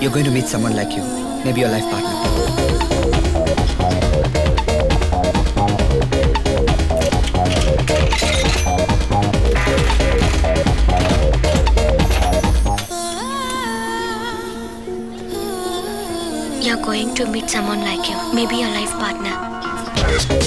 you're going to meet someone like you, maybe your life partner. You're going to meet someone like you, maybe your life partner.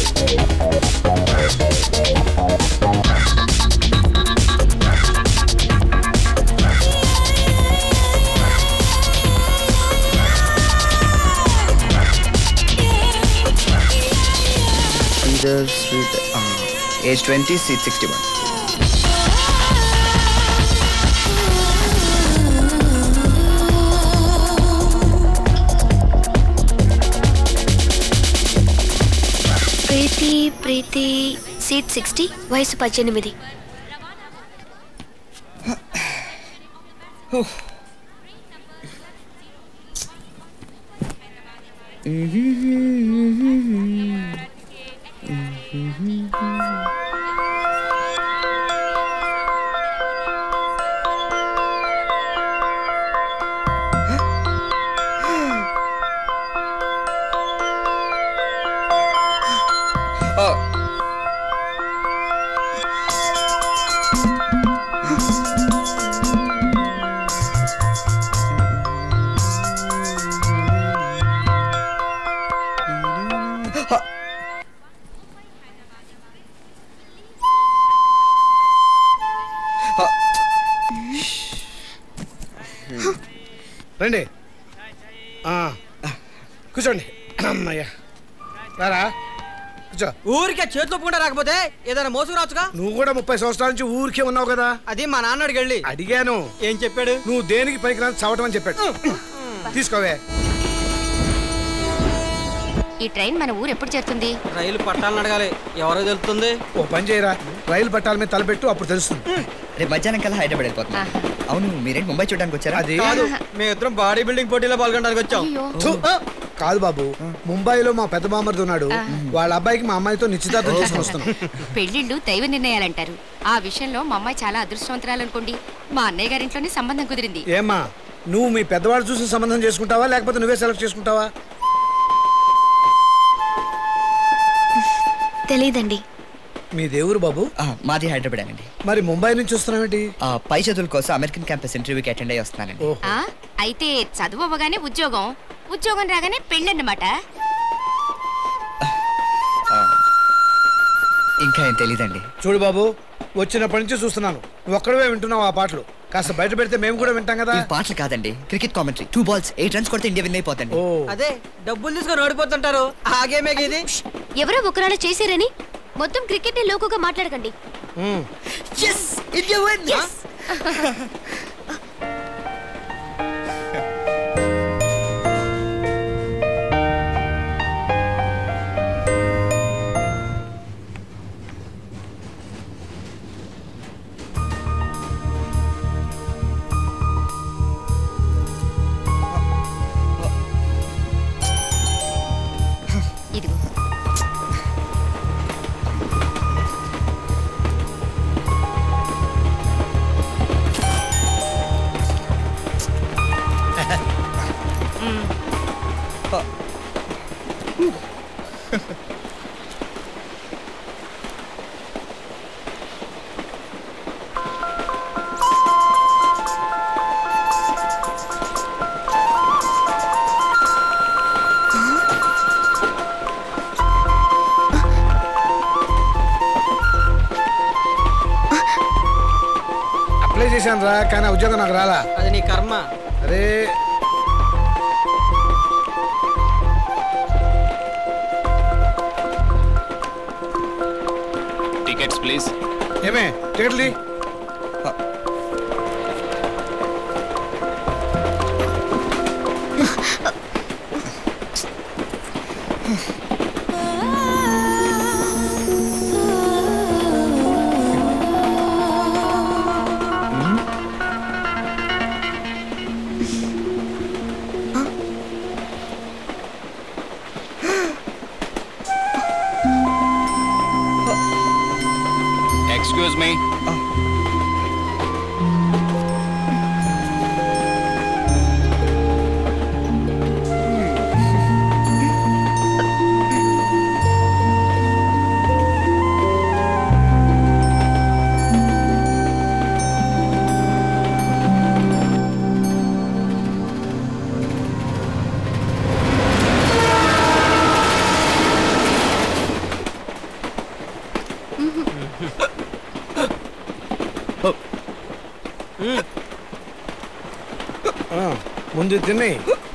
Sridhar, Sridhar, uh, age 20, seat 61. Preethi Preethi seat sixty వయసు పద్దెనిమిది రండి ఆ, కూర్చోండి అమ్మయ్యా రారా కూర్చో ఊరికే చేతులు ఒప్పుకుంటా రాకపోతే ఏదైనా మోసుకు రావచ్చుగా నువ్వు కూడా ముప్పై సంవత్సరాల నుంచి ఊరికే ఉన్నావు కదా అది మా నాన్న అడిగి వెళ్ళి అడిగాను ఏం చెప్పాడు నువ్వు దేనికి పనికిరాని చవటం అని చెప్పాడు తీసుకోవే ఈ ట్రైన్ మన ఊరు ఎప్పుడు చేరుతుంది రైలు పట్టాలని అడగాలి ఎవరో తెలుస్తుంది ఓ పని చేయరా రైలు పట్టాల మీద తలపెట్టు అప్పుడు తెలుస్తుంది రేపు మధ్యాహ్నం కల్లా హైదరాబాద్ వెళ్ళిపోతున్నా అవును మీరేంటి ముంబై చూడడానికి వచ్చారా అది కాదు మేము ఇద్దరం బాడీ బిల్డింగ్ పోటీలో పాల్గొనడానికి వచ్చాం అయ్యో థు. కాదు బాబు ముంబైలో మా పెద్ద బామ్మర్ది ఉన్నాడు వాళ్ళ అబ్బాయికి మా అమ్మాయితో నిశ్చితార్థం చేసుకుని వస్తున్నాం పెళ్లిళ్ళు దైవ నిర్ణయాలంటారు ఆ విషయంలో మా అమ్మాయి చాలా అదృష్టవంతురాలు అనుకోండి మా అన్నయ్య గారింట్లోనే సంబంధం కుదిరింది ఏమ్మా నువ్వు మీ పెద్దవాడు చూసి సంబంధం చేసుకుంటావా లేకపోతే నువ్వే సెలెక్ట్ చేసుకుంటావా తెలీదండి మీ దేవురు బాబు ఆ, మాది హైదరాబాద్ అండి మరి ముంబై నుంచి వస్తున్నావేంటి ఆ, పై చదువుల కోసం అమెరికన్ క్యాంపస్ ఇంటర్వ్యూకి అటెండ్ అయ్యి వస్తున్నానండి ఓహో ఆ అయితే చదువు అవ్వగానే ఉద్యోగం ఉద్యోగం రాగానే పెళ్ళన్నమాట ఆ, ఇంకా ఏం తెలీదండి చూడు బాబు వచ్చినప్పటి నుంచి చూస్తున్నాను నువ్వు ఒక్కడవే వింటున్నావు ఆ పాటలు కాస్త బయట పెడితే మేము కూడా వింటాం కదా ఇవి పాటలు కాదండి cricket commentary two balls eight runs కొడితే ఇండియా విన్ అయిపోతండి ఓ అదే డబ్బులు తీసుకొని ఓడిపోతుంటారు ఆగేమే ఇది ఎవరో ఒకరాలు చేశారని మొత్తం క్రికెట్ ని లోకుగా మాట్లాడకండి ఉమ్. ఇండియా విన్ ఇదిగో అప్లై చేశాను రా కానీ ఆ ఉద్యోగం నాకు రాలా అది నీ కర్మ అరే టికెట్స్ ప్లీజ్ ఏమే టికెట్లు ఎక్స్క్యూజ్ మీ ఆ, ముందు తిని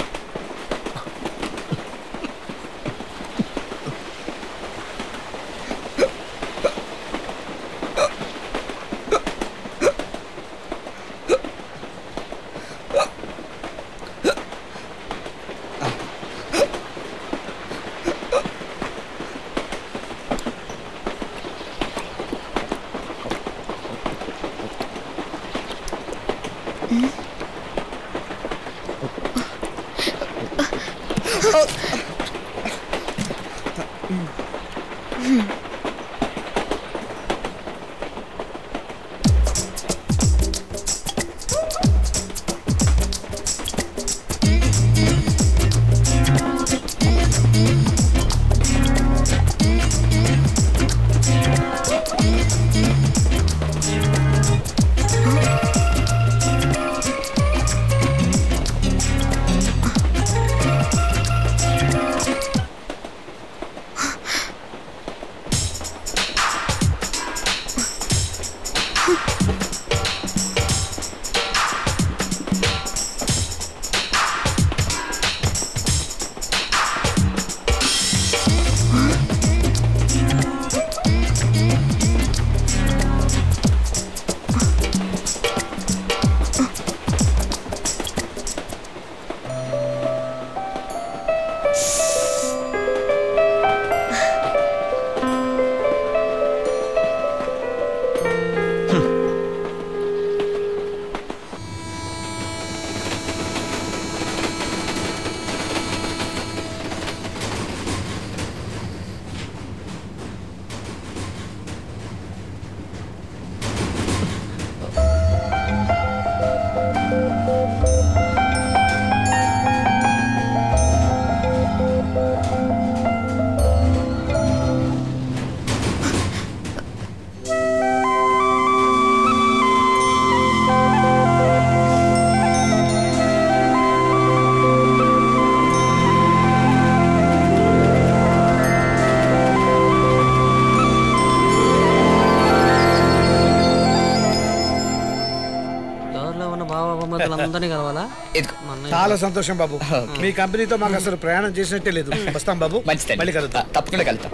దారిలో ఉన్న బావ బొమ్మలందరినీ కలవాలా ఇదిగో చాలా సంతోషం బాబు మీ కంపెనీతో మాకు అసలు ప్రయాణం చేసినట్టే లేదు వస్తాం బాబు మంచిదండి మళ్ళీ కలుద్దాం ఆ, తప్పకుండా కలుద్దాం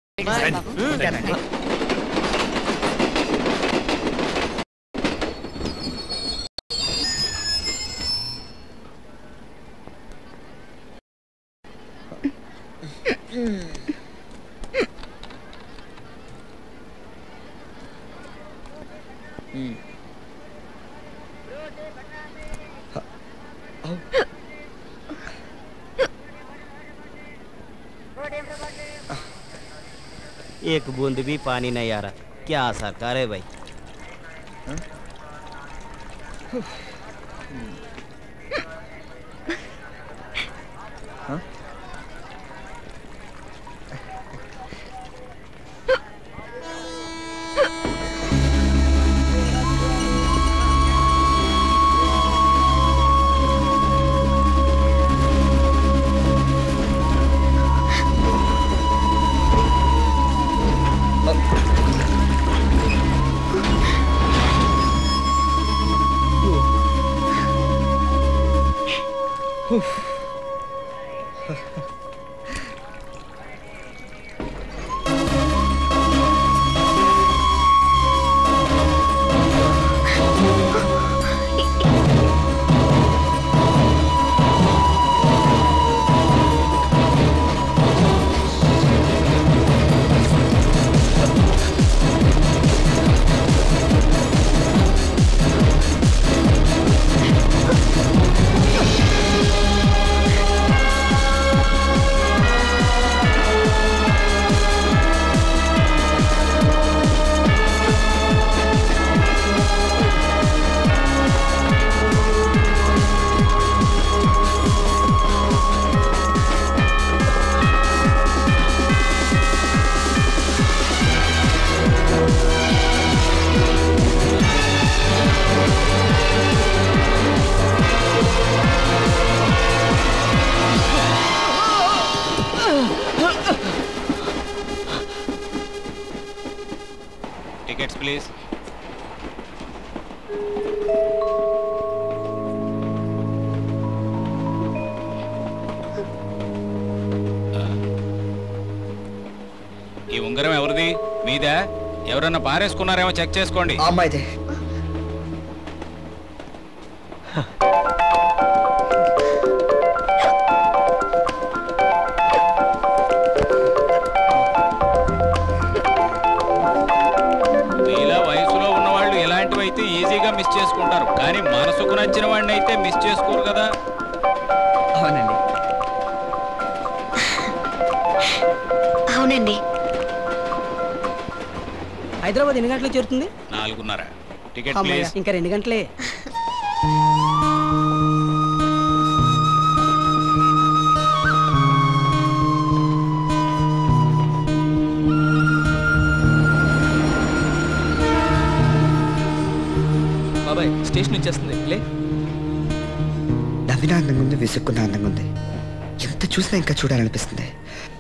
एक बूंद भी पानी नहीं आ रहा क्या सरकार है भाई టికెట్స్ ప్లీజ్ మీదా ఎవరన్నా పారేసుకున్నారేమో చెక్ చేసుకోండి ఆ అమ్మాయిదే మీలా వయసులో ఉన్న వాళ్ళు ఇలాంటివి అయితే ఈజీగా మిస్ చేసుకుంటారు కానీ మనసుకు నచ్చిన వాడిని అయితే మిస్ చేసుకోరు కదా అవునండి అవునండి హైదరాబాద్ ఎన్ని గంటలకు చేరుతుంది నాలుగున్నర టికెట్ అమ్మయ్య, ప్లీజ్ ఇంకా రెండు గంటలే బాబాయ్ స్టేషన్ వచ్చేస్తుంది లే నవ్విన అందంగా ఉంది విసుక్కున్న అందంగా ఉంది ఎంత చూసినా ఇంకా చూడాలనిపిస్తుంది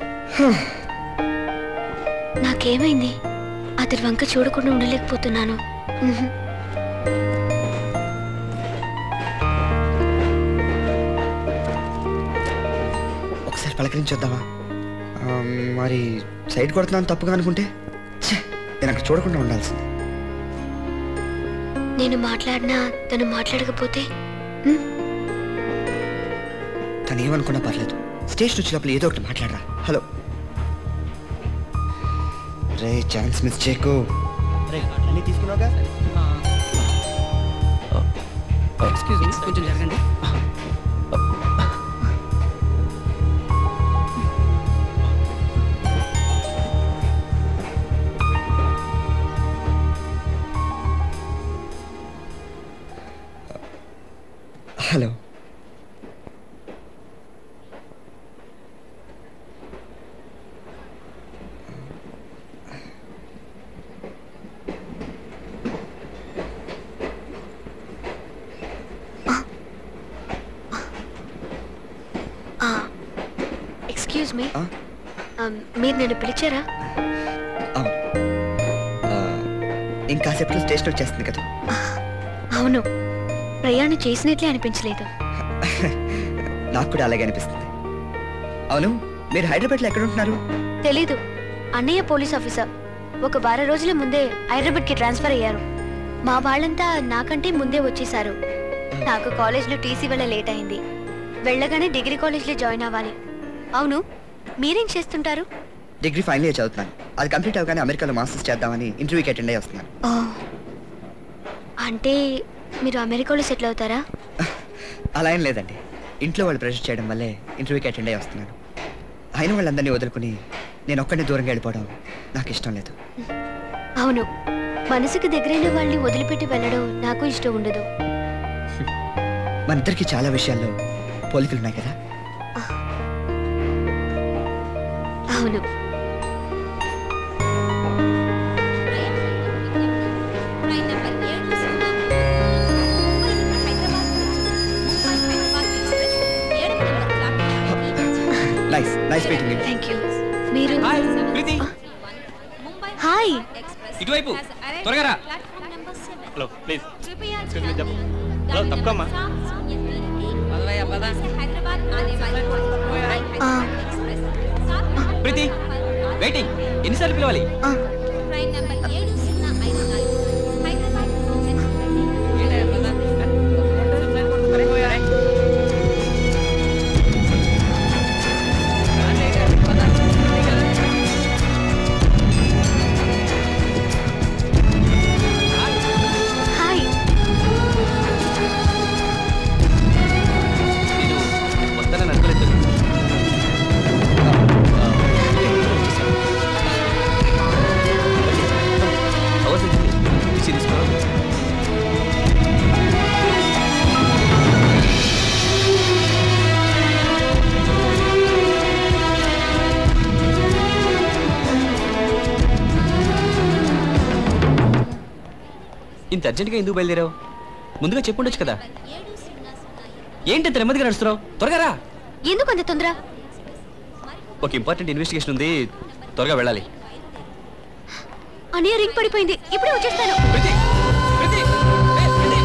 నాకేమైంది అతని వంక చూడకుండా ఉండలేకపోతున్నాను మ్హూ. ఒకసారి పలకరించొద్దామా ఆ, మరి సైడ్ కొడుతున్నాను తప్పుగా అనుకుంటే ఛే, నేను అక్కడ చూడకుండా ఉండాల్సింది నేను మాట్లాడినా తను మాట్లాడకపోతే తను ఏమనుకున్నా పర్లేదు స్టేషన్ వచ్చినప్పుడు ఏదో ఒకటి మాట్లాడరా హలో రే ఛాన్స్ మిస్ చేయకు రే అన్నీ తీసుకున్నావుగా ఎక్స్క్యూజ్ మీ కొంచెం జరగండి హలో ఎక్స్క్యూజ్ మీ ఆ? మీరు నన్ను పిలిచారా అవును ఆ, ఇంకాసేపట్లో స్టేషన్ వచ్చేస్తుంది కదా అవును ప్రయాణం చేసినట్లే అనిపించలేదు నాకు కూడా అలాగే అనిపిస్తుంది అవును మీరు హైదరాబాద్లో ఎక్కడ ఉంటున్నారు తెలీదు అన్నయ్య పోలీస్ ఆఫీసర్ ఒక వారం రోజుల ముందే హైదరాబాద్కి ట్రాన్స్ఫర్ అయ్యారు మా వాళ్ళంతా నాకంటే ముందే వచ్చేసారు నాకు కాలేజ్లో టీసీ వల్ల లేట్ అయింది వెళ్ళగానే డిగ్రీ కాలేజ్లో జాయిన్ అవ్వాలి అవును మీరేం చేస్తుంటారు డిగ్రీ ఫైనల్ ఇయర్ చదువుతున్నాను అది కంప్లీట్ అవగానే అమెరికాలో మాస్టర్స్ చేద్దామని ఇంటర్వ్యూకి అటెండ్ అయ్యి వస్తున్నాను ఓ అంటే మీరు అమెరికాలో సెటిల్ అవుతారా అలా ఏం లేదండి ఇంట్లో వాళ్ళు ప్రెషర్ చేయడం వల్లే ఇంటర్వ్యూకి అటెండ్ అయ్యి వస్తున్నాను అయిన వాళ్ళందరినీ వదులుకుని నేను ఒక్కడిని దూరంగా వెళ్ళిపోవడం నాకు ఇష్టం లేదు అవును మనసుకు దగ్గరైన వాళ్ళని వదిలిపెట్టి వెళ్ళడం నాకు ఇష్టం ఉండదు మన ఇద్దరికి చాలా విషయాల్లో పోలికలు ఉన్నాయి కదా అవును nice nice meeting you thank you మీరు హాయ్ ప్రీతి హాయ్ ఇటువైపు త్వరగా రా హలో ప్లీజ్ హలో తప్పకమ్మా ఆ, ప్రీతి వెయిటింగ్ ఎన్నిసార్లు పిలవాలి ఆ, హాయ్ నేను వస్తానని అనుకోలేదు అవసరం తీసుకో ఇంత అర్జెంట్గా ఎందుకు బయలుదేరావు ముందుగా చెప్పుండొచ్చు కదా ఏంటి ఇంత నెమ్మదిగా నడుస్తున్నావు త్వరగా రా ఎందుకు అంత తొందర ఒక ఇంపార్టెంట్ ఇన్వెస్టిగేషన్ ఉంది త్వరగా వెళ్ళాలి అన్నయ్య రింగ్ పడిపోయింది ఇప్పుడే వచ్చేస్తాను ప్రీతి ప్రీతి ఏ, ప్రీతి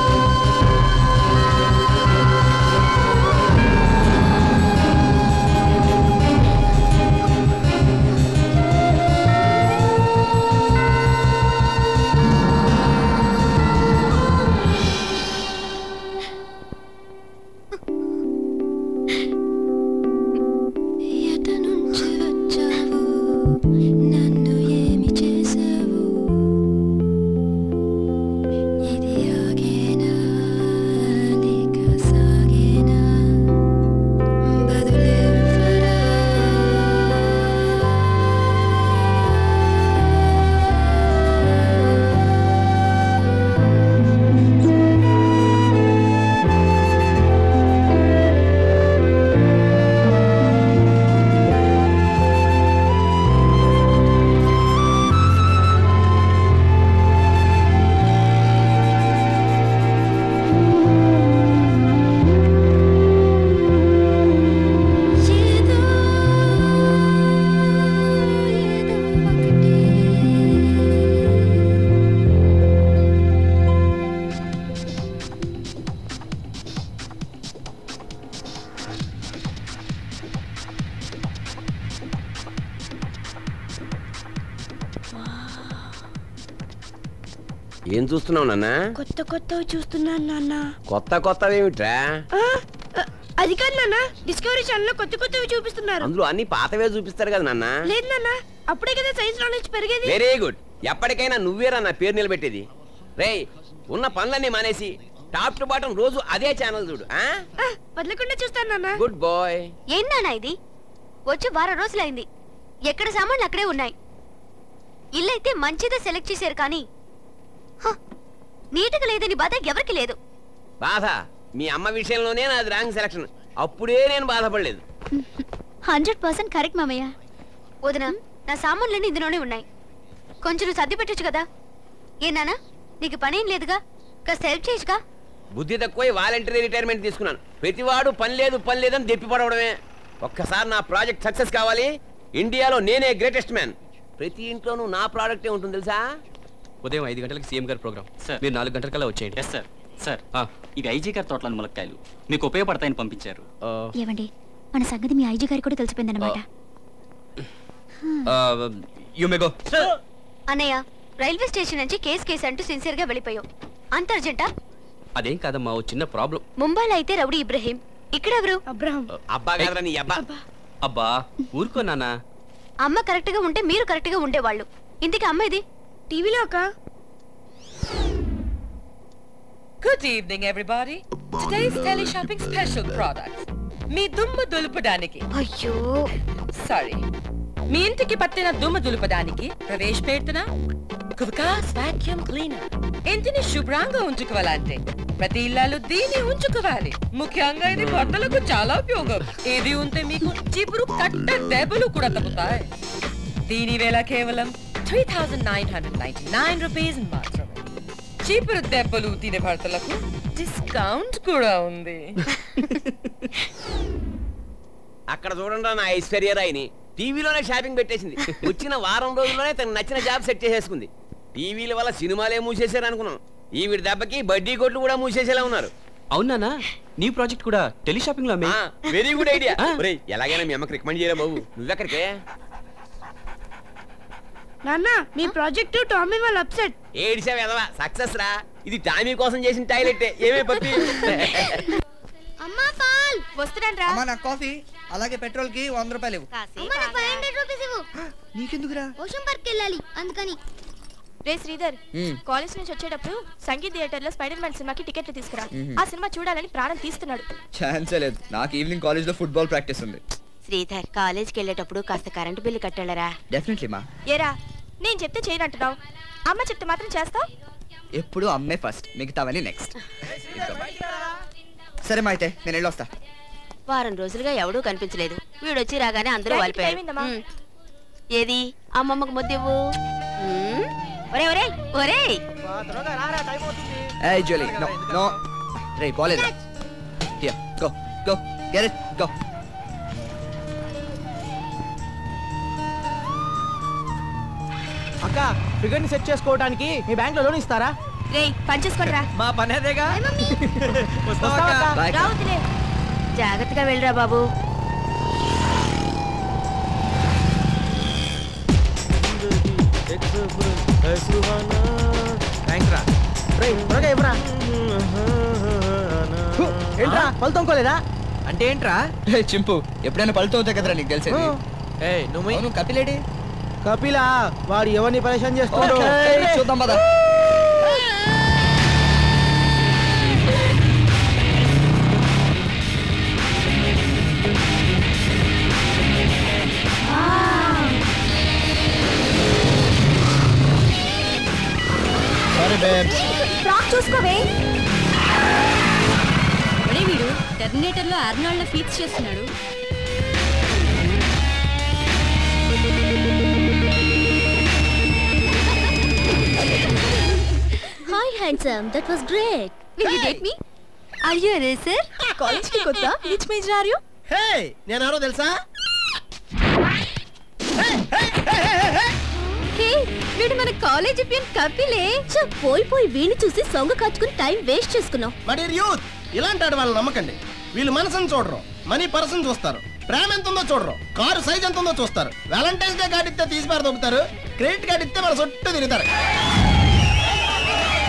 ఏం చూస్తున్నావు నాన్న కొత్త కొత్తవి చూస్తున్నాను నాన్న కొత్త కొత్తవేమిట్రా ఆ, ఆ, అది కాదు నాన్న డిస్కవరీ ఛానల్ లో కొత్త కొత్తవి చూపిస్తున్నారు అందులో అన్ని పాతవే చూపిస్తారు కదా నాన్న లేదు నాన్న అప్పుడే కదా సైన్స్ నాలెడ్జ్ పెరిగేది వెరీ గుడ్ ఎప్పటికైనా నువ్వేరా నా పేరు నిలబెట్టేది రేయ్ ఉన్న పనులన్నీ మానేసి టాప్ టు బాటం రోజు అదే ఛానల్ చూడు ఆ ఆ, వదలకుండా చూస్తాను నాన్న గుడ్ బాయ్ ఏం నాన్న ఇది వచ్చి వారం రోజులైంది ఎక్కడ సామాన్లు అక్కడే ఉన్నాయి ఇల్లు అయితే మంచిదే సెలెక్ట్ చేశారు కానీ హ, నీట్గా లేదని బాధ ఎవరికి లేదు బాధ మీ అమ్మ విషయంలోనే నాది రాంగ్ సెలక్షన్ అప్పుడే నేను బాధపడలేదు హండ్రెడ్ పర్సెంట్ కరెక్ట్ మామయ్య వదిన నా సామాన్లన్నీ ఇందులోనే ఉన్నాయి కొంచెం నువ్వు సర్ది పెట్టచ్చు కదా ఏ నాన్న నీకు పనేం లేదుగా కాస్త హెల్ప్ చేయొచ్చుగా బుద్ధి తక్కువ వాలంటరీ రిటైర్మెంట్ తీసుకున్నాను ప్రతివాడు పని లేదు పని లేదని దెప్పి పడవడమే ఒక్కసారి నా ప్రాజెక్ట్ సక్సెస్ కావాలి ఇండియాలో నేనే గ్రేటెస్ట్ మ్యాన్ ప్రతి ఇంట్లోనూ నా ప్రాడక్టే ఉంటుంది తెలుసా ఉదయం ఐదు గంటలకు సీఎం గారి ప్రోగ్రామ్ సార్. మీరు నాలుగు గంటలకల్లా వచ్చేయండి ఎస్ సార్ సార్ ఆ, ఇవి ఐజీ గారి తోటలోని ములక్కాయలు మీకు ఉపయోగపడతాయని పంపించారు ఆ, ఏవండి మన సంగతి మీ ఐజీ గారికి కూడా తెలిసిపోయిందనమాట ఆ, you may go. అన్నయ్య రైల్వే స్టేషన్ నుంచి కేసు కేసు అంటూ సిన్సియర్ గా వెళ్ళిపోయావు అంత అర్జెంటా అదేం కాదమ్మా ఓ చిన్న ప్రాబ్లం ముంబైలో అయితే రౌడీ ఇబ్రహీం ఇక్కడెవరు అబ్రహం అబ్బా కాదురా నీ అబ్బా అబ్బా ఊరుకో నాన్న అమ్మ కరెక్ట్ గా ఉంటే మీరు కరెక్ట్ గా ఉండేవాళ్ళు ఇంతకీ అమ్మ ఇది టీవీలో ఒక Good evening, everybody. Today's teleshopping special products. మీ దుమ్ము దులుపడానికి అయ్యో సారీ మీ ఇంటికి పట్టిన దుమ్ము దులుపడానికి ప్రవేశపెడుతున్న కువకాస్ వాక్యూమ్ క్లీనర్ ఇంటిని శుభ్రంగా ఉంచుకోవాలంటే ప్రతి ఇల్లాలు దీన్ని ఉంచుకోవాలి ముఖ్యంగా ఇది బట్టలకు చాలా ఉపయోగం ఇది ఉంటే మీకు చీపురు కట్ట దెబ్బలు కూడా తగ్గుతాయి దీని వేల కేవలం three thousand nine hundred ninety nine rupees మాత్రమే చీపురు దెబ్బలు తినే భర్తలకు డిస్కౌంట్ కూడా ఉంది అక్కడ చూడండి నా ఐశ్వర్యరాయిని టీవీలోనే షాపింగ్ పెట్టేసింది వచ్చిన వారం రోజుల్లోనే తనకు నచ్చిన జాబ్ సెట్ చేసేసుకుంది టీవీల వల్ల సినిమాలే మూసేశారు అనుకున్నాం ఈవిడ దెబ్బకి బడ్డీ కొట్లు కూడా మూసేసేలా ఉన్నారు అవునా నీ ప్రాజెక్ట్ కూడా టెలిషాపింగ్ లో అమ్మే వెరీ గుడ్ ఐడియా ఆ. ఎలాగైనా మీ అమ్మకి రికమెండ్ చేయరా బాబు నువ్వెక్కడికే నాన్న మీ ప్రాజెక్ట్ టామీ వాళ్ళ అప్సెట్ ఏడిసా వెదవా సక్సెస్ రా ఇది టామీ కోసం చేసిన టాయిలెట్ ఏమే పప్పి అమ్మా పాల్ వస్తున్నాను రా అమ్మా నాకు కాఫీ అలాగే పెట్రోల్ కి వంద రూపాయలు ఇవ్వు రూపీస్ ఇవ్వు నీకెందుకురా ఓషన్ పార్క్ వెళ్ళాలి అందుకని రే శ్రీధర్ మ్మ్. కాలేజ్ నుంచి వచ్చేటప్పుడు సంగీత్ థియేటర్ లో స్పైడర్ మ్యాన్ సినిమాకి టికెట్లు తీసుకురా మ్మ్. ఆ సినిమా చూడాలని ప్రాణం తీస్తున్నాడు ఛాన్సే లేదు నాకు ఈవినింగ్ కాలేజ్ లో ఫుట్బాల్ ప్రాక్టీస్ ఉంది శ్రీధర్ కాలేజ్కి వెళ్ళేటప్పుడు కాస్త కరెంటు బిల్లు కట్టాలరా డెఫినెట్లీ మా ఏరా నేను చెప్తే చేయనంటున్నావు అమ్మ చెప్తే మాత్రం చేస్తావు ఎప్పుడు అమ్మే ఫస్ట్ మిగతావన్నీ నెక్స్ట్ సరే మా అయితే నేను వెళ్ళొస్తా వారం రోజులుగా ఎవడూ కనిపించలేదు వీడొచ్చి రాగానే అందరూ డాడీకి వాలిపోయారు టైం అయిందమ్మా. ఉమ్. ఏది అమ్మమ్మకు ముద్దివ్వు ఉమ్. ఒరే ఒరే ఒరే ఏ జోలీ నో నో రే బాలేదు here go go get it go అక్క ఫిగర్ ని సెట్ చేసుకోవడానికి మీ బ్యాంక్ లో లోన్ ఇస్తారా రే పని చేసుకోండి రా మా పని అదేగా బాయ్ రావుతులే జాగ్రత్తగా వెళ్ళరా బాబు థ్యాంక్స్ రా రేయ్, త్వరగా ఇవ్వరా హు, ఏంట్రా పళ్ళు తొంకోలేదా అంటే ఏంట్రా చింపు ఎప్పుడైనా పళ్ళతో అవుతాయి కదరా నీకు తెలిసేది ఏయ్, నువ్వు అవును కపిలేడి కపిలా వాడు ఎవరిని పరేషాన్ చేస్తాడు చూద్దాం పద ఫ్రాక్ చూసుకోవే వీడు టెర్మినేటర్ లో అర్నాల్డ్ ఫీట్స్ చేస్తున్నాడు hi handsome that was great will you date me are you a racer college కి కొత్త which major are you hey నేను ఎవరో తెలుసా హే వీడు మన కాలేజ్ పియన్ కపిలే చ పోయి పోయి వీణ్ణి చూసి సొంగ కాచుకుని టైం వేస్ట్ చేసుకున్నాం బట్ యూత్ ఇలాంటి ఆడ వాళ్ళని నమ్మకండి వీళ్ళు మనసుని చూడరు మనీ పర్సన్ చూస్తారు ప్రేమ ఎంత ఉందో చూడరు కారు సైజ్ ఎంత ఉందో చూస్తారు వ్యాలంటైన్స్ డే కార్డు ఇస్తే తీసి పార దొబ్బుతారు క్రెడిట్ కార్డు ఇస్తే మన చుట్టూ తిరుగుతారు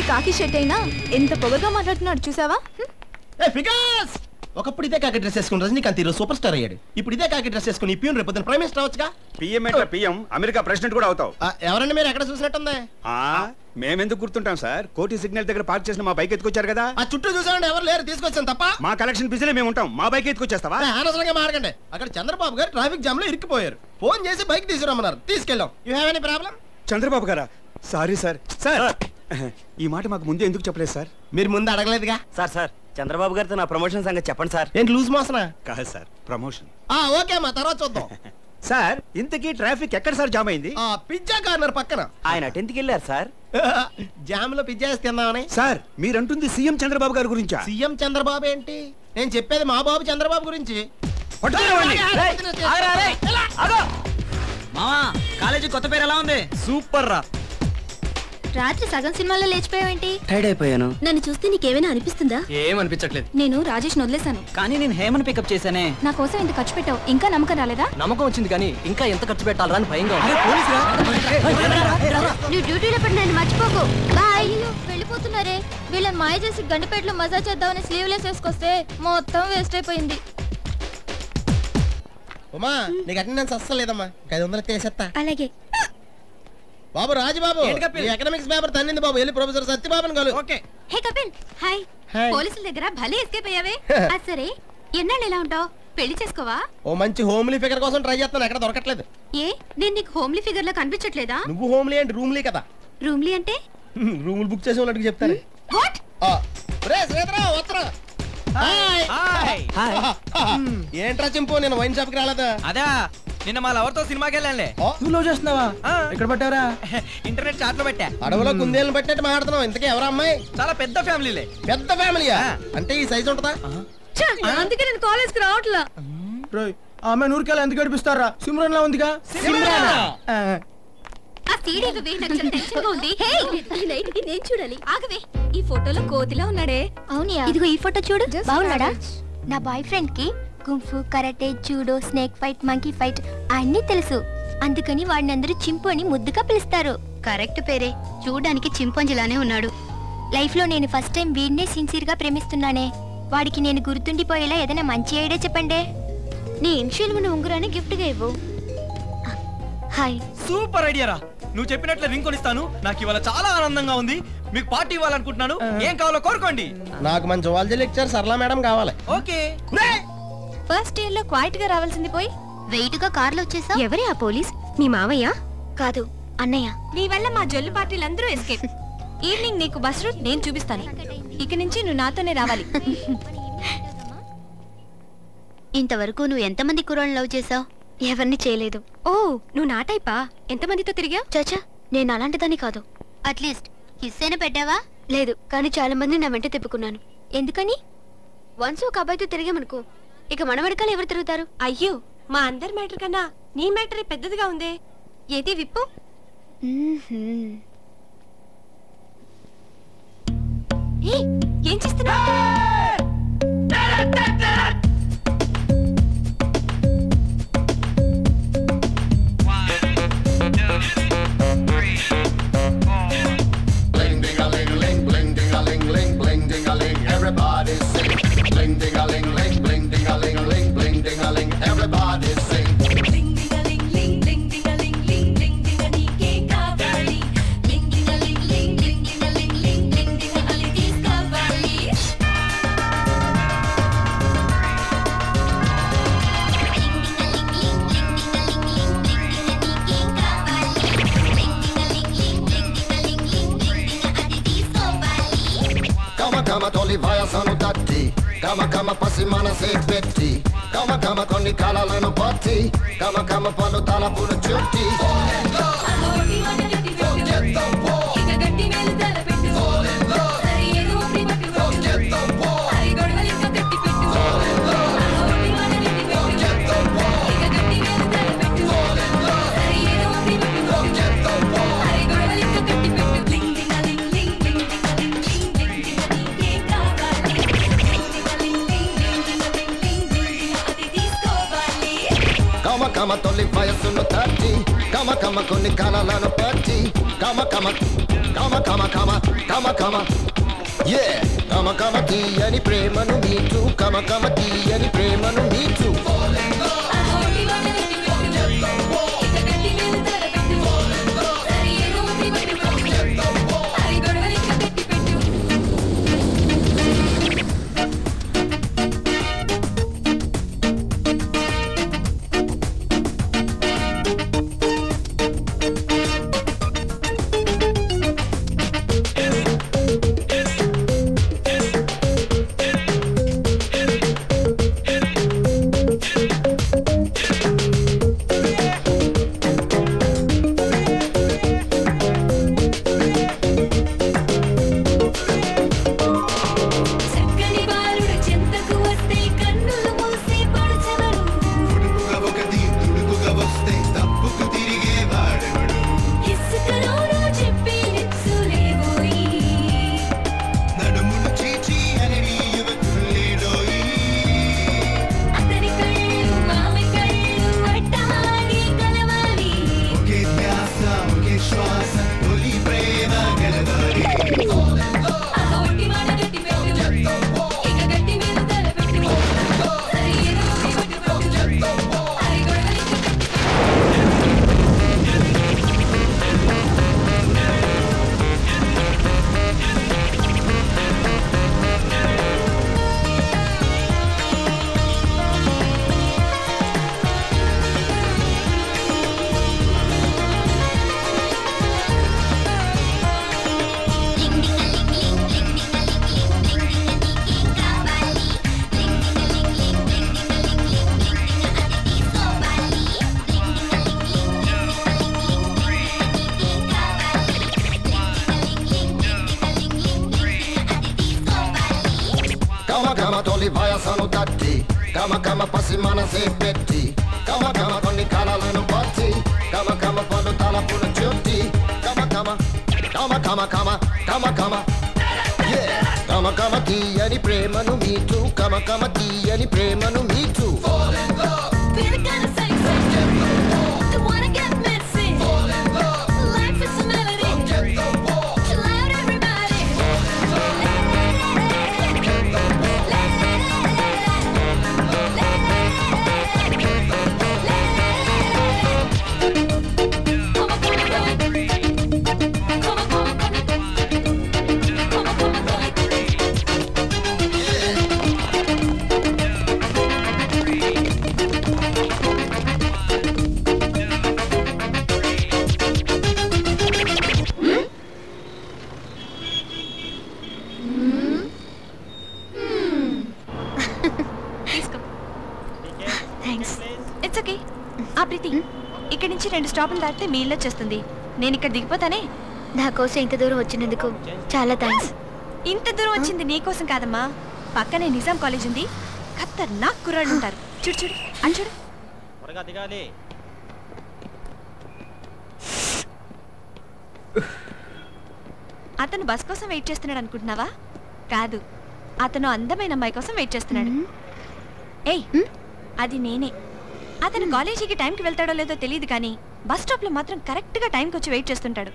కాకి షర్ట్ అయినా ఎంత పొగగా మాట్లాడుతున్నాడు చూసావా ఏ ఫిగాస్ ఒకప్పుడు ఇదే కాకి డ్రెస్ వేసుకుని రజనీకాంత్ ఈరోజు సూపర్ స్టార్ అయ్యాడు ఇప్పుడు ఇదే కాకి డ్రెస్ వేసుకుని ఈ ప్యూన్ రేపు పొద్దున్న ప్రైమ్ మినిస్టర్ అవచ్చుగా పిఎం ఏంట్రా పిఎం అమెరికా ప్రెసిడెంట్ కూడా అవుతావు ఆ, ఎవరండి మీరు ఎక్కడ చూసినట్టుంది ఆ, మేమెందుకు గుర్తుంటాం సార్ కోటి సిగ్నల్ దగ్గర పార్క్ చేసిన మా బైక్ ఎత్తుకొచ్చారు కదా ఆ చుట్టూ చూసామండి ఎవరు లేరు తీసుకొచ్చాను తప్ప మా కలెక్షన్ బిజీలో మేము ఉంటాం మా బైక్ ఎత్తుకొచ్చేస్తావా ఏ, అనవసరంగా మారకండి అక్కడ చంద్రబాబు గారు ట్రాఫిక్ జామ్ లో ఇరుక్కుపోయారు ఫోన్ చేసి బైక్ తీసుకురమ్మన్నారు తీసుకెళ్ళాం you have any problem Chandrababu గారా సారీ సార్ సార్ ఈ మాట మాకు ముందు ఎందుకు చెప్పలేదు సార్ మీరు ముందు అడగలేదుగా సార్ సార్ చంద్రబాబు గారితో నా ప్రమోషన్ సంగతి చెప్పండి సార్ ఏంటి లూజ్ మోసనా కాదు సార్ ప్రమోషన్ ఆ ఓకే మా తర్వాత చూద్దాం సార్ ఇంతకీ ట్రాఫిక్ ఎక్కడ సార్ జామ్ అయింది ఆ పిజ్జా కార్నర్ పక్కన ఆయన టెన్త్కి వెళ్ళారు సార్ జామ్ లో పిజ్జా వేసి తిందామని సార్ మీరంటుంది సీఎం చంద్రబాబు గారి గురించా సీఎం చంద్రబాబు ఏంటి నేను చెప్పేది మా బాబు చంద్రబాబు గురించి మామా కాలేజీ కొత్త పేరు ఎలా ఉంది సూపర్ రా రాత్రి సగం సినిమాలో లేచిపోయావేంటి టైడ్ అయిపోయాను నన్ను చూస్తే నీకేమైనా అనిపిస్తుందా ఏమనిపించట్లేదు నేను రాజేష్ వదిలేశాను కానీ నేను హేమన్ పికప్ చేశానే నా కోసం ఇంత ఖర్చు పెట్టావు ఇంకా నమ్మకం రాలేదా నమ్మకం వచ్చింది కానీ ఇంకా ఎంత ఖర్చు పెట్టాలరా అని భయంగా నువ్వు డ్యూటీలో పడి నన్ను మర్చిపోకు బాయ్ వెళ్ళిపోతున్నారే వీళ్ళని మాయ చేసి గండిపేటలో మజా చేద్దామని స్లీవ్లెస్ వేసుకొస్తే మొత్తం వేస్ట్ అయిపోయింది ఉమా నీకు అటెండెన్స్ అస్సలు లేదమ్మా ఒక ఐదు వందలు తీసేస్తా అలాగే బాబు రాజుబాబు ఏంటి కపిల్? ఈ ఎకనామిక్స్ పేపర్ తన్నింది బాబు వెళ్ళి ప్రొఫెసర్ సత్యబాబుని కలు okay hey Kapil hi hi. పోలీసుల దగ్గర భలే ఎస్కేప్ అయ్యావే అది సరే ఎన్నాళ్ళు ఎలా ఉంటావు పెళ్లి చేసుకోవా ఓ మంచి హోమ్లీ ఫిగర్ కోసం ట్రై చేస్తాను ఎక్కడ దొరకట్లేదు ఏ నేను నీకు హోమ్లీ ఫిగర్ లా కనిపించట్లేదా నువ్వు హోమ్లీ అంటే రూమ్లీ కదా రూమ్లీ అంటే రూములు బుక్ చేసి వాళ్ళకి చెప్తాను వాట్ ఆ, రే శ్వేతరా వస్త్రా హాయ్ ఏంట్రా చింపు నేను వైన్ షాప్ కి రాలేదా అదా నిన్న మా లవర్తో సినిమాకి వెళ్ళానులే నువ్వు లవ్ చేస్తున్నావా ఇక్కడ పట్టావరా ఇంటర్నెట్ చాట్ లో పెట్టా అడవిలో కుందేలను పట్టినట్టు మాట్లాడుతున్నావు ఇంతకీ ఎవరా అమ్మాయి చాలా పెద్ద ఫ్యామిలీలే పెద్ద ఫ్యామిలీయా అంటే ఈ సైజ్ ఉంటుందా అందుకే నేను కాలేజ్ కి రావట్లా ఆమె నూరికాయలు ఎందుకు గడిపిస్తారా సిమ్రన్ లా ఉందిగా ఆ సీడీ ఇవ్వవే, నాకు చాలా టెన్షన్ గా ఉంది హే ఈ నైట్ కి నేను చూడాలి ఆగవే ఈ ఫోటోలో కోతిలా ఉన్నాడే అవునియా ఇదిగో ఈ ఫోటో చూడు బాగున్నాడా నా బాయ్ ఫ్రెండ్ కి kung fu karate judo snake fight monkey fight అన్నీ తెలుసు అందుకని వాడిని అందరూ చింపు అని ముద్దుగా పిలుస్తారు కరెక్ట్ పేరే చూడడానికి చింపంజిలానే ఉన్నాడు లైఫ్ లో నేను ఫస్ట్ టైం వీడినే సిన్సియర్ గా ప్రేమిస్తున్నానే వాడికి నేను గుర్తుండిపోయేలా ఏదైనా మంచి ఐడియా చెప్పండి నీ ఇన్షియల్ ఉన్న ఉంగరాన్ని గిఫ్ట్ గా ఇవ్వు హాయ్ సూపర్ ఐడియా రా నువ్వు చెప్పినట్లు రింగ్ కొనిస్తాను నాకు ఇవాళ చాలా ఆనందంగా ఉంది మీకు పార్టీ ఇవ్వాలనుకుంటున్నాను ఏం కావాలో కోరుకోండి నాకు మన జువాలజీ లెక్చర్ సరళా మేడం కావాలి ఓకే ఫస్ట్ ఇయర్ లో క్వైట్ గా రావాల్సింది పోయి వెయిట్ గా కార్లో వచ్చేసా ఎవరే ఆ పోలీస్ మీ మావయ్య కాదు అన్నయ్య నీ వల్ల మా జొల్లు పార్టీలందరూ ఎస్కేప్ ఈవినింగ్ నీకు బస్ రూట్ నేను చూపిస్తాను ఇక నుంచి నువ్వు నాతోనే రావాలి ఇంతవరకు నువ్వు ఎంతమంది కుర్రాళ్ళు లవ్ చేసావు ఎవరిని చేయలేదు ఓ నువ్వు నా టైపా ఎంతమందితో తిరిగా చాచా నేను అలాంటి దాన్ని కాదు అట్లీస్ట్ కిస్ అయినా పెట్టావా లేదు కానీ చాలా మంది నా వెంట తిప్పుకున్నాను ఎందుకని వన్స్ ఒక అబ్బాయితో తిరిగామనుకో ఇక మన వెనకాల ఎవరు తిరుగుతారు అయ్యో మా అందరి మ్యాటర్ కన్నా నీ మ్యాటర్ పెద్దదిగా ఉందే ఏది విప్పు ఏయ్, ఏం చేస్తున్నా Bling ding a ling ling, bling ding a ling ling, bling ding a ling. Everybody sing. Bling ding a ling ling, bling ding a ling ling, bling ding a ling. Everybody sing. Kama kama tolivaya sanu datti Kama kama pasi mana se petti Kama kama koni kala lano patti Kama kama palo tala puna chutti Kama kama tolivaya sanu datti కమ కమ కొన్ని కలలను పచ్చి కమ కమ కమ కమ కమ కమ కమ ఏ కమ కమ తీయని ప్రేమను మీచు కమ కమ తీయని ప్రేమను మీచు చక్కని బాలుడు చెంతకు వస్తే కన్నులు మూసి పడుచెదరు ఇసుకలోనూ చెప్పి నిచ్చులేబోయి అతని కళ్ళు ఆమె కళ్ళు అట్టాగి కలవాలి ఆ ఒట్టి మాట గట్టి పెట్టు ఇక గట్టి మీద తల పెట్టు సరి ఏదో ఒకటి పెట్టు అరి గొడవలి కమ కమ తొలి వయసను తట్టి కమ కమ పసి మనసే పెట్టి కమ కమ కొన్ని కలలను పచ్చి కమ కమ పలు తలపును చుట్టి కమ కమ కమ కమ కమ కమ కమ ఏ కమ కమ తీయని ప్రేమను మీచు కమ కమ తీయని ప్రేమను మీచు Be the kind of sex Don't wanna get messy Life is a melody Chill out everybody తీసుకో థ్యాంక్స్ ఇట్స్ ఓకే ఆ ప్రీతి ఇక్కడి నుంచి రెండు స్టాపులు దాటితే మీ ఇల్లు వచ్చేస్తుంది నేను ఇక్కడ దిగిపోతానే నా కోసం ఇంత దూరం వచ్చినందుకు చాలా థ్యాంక్స్ ఇంత దూరం వచ్చింది నీ కోసం కాదమ్మా పక్కనే నిజాం కాలేజ్ ఉంది ఖతర్నాక్ కుర్రాళ్ళు ఉంటారు చూడు చూడు అని చూడు త్వరగా దిగాలి అతను బస్ కోసం వెయిట్ చేస్తున్నాడు అనుకుంటున్నావా కాదు అతను అందమైన అమ్మాయి కోసం వెయిట్ చేస్తున్నాడు ఏయ్ అది నేనే అతను కాలేజీకి టైంకి వెళ్తాడో లేదో తెలియదు కానీ బస్ స్టాప్లో మాత్రం కరెక్ట్గా టైంకి వచ్చి వెయిట్ చేస్తుంటాడు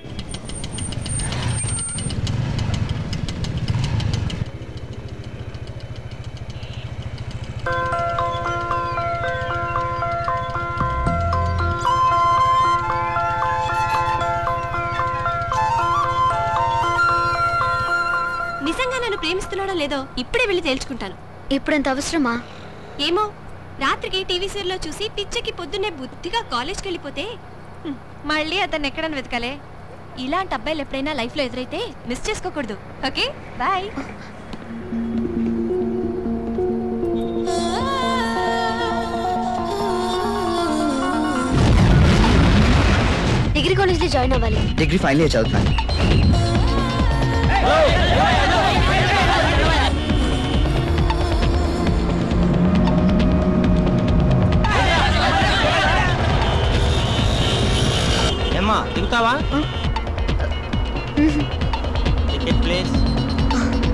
నిజంగా నన్ను ప్రేమిస్తున్నాడో లేదో ఇప్పుడే వెళ్ళి తేల్చుకుంటాను ఇప్పుడంత అవసరమా ఏమో రాత్రికి టీవీ సీరియల్లో చూసి పిచ్చకి పొద్దున్నే బుద్ధిగా కాలేజ్కి వెళ్ళిపోతే హ్మ్, మళ్ళీ అతన్ని ఎక్కడని వెతకాలే ఇలాంటి అబ్బాయిలు ఎప్పుడైనా లైఫ్లో ఎదురైతే మిస్ చేసుకోకూడదు ఓకే బాయ్ డిగ్రీ కాలేజ్లో జాయిన్ అవ్వాలి డిగ్రీ ఫైనల్ ఇయర్ చదువుతున్నాను ఏమ్మా దిగుతావా టికెట్ ప్లీజ్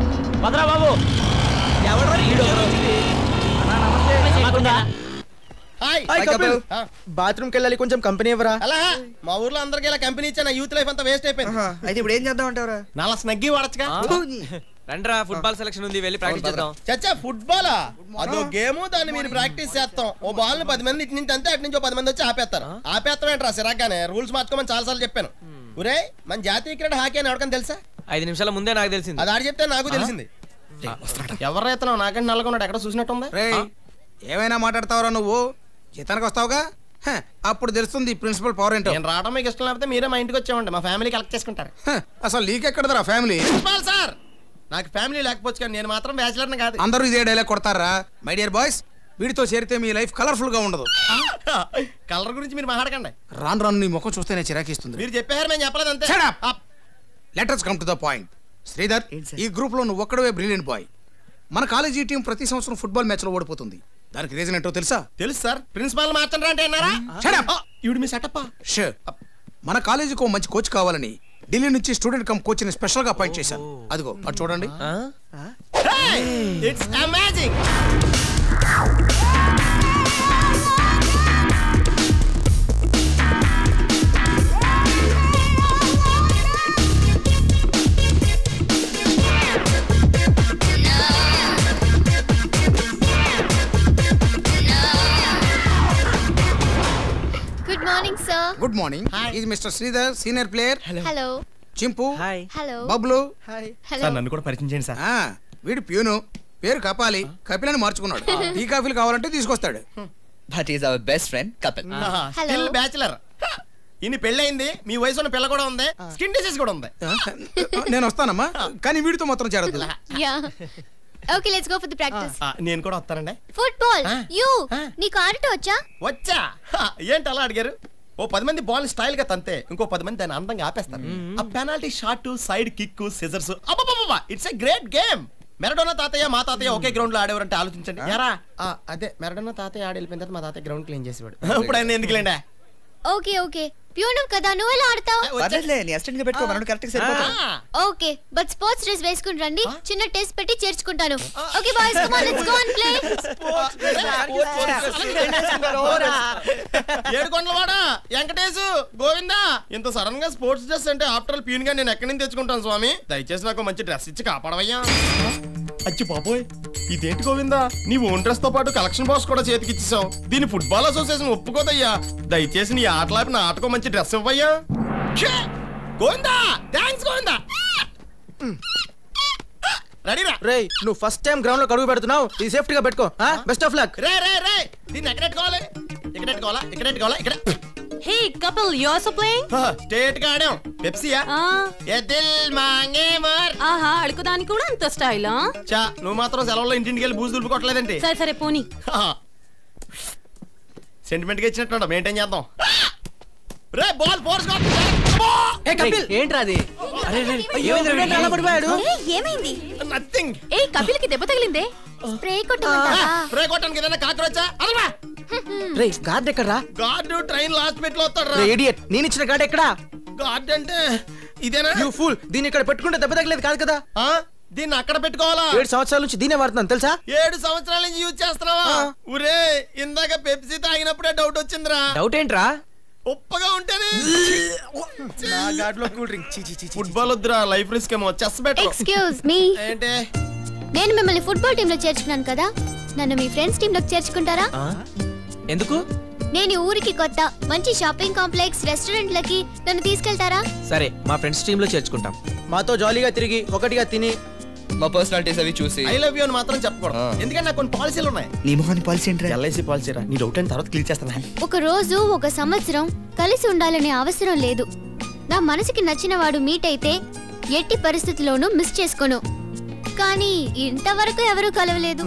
భద్రా బాబు మాకుందా హాయ్ హాయ్ కపిల్. బాత్రూమ్కి వెళ్ళాలి కొంచెం కంపెనీ ఇవ్వరా అలా మా ఊర్లో అందరికి ఇలా కంపెనీ ఇచ్చా నా యూత్ లైఫ్ అంతా వేస్ట్ అయిపోయింది అయితే ఇప్పుడు ఏం చేద్దాం అంటారా నల్ల స్నగ్గి వాడచ్చుగా రండ్రా ఫుట్బాల్ సెలక్షన్ ఉంది వెళ్ళి ప్రాక్టీస్ చేద్దాం చచ్చా ఫుట్బాలా అదో గేమ్ దాన్ని మీరు ప్రాక్టీస్ చేస్తాం ఓ బాల్ పది మంది ఇటు నుంచి అంతే అటు నుంచి ఓ పది మంది వచ్చి ఆపేస్తారు ఆపేస్తాం ఏంట్రా సిరాగ్గానే రూల్స్ మార్చుకోమని చాలా సార్లు చెప్పాను ఒరే మన జాతీయ క్రీడ హాకీ అని ఎవరికైనా తెలుసా ఐదు నిమిషాల ముందే నాకు తెలిసింది అది ఆడు చెప్తే నాకు తెలిసింది ఎవరు ఎత్తున్నావు నాకంటే నల్లగా ఎక్కడ చూసినట్టుంది రేయ్ ఏమైనా మాట్లాడతావురా నువ్వు జీతానికి వస్తావుగా హ, అప్పుడు తెలుస్తుంది ప్రిన్సిపల్ పవర్ ఏంటో నేను రావడం మీకు ఇష్టం లేకపోతే మీరే మా ఇంటికి వచ్చామండి మా ఫ్యామిలీ కలెక్ట్ చేసుకుంటారు హ, అసలు నీకెక్కడదరా ఫ్యామిలీ ప్రిన్సిపాల్ సార్ నాకు ఫ్యామిలీ లేకపోవచ్చు కానీ నేను మాత్రం బ్యాచిలర్ని కాదు అందరూ ఇదే డైలాగ్ కొడతారా మై డియర్ బాయ్స్ వీడితో చేరితే మీ లైఫ్ కలర్ఫుల్ గా ఉండదు కలర్ గురించి మీరు మాట్లాడకండి రాను రాను నీ ముఖం చూస్తేనే చిరాకిస్తుంది మీరు చెప్పారు మేము చెప్పలేదు అంతే letters come to the point Sridhar ఈ గ్రూప్ లో నువ్వు ఒక్కడవే బ్రిలియంట్ బాయ్ మన కాలేజీ టీం ప్రతి సంవత్సరం ఫుట్బాల్ మ్యాచ్ లో ఓడిపోతుంది దానికి రీజన్ ఏంటో తెలుసా తెలుసు సార్ ప్రిన్సిపాల్ మార్చండి అంటే అన్నారా ఇవిడు మీ సెటప్ షూర్ మన కాలేజీకి ఓ మంచి కోచ్ కావాలని ఢిల్లీ నుంచి స్టూడెంట్ కమ్ కోచ్ ని స్పెషల్ గా అపాయింట్ చేశాను అదిగో అటు చూడండి it's amazing good morning sir good morning ఇది mister Sridhar senior player hello Chimpu hello Bablu hello నన్ను కూడా పరిచయం చేయండి సార్ ఆ, వీడు ప్యూను పేరు కపాలి కపిల్ అని మార్చుకున్నాడు టీ కాఫీలు కావాలంటే తీసుకొస్తాడు that is our best friend Kapil still bachelor ఇన్ని పెళ్ళయింది మీ వయసు ఉన్న పిల్ల కూడా ఉంది స్కిన్ డిసీజ్ కూడా ఉంది నేను వస్తానమ్మా కానీ వీడితో మాత్రం చేరద్దు yeah okay let's go for the practice ఆ, నేను కూడా వస్తానండి ఫుట్బాల్ యూ నీకు ఆడటం వచ్చా వచ్చా హ, ఏంటి అలా అడిగారు ఓ పది మంది బాల్ స్టైల్ గా తంతే ఇంకో పది మంది దాన్ని అందంగా ఆపేస్తారు ఆ penalty shot side kick scissors it's a great game Maradona తాతయ్య మా తాతయ్య ఒకే గ్రౌండ్ లో ఆడేవారంటే ఆలోచించండి యారా ఆ, అదే మెరడోనా తాతయ్య ఆడి వెళ్ళిపోయిన తర్వాత మా తాతయ్య గ్రౌండ్ క్లీన్ చేసేవాడు ఇప్పుడు ఆయన ఎందుకు లేండా ఓకే ఓకే ప్యూనం కదా నువ్వు ఎలా ఆడతావు పర్లేదులే నీ అసిస్టెంట్ గా పెట్టుకో మనం కరెక్ట్ సరిపోతుంది ఓకే బట్ స్పోర్ట్స్ డ్రెస్ వేసుకుని రండి చిన్న టెస్ట్ పెట్టి చేర్చుకుంటాను okay boys come on let's go and play ఏడుకొండలవాడా వెంకటేశు గోవిందా ఇంత సడన్ గా స్పోర్ట్స్ డ్రెస్ అంటే ఆఫ్టర్ ప్యూన్ గా నేను ఎక్కడి నుంచి తెచ్చుకుంటాను స్వామి దయచేసి నాకు మంచి డ్రెస్ ఇచ్చి కాపాడవయ్యా అచ్చి బాబోయ్ ఇదేంటి గోవిందా నీ ఓన్ డ్రెస్ తో పాటు కలెక్షన్ బాక్స్ కూడా చేతికి ఇచ్చేసావు దీని ఫుట్బాల్ అసోసియేషన్ ఒప్పుకోదయ్యా దయచేసి నీ ఆటలాపి నా ఆటకో మంచి డ్రెస్ ఇవ్వయ్యా ఛే! గోవిందా థ్యాంక్స్ గోవిందా రెడీరా రేయ్ నువ్వు ఫస్ట్ టైం గ్రౌండ్ లో కడుగు పెడుతున్నావు ఇది సేఫ్టీగా పెట్టుకో బెస్ట్ ఆఫ్ లక్ రే రే రే దీన్ని ఎక్కడ పెట్టుకోవాలి ఇక్కడ పెట్టుకోవాలా ఇక్కడ పెట్టుకోవాలా ఇక్కడ హే Kapil you also playing state గా ఆడాం పెప్సియా ఏ దిల్ మాంగే మర్ ఆహా అడుగుదానికి కూడా అంత స్టైలా చా నువ్వు మాత్రం సెలవుల్లో ఇంటింటికి వెళ్ళి బూజు దులుపుకోవట్లేదండి సరే సరే పోనీ సెంటిమెంట్ గా ఇచ్చినట్టు మెయింటైన్ చేద్దాం రే బాల్ ఫోర్స్ ఏ కపిల్ ఏంట్రా అది అయ్యో వీడేంటి అలా పడిపోయాడు ఏమైంది నథింగ్ ఏ కపిల్ కి దెబ్బ తగిలిందే స్ప్రే కొట్టమంటావా స్ప్రే కొట్టడానికి ఏదైనా కాకరొచ్చా అదరా రే గార్డ్ ఎక్కడ్రా గార్డు ట్రైన్ లాస్ట్ మినిట్ లో వస్తాడు రే ఇడియట్ నేను ఇచ్చిన గార్డ్ ఎక్కడా గార్డ్ అంటే ఇదేనా యూ ఫూల్ దీన్ని ఇక్కడ పెట్టుకుంటే దెబ్బ తగలేదు కాదు కదా దీన్ని అక్కడ పెట్టుకోవాలా ఏడు సంవత్సరాల నుంచి దీనే వాడుతున్నాను తెలుసా ఏడు సంవత్సరాల నుంచి యూజ్ చేస్తున్నావా ఒరే ఇందాక పెప్సీ తాగినప్పుడే డౌట్ వచ్చిందిరా డౌట్ ఏంట్రా ఉప్పగా ఉంటేనే నా గార్డ్ లో కూల్ డ్రింక్ చీ చీ చీ ఫుట్బాల్ వద్దురా లైఫ్ రిస్క్ ఏమో చెస్ బెటర్ ఎక్స్క్యూజ్ మీ ఏంటి నేను మిమ్మల్ని ఫుట్బాల్ టీమ్ లో చేర్చుకున్నాను కదా నన్ను మీ ఫ్రెండ్స్ టీమ్ లోకి చేర్చుకుంటారా ఎందుకు నేను ఈ ఊరికి కొత్త మంచి షాపింగ్ కాంప్లెక్స్ రెస్టారెంట్లకి నన్ను తీసుకెళ్తారా సరే మా ఫ్రెండ్స్ టీమ్ లో చేర్చుకుంటాం మాతో జాలీగా తిరిగి ఒకటిగా తిని మా పర్సనాలిటీస్ అవి చూసి ఐ లవ్ యూ అని మాత్రం చెప్పకూడదు ఎందుకంటే నాకు కొన్ని పాలసీలు ఉన్నాయి నీ మొహాన్ని పాలసీ ఏంట్రా ఎల్ఐసి పాలసీ రా నీ డౌట్ అయిన తర్వాత క్లియర్ చేస్తాను ఒక రోజు ఒక సంవత్సరం కలిసి ఉండాలనే అవసరం లేదు నా మనసుకి నచ్చిన వాడు మీట్ అయితే ఎట్టి పరిస్థితుల్లోనూ మిస్ చేసుకోను కానీ ఇంతవరకు ఎవరూ కలవలేదు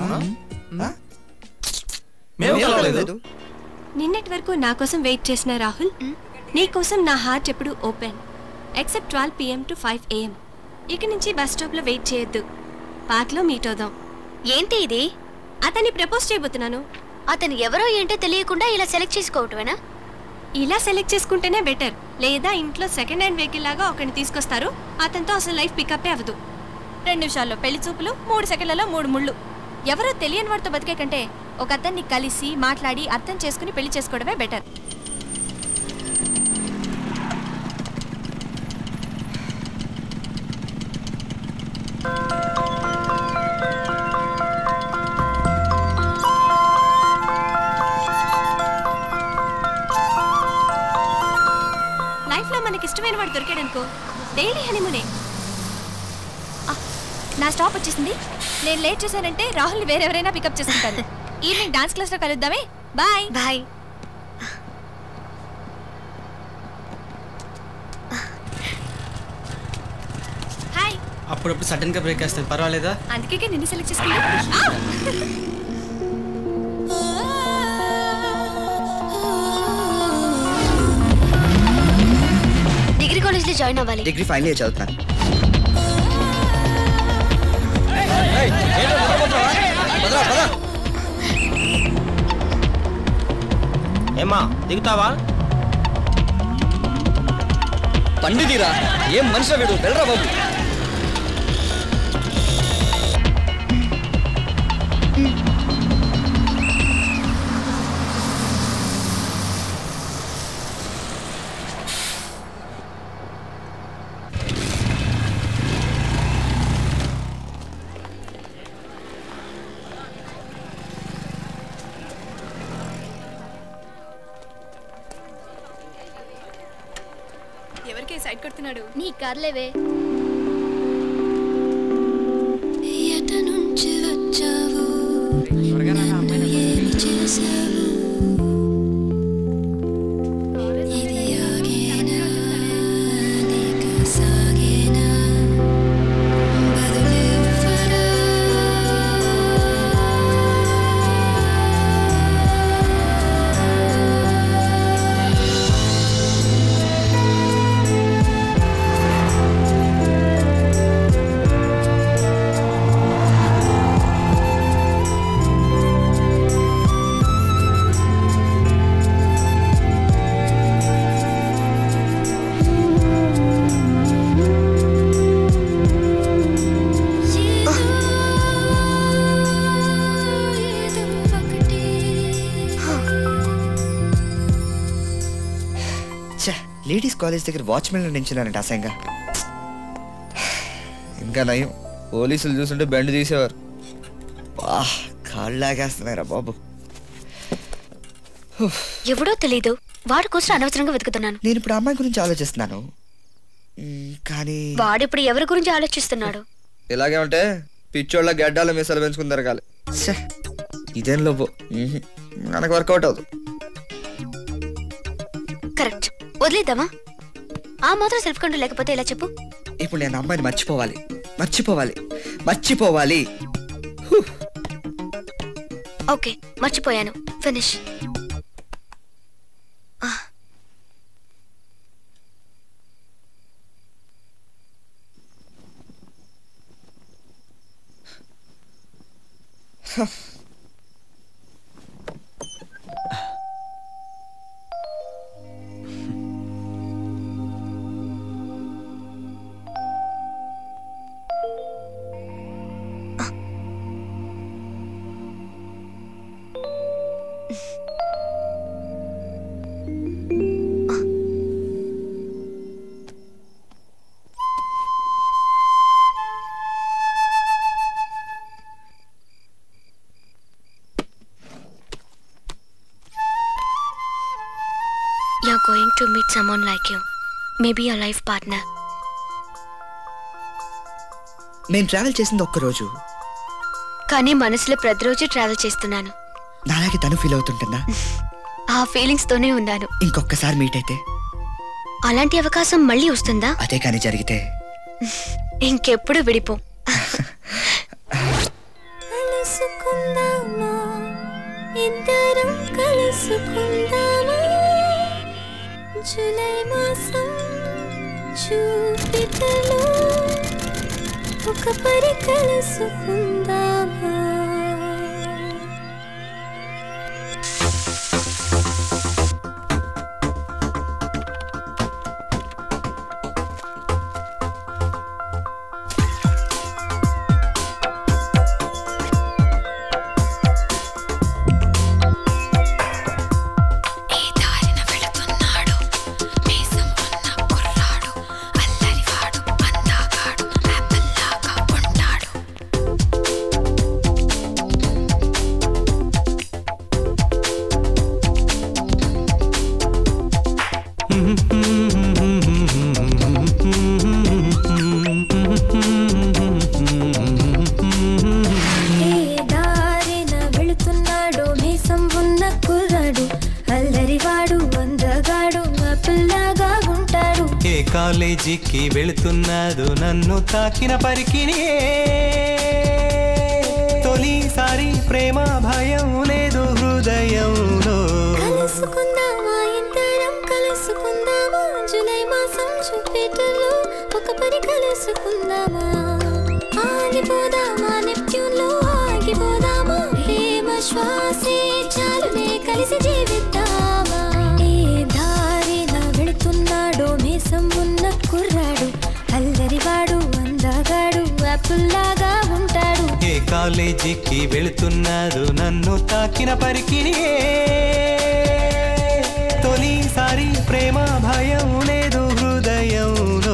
మేము కలవలేదు. నిన్నటి వరకు నా కోసం వెయిట్ చేసిన రాహుల్ నీ కోసం నా హార్ట్ ఎప్పుడు open except twelve PM to five AM ఇక నుంచి బస్ స్టాప్లో వెయిట్ చేయొద్దు పార్క్లో మీట్ అవుదాం ఏంటి ఇది అతన్ని ప్రపోజ్ చేయబోతున్నాను అతను ఎవరో ఏంటో తెలియకుండా ఇలా సెలెక్ట్ చేసుకోవటమేనా ఇలా సెలెక్ట్ చేసుకుంటేనే బెటర్ లేదా ఇంట్లో సెకండ్ హ్యాండ్ వెహికల్ లాగా ఒకరిని తీసుకొస్తారు అతనితో అసలు లైఫ్ పికప్పే అవ్వదు రెండు నిమిషాల్లో పెళ్లి చూపులు మూడు సెకండ్లలో మూడు ముళ్ళు ఎవరో తెలియని వాడితో బతికే కంటే ఒక అతన్ని కలిసి మాట్లాడి అర్థం చేసుకుని పెళ్లి చేసుకోవడమే బెటర్ లైఫ్లో మనకి ఇష్టమైన వాడు దొరికాడు అనుకో డైలీ హనీమూనే ఆ, నా స్టాప్ వచ్చేసింది నేను లేట్ చేశానంటే రాహుల్ని వేరెవరైనా పికప్ చేసుకుంటాను ఈవినింగ్ డాన్స్ క్లాస్లో కలుద్దామే బాయ్ బాయ్ హాయ్ అప్పుడప్పుడు సడన్ గా బ్రేక్ వేస్తుంది పర్వాలేదా అందుకే నిన్ను సెలెక్ట్ చేసుకున్నా ఆ! డిగ్రీ కాలేజ్లో జాయిన్ అవ్వాలి డిగ్రీ ఫైనల్ ఇయర్ చదువుతున్నాను ఏమా దిగుతావా పండితీరా ఏం మనిషి వీడు వెళ్ళరా బాబు ఎవరికి సైడ్ కొడుతున్నాడు నీ కార్లేవే నుంచి వచ్చావు ఏమి చేశావు ఇది ఆగేనా నీక సాగేనా బదులివ్వరా ఛే లేడీస్ కాలేజ్ దగ్గర వాచ్మెన్ నించున్నారంట అసహ్యంగా ఇంకా నయం పోలీసులు చూస్తుంటే బెండ్ తీసేవారు వా కాళ్ళు లాగేస్తున్నారా బాబు ఎవడో తెలీదు వాడి కోసం అనవసరంగా వెతుకుతున్నాను నేను ఇప్పుడు అమ్మాయి గురించి ఆలోచిస్తున్నాను మ్, కానీ వాడిప్పుడు ఎవరి గురించి ఆలోచిస్తున్నాడు ఇలాగే ఉంటే పిచ్చోళ్ళ గడ్డాల మీసాలు పెంచుకుని తిరగాలి ఛే, ఇదేం లోపు మ్హూ. మనకు వర్కౌట్ అవుతుంది కరెక్ట్ వదిలేద్దామా ఆ మాత్రం సెల్ఫ్ కంట్రోల్ లేకపోతే ఎలా చెప్పు ఇప్పుడు నేను అమ్మాయిని మర్చిపోవాలి మర్చిపోవాలి మర్చిపోవాలి ఓకే మర్చిపోయాను finish You're going to meet someone like you. Maybe your life partner. మేము ట్రావెల్ చేసింది ఒక్క రోజు కానీ మనసులో ప్రతిరోజు ట్రావెల్ చేస్తున్నాను నాలాగే తను ఫీల్ అవుతుంటుందా ఆ ఫీలింగ్స్ తోనే ఉన్నాను ఇంకొకసారి మీట్ అయితే అలాంటి అవకాశం మళ్ళీ వస్తుందా అదే కానీ జరిగితే ఇంకెప్పుడు విడిపో కలుసుకుందామా ఇద్దరం కలుసుకుందామా జూలై మాసం చూపితలో ఒక పరి కలుసుకుందామా కాలేజీకి వెళుతున్నాదు నన్ను తాకిన పరికిణి తొలిసారి ప్రేమ భయం లేదు హృదయంలో కలుసుకుందామా ఇద్దరం కలుసుకుందామా జూలై మాసం జూపిటర్లో ఒక పని కలుసుకుందామా ఆగిపోదామా నెప్ట్యూన్లో ఆగిపోదామా ప్రేమ శ్వాసే చాలునే కలిసి జీవిద్దామా ఏ దారిన వెళుతున్నాడో మీసం ఉన్న కుర్రాడు అల్లరివాడు అందగాడు యాపిల్లాగా ఉంటాడు ఏ కాలేజీకి వెళుతున్నాదు నన్ను తాకిన పరికిణి తొలిసారి ప్రేమ భయం లేదు హృదయంలో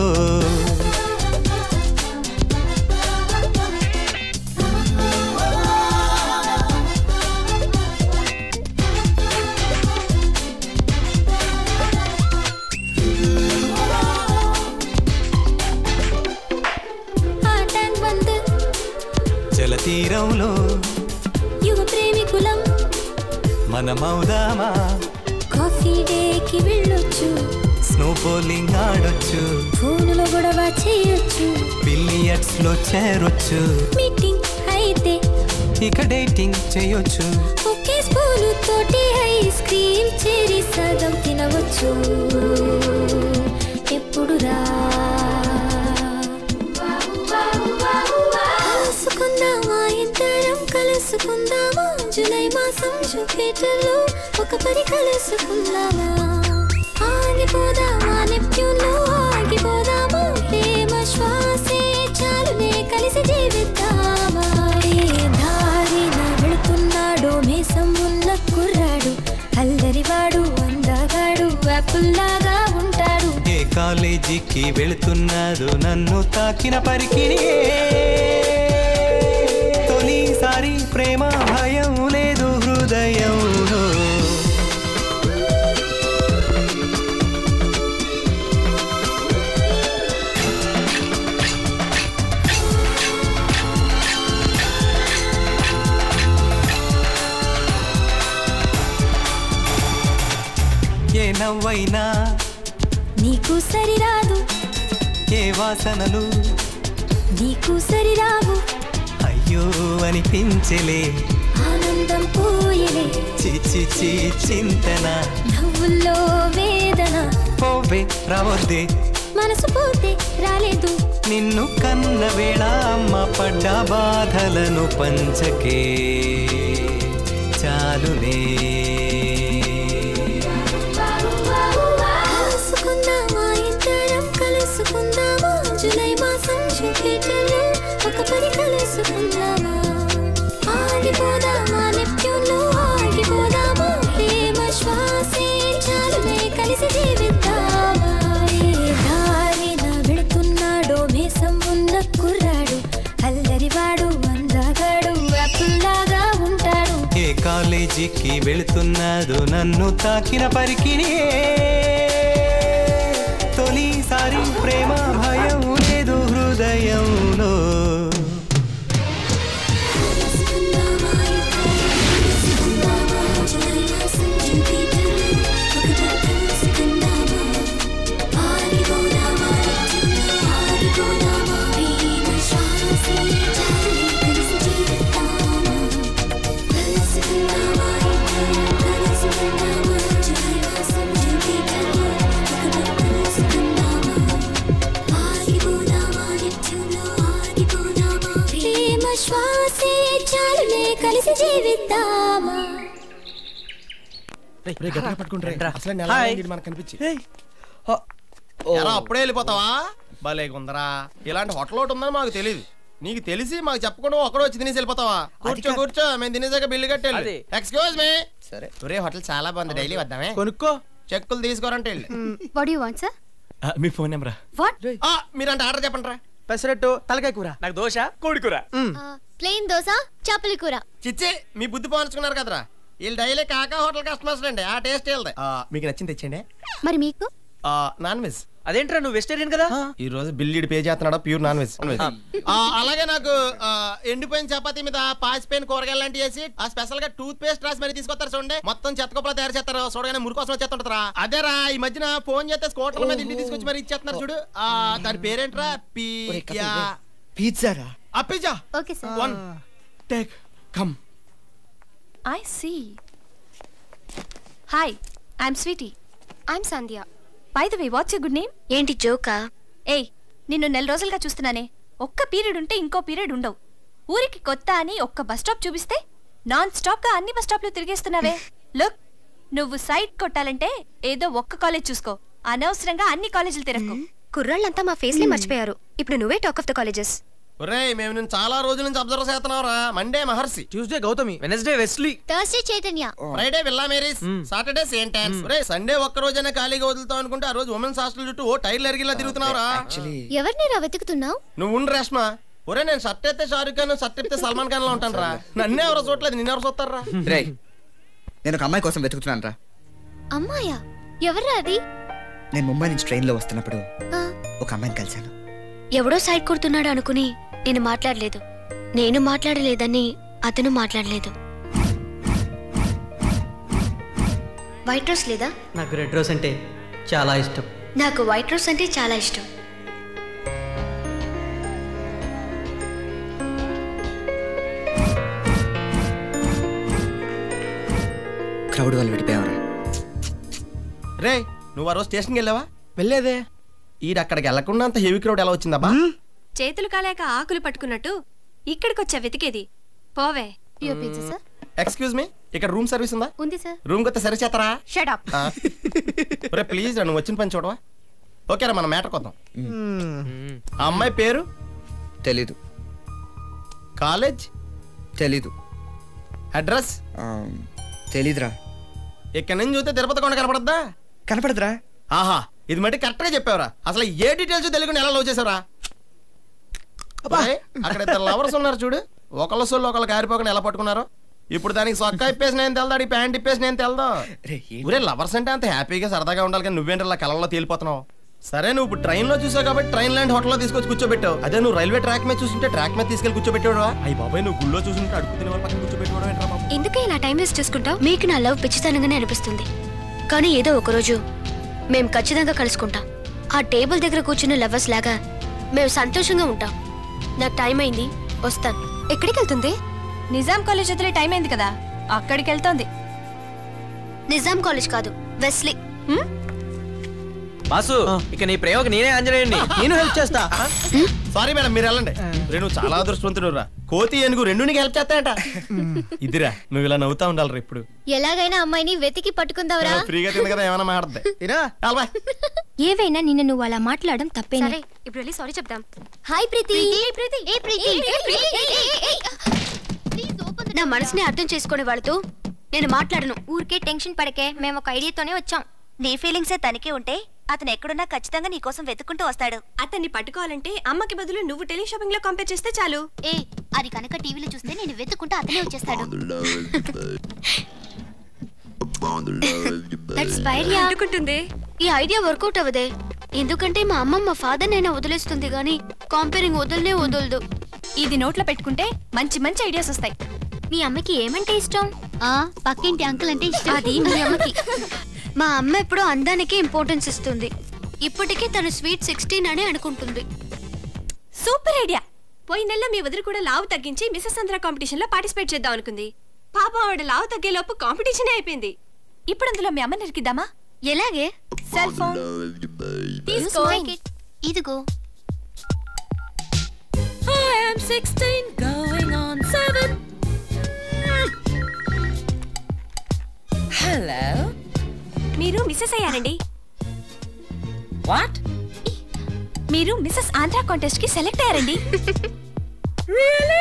ఆ ట్యాంక్ బంద్ జలతీరంలో యువ ప్రేమికులం మనమౌదామా కాఫీ డేకి వెళ్ళొచ్చు స్నో బౌలింగ్ ఆడొచ్చు ఫోనులో గొడవ చేయొచ్చు బిలియర్డ్స్ లో చేరొచ్చు మీటింగ్ అయితే ఇక డేటింగ్ చేయొచ్చు ఒకే స్పూను తోటి ఐస్ క్రీమ్ చేరి సగం తినవచ్చు ఎప్పుడురా కలుసుకుందామా ఇద్దరం కలుసుకుందామా జూలై మాసం జూపిటర్లో ఒక పని కలుసుకుందామా ఆగిపోదామా నెప్ట్యూన్లో ఆగిపోదామా ప్రేమ శ్వాసే చాలునే కలిసి జీవిద్దామా ఏ దారిన వెళుతున్నాడో మీసం ఉన్న కుర్రాడు అల్లరివాడు అందగాడు వేపుల్లాగా ఉంటాడు ఏ కాలేజీకి వెళుతున్నాదు నన్ను తాకిన పరికిణి తొలిసారి ప్రేమ భయం లేదు హృదయంలో ఏ నవ్వైనా నీకు సరిరాదు ఏ వాసనలు నీకు సరిరావు అయ్యో అనిపించలే ఆనందం పోయలే చిచి చి చింతన నవ్వుల్లో వేదన పోవే రావద్దే మనసు పోతే రాలేదు నిన్ను కన్న వేళ అమ్మ పడ్డ బాధలను పంచకే చాలునే కలుసుకుందామా ఇద్దరం కలుసుకుందామా జూలై మాసం జూపిటర్లో ఒక పని కలుసుకుందామా ఆగిపోదామా నెప్ట్యూన్లో ఆగిపోదామా ప్రేమ శ్వాసే చాలునే కలిసి జీవిద్దామా ఏ దారిన వెళుతున్నాడో మీసం ఉన్న కుర్రాడు అల్లరివాడు అందగాడు వేపుల్లాగా ఉంటాడు ఏ కాలేజీకి వెళుతున్నాదు నన్ను తాకిన పరికిణి తొలిసారి ప్రేమ భయం లేదు హృదయంలో ప్రేమ శ్వాసే చాలునే కలిసి జీవిద్దామా అసలే నెల హాయ్. అయింది మనకు కనిపించి ఎరా అప్పుడే వెళ్ళిపోతావా భలే ఉందరా ఇలాంటి హోటల్ ఒకటి ఉందని మాకు తెలియదు నీకు తెలిసి మాకు చెప్పకుండా ఒకడు వచ్చి తినేసి వెళ్ళిపోతావా కూర్చో కూర్చో మేము తినేసాక బిల్లు కట్టాలి అదే. ఎక్స్క్యూజ్ మీ సరే ఒరే హోటల్ చాలా బాగుంది డైలీ వద్దామే కొనుక్కో చెక్కులు తీసుకోరంటే వెళ్ళి వాట్ యు వాంట్ సార్ మీ ఫోన్ నెంబరా వాట్ ఆ, మీరంటే ఆర్డర్ చెప్పండి రా పెసరట్టు తలకాయ కూర నాకు దోశ కోడి కూర ప్లేన్ దోశ చేపల కూర చిచ్చి మీ బుద్ధి పోనుకున్నారు కదరా వీళ్ళు డైలీ కాకా హోటల్ కస్టమర్స్ అండి ఆ టేస్ట్ వెళ్దాయి మీకు నచ్చింది తెచ్చండి మరి మీకు నాన్ వెజ్ అదేంట్రా నువ్వు వెజిటేరియన్ కదా ఈ రోజు బిల్లీడి పే చేస్తున్నాడు ప్యూర్ నాన్ వెజ్ అలాగే నాకు ఆ, ఎండిపోయిన చపాతీ మీద పాసిపోయిన కూరగాయలు లాంటి వేసి ఆ స్పెషల్ గా టూత్ పేస్ట్ రాసి మరి తీసుకొస్తారు చూడండి మొత్తం చెత్తకొప్పలు తయారు చేస్తారు చూడగానే మురికి కోసం వచ్చేస్తుంటారా అదేరా ఈ మధ్యన ఫోన్ చేస్తే స్కూటర్ల మీద ఇంటికి తీసుకొచ్చి మరి ఇచ్చేస్తున్నారు చూడు ఆ దాని పేరేంట్రా పీ పిజ్జారా ఆ pizza okay one take come I see hi I'm Sweety I'm Sandhya by the way what's you good name ఏంటి జోకా ఏయ్ నిన్ను నెల రోజులుగా చూస్తున్నానే ఒక్క పీరియడ్ ఉంటే ఇంకో పీరియడ్ ఉండవు ఊరికి కొత్త అని ఒక్క బస్ స్టాప్ చూపిస్తే నాన్ స్టాప్ గా అన్ని బస్ స్టాప్లు తిరిగేస్తున్నావే లుక్ నువ్వు సైడ్ కొట్టాలంటే ఏదో ఒక్క కాలేజ్ చూసుకో అనవసరంగా అన్ని కాలేజీలు తిరగకు కుర్రాళ్ళంతా మా ఫేస్ ని మర్చిపోయారు ఇప్పుడు నువ్వే టాక్ ఆఫ్ ద కాలేజెస్ ఒరేయ్ మేము నేను చాలా రోజుల నుంచి అబ్జర్వ్ చేస్తున్నావురా Monday Maharshi Tuesday Gautami Wednesday Wesley Thursday Chaitanya Friday Villa Marie's Saturday Saint Ann's రే సండే ఒక్క రోజైనా ఖాళీగా వదులుతావు అనుకుంటే ఆ రోజు ఉమెన్స్ హాస్టల్ చుట్టూ ఓ టైర్లు ఎరిగిలా తిరుగుతున్నావురా ఎవరిని రా వెతుకుతున్నావు నువ్వు ఉండు రేష్మా ఒరే నేను షర్ట్ అయితే షారుఖ్ ఖాన్ షర్ట్ అయితే సల్మాన్ ఖాన్ లో ఉంటాను రా నన్నే ఎవరో చూడలేదు నిన్నెవరు చూస్తారా రే నేను ఒక అమ్మాయి కోసం వెతుకుతున్నాను రా అమ్మాయా ఎవరా అది నేను ముంబై నుంచి ట్రైన్లో వస్తున్నప్పుడు ఆ, ఒక అమ్మాయిని కలిశాను ఎవడో సైడ్ కొడుతున్నాడు అనుకుని నేను మాట్లాడలేదు నేను మాట్లాడలేదని అతను మాట్లాడలేదు వైట్ రోస్ లేదా నాకు రెడ్ రోజ్ అంటే చాలా ఇష్టం నాకు వైట్ రోస్ అంటే చాలా ఇష్టం క్రౌడ్ వల్ల విడిపోయావరా రే నువ్వు ఆ రోజు స్టేషన్కి వెళ్ళావా వెళ్ళేదే ఈడు అక్కడికి వెళ్ళకుండా అంత హెవీ క్రౌడ్ ఎలా వచ్చిందబ్బా చేతులు కాలేక ఆకులు పట్టుకున్నట్టు ఇక్కడికొచ్చా వెతికేది పోవే సార్ ఎక్స్క్యూజ్ మీ ఇక్కడ రూమ్ సర్వీస్ ఉందా ఉంది సార్ రూమ్ కొత్త సరి చేస్తారా షట్ అప్ ఆ. ఒరే ప్లీజ్ రా, నువ్వు వచ్చిన పని చూడవా ఓకేరా మన మ్యాటర్ కొద్దాం ఆ అమ్మాయి పేరు తెలీదు కాలేజ్ తెలీదు అడ్రస్ తెలీదురా ఇక్కడ నుంచి చూస్తే తిరుపతి కొండ కనపడద్దా కనపడదురా ఆహా ఇది మట్టి కరెక్ట్ గా చెప్పావురా అసలు ఏ డీటెయిల్స్ తెలియకుండా ఎలా లవ్ చేసావురా ఒరేయ్, అక్కడ ఇద్దరు లవర్స్ ఉన్నారు చూడు ఒకళ్ళ సొల్లు ఒకళ్ళు కారిపోకుండా ఎలా పట్టుకున్నారు ఇప్పుడు దానికి సొక్క ఇప్పేసి నేను తెల్దాడు ఈ ప్యాంట్ ఇప్పేసి నేను తెల్దా ఊరే లవర్స్ అంటే అంత హ్యాపీగా సరదాగా ఉండాలి కానీ నువ్వేంటి అలా కళ్ళలో తేలిపోతున్నావు సరే నువ్వు ఇప్పుడు ట్రైన్ లో చూసావు కాబట్టి ట్రైన్ ల్యాండ్ హోటల్లో తీసుకొచ్చి కూర్చోబెట్టావు అదే నువ్వు రైల్వే ట్రాక్ మీద చూస్తుంటే ట్రాక్ మీద తీసుకెళ్లి కూర్చోబెట్టాడు అయ్యి బాబాయ్ నువ్వు గుళ్ళో చూస్తుంటే అడుగు తినే వాళ్ళ పక్కన కూర్చోబెట్టాడు ఏంట్రా బాబు ఎందుకే ఇలా టైం వేస్ట్ చేసుకుంటావు మీకు నా లవ్ పిచ్చితనంగానే అనిపిస్తుంది కానీ ఏదో ఒక రోజు మేము ఖచ్చితంగా కలుసుకుంటాం ఆ టేబుల్ దగ్గర కూర్చున్న లవర్స్ లాగా మేము సంతోషంగా ఉంటాం నాకు టైం అయింది వస్తాను ఎక్కడికి వెళ్తుంది నిజాం కాలేజ్ వదిలే టైం అయింది కదా అక్కడికి వెళ్తోంది నిజాం కాలేజ్ కాదు వెస్లీ బాసు ఇక నీ ప్రయోగం నేనే ఆంజనేయుడిని నేను హెల్ప్ చేస్తా సారీ మేడం మీరు వెళ్ళండి రే నువ్వు చాలా అదృష్టవంతుడు రా కోతి ఏనుగు రెండు నీకు హెల్ప్ చేస్తాయట ఇదిరా నువ్వు ఇలా నవ్వుతా ఉండాలి ఇప్పుడు ఎలాగైనా అమ్మాయిని వెతికి పట్టుకుందావరా ఫ్రీగా తింది కదా ఏమైనా మాట్లాడద్ది ఏవైనా నిన్న నువ్వు అలా మాట్లాడడం తప్పే సరే ఇప్పుడు వెళ్ళి సారీ చెప్దాం హాయ్ ప్రీతి ప్రీతి ఏ ప్రీతి నా మనసుని అర్థం చేసుకునే వాళ్ళతో నేను మాట్లాడను ఊరికే టెన్షన్ పడకే మేము ఒక ఐడియాతోనే వచ్చాం నీ ఫీలింగ్సే తనకే ఉంటే అతను ఎక్కడున్నా ఖచ్చితంగా నీ కోసం వెతుక్కుంటూ వస్తాడు అతన్ని పట్టుకోవాలంటే అమ్మకి బదులు నువ్వు టెలి షాపింగ్ లో కంపేర్ చేస్తే చాలు ఏ అది కనుక టీవీలో చూస్తే నేను వెతుక్కుంటూ అతనే వచ్చేస్తాడు దట్స్ ఫైర్ అనుకుంటుంది ఈ ఐడియా వర్కౌట్ అవ్వదే ఎందుకంటే మా అమ్మ మా ఫాదర్ నైనా వదిలేస్తుంది గానీ కాంపేరింగ్ వదలనే వదలదు ఇది నోట్లో పెట్టుకుంటే మంచి మంచి ఐడియాస్ వస్తాయి మీ అమ్మకి ఏమంటే ఇష్టం ఆ పక్కింటి అంకుల్ అంటే ఇష్టం అది మీ అమ్మకి మా అమ్మ ఎప్పుడూ అందానికి ఇంపార్టెన్స్ ఇస్తుంది ఇప్పటికీ తను స్వీట్ సిక్స్టీన్ అని అనుకుంటుంది సూపర్ ఐడియా పోయిన నెలలో మీ వదిలి కూడా లావు తగ్గించి మిసెస్ ఆంధ్ర కాంపిటీషన్ లో పార్టిసిపేట్ చేద్దాం అనుకుంది పాపం ఆవిడ లావు తగ్గే లోపు కాంపిటీషన్ అయిపోయింది ఇప్పుడు అందులో మీ అమ్మ నరికిద్దామా ఎలాగే సెల్ ఫోన్ తీసుకో ఇదిగో I am 16, going on 7. Hello మీరు మిస్సెస్ అయ్యారండి వాట్ మీరు మిస్సెస్ ఆంధ్ర కాంటెస్ట్ కి సెలెక్ట్ అయ్యారండి రియలీ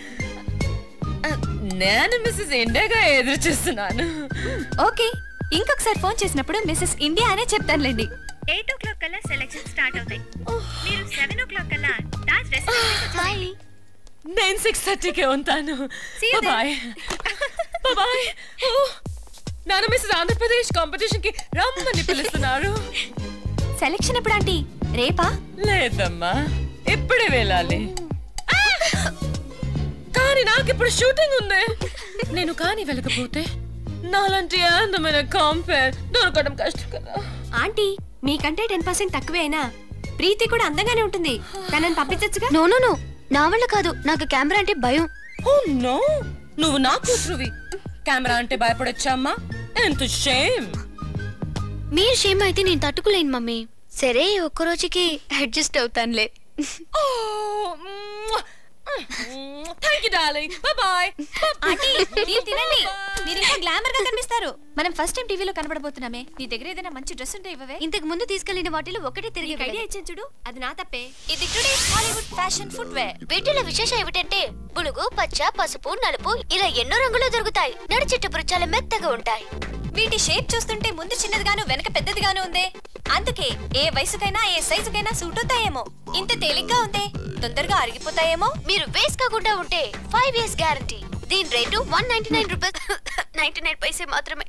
నేను మిస్సెస్ ఇండియాగా ఎదురు చూస్తున్నాను ఓకే ఇంకొకసారి ఫోన్ చేసినప్పుడు మిస్సెస్ ఇండియా అనే చెప్తానులేండి ఎయిట్ ఓ క్లాక్ కల్లా సెలక్షన్ స్టార్ట్ అవుతాయి మీరు సెవెన్ ఓ క్లాక్ కల్లా డాన్స్ హాయ్ నేను సిక్స్ థర్టీకే ఉంటాను బాయ్ బాయ్ నాన్న మిస్సెస్ ఆంధ్రప్రదేశ్ కాంపిటీషన్ కి రమ్మని పిలుస్తున్నారు సెలెక్షన్ ఎప్పుడు ఆంటీ రేపా లేదమ్మా ఇప్పుడే వెళ్ళాలి ఆ! కానీ నాకు ఇప్పుడు షూటింగ్ ఉంది నేను కానీ వెళ్ళకపోతే నాలాంటి అందమైన కాంపేర్ దొరకడం కష్టం కదా ఆంటీ మీకంటే టెన్ పర్సెంట్ తక్కువే అయినా ప్రీతి కూడా అందంగానే ఉంటుంది తనని పంపించచ్చుగా నో నో నో నా వల్ల కాదు నాకు కెమెరా అంటే భయం ఓ నో నువ్వు నా కూతురువి కెమెరా అంటే భయపడొచ్చా అమ్మా ఎంత షేమ్ మీరు షేమ్ అయితే నేను తట్టుకోలేను మమ్మీ సరే ఒక్క రోజుకి అడ్జస్ట్ అవుతానులే thank you darling bye bye aunty మీరు తినండి మీరు ఇంకా గ్లామర్ గా కనిపిస్తారు మనం ఫస్ట్ టైం టీవీలో కనబడబోతున్నామే నీ దగ్గర ఏదైనా మంచి డ్రెస్ ఉంటే ఇవ్వవే ఇంతకు ముందు తీసుకెళ్లిన వాటిలో ఒకటి తిరిగి ఐడియా ఇచ్చాను చూడు అది నా తప్పే ఇది today's Hollywood fashion footwear వీటిలో విశేషం ఏమిటంటే బులుగు పచ్చ పసుపు నలుపు ఇలా ఎన్నో రంగులు దొరుకుతాయి నడిచెట్టపురు చాలా మెత్తగా ఉంటాయి వీటి షేప్ చూస్తుంటే ముందు చిన్నదిగాను వెనక పెద్దదిగాను ఉందే అందుకే ఏ వయసుకైనా ఏ సైజుకైనా సూట్ అవుతాయేమో ఇంత తేలిగ్గా ఉందే తొందరగా అరిగిపోతాయేమో మీరు వేసుకోకుండా ఉంటే ఫైవ్ ఇయర్స్ గ్యారంటీ దీని rate one ninety nine rupees ninety nine paise మాత్రమే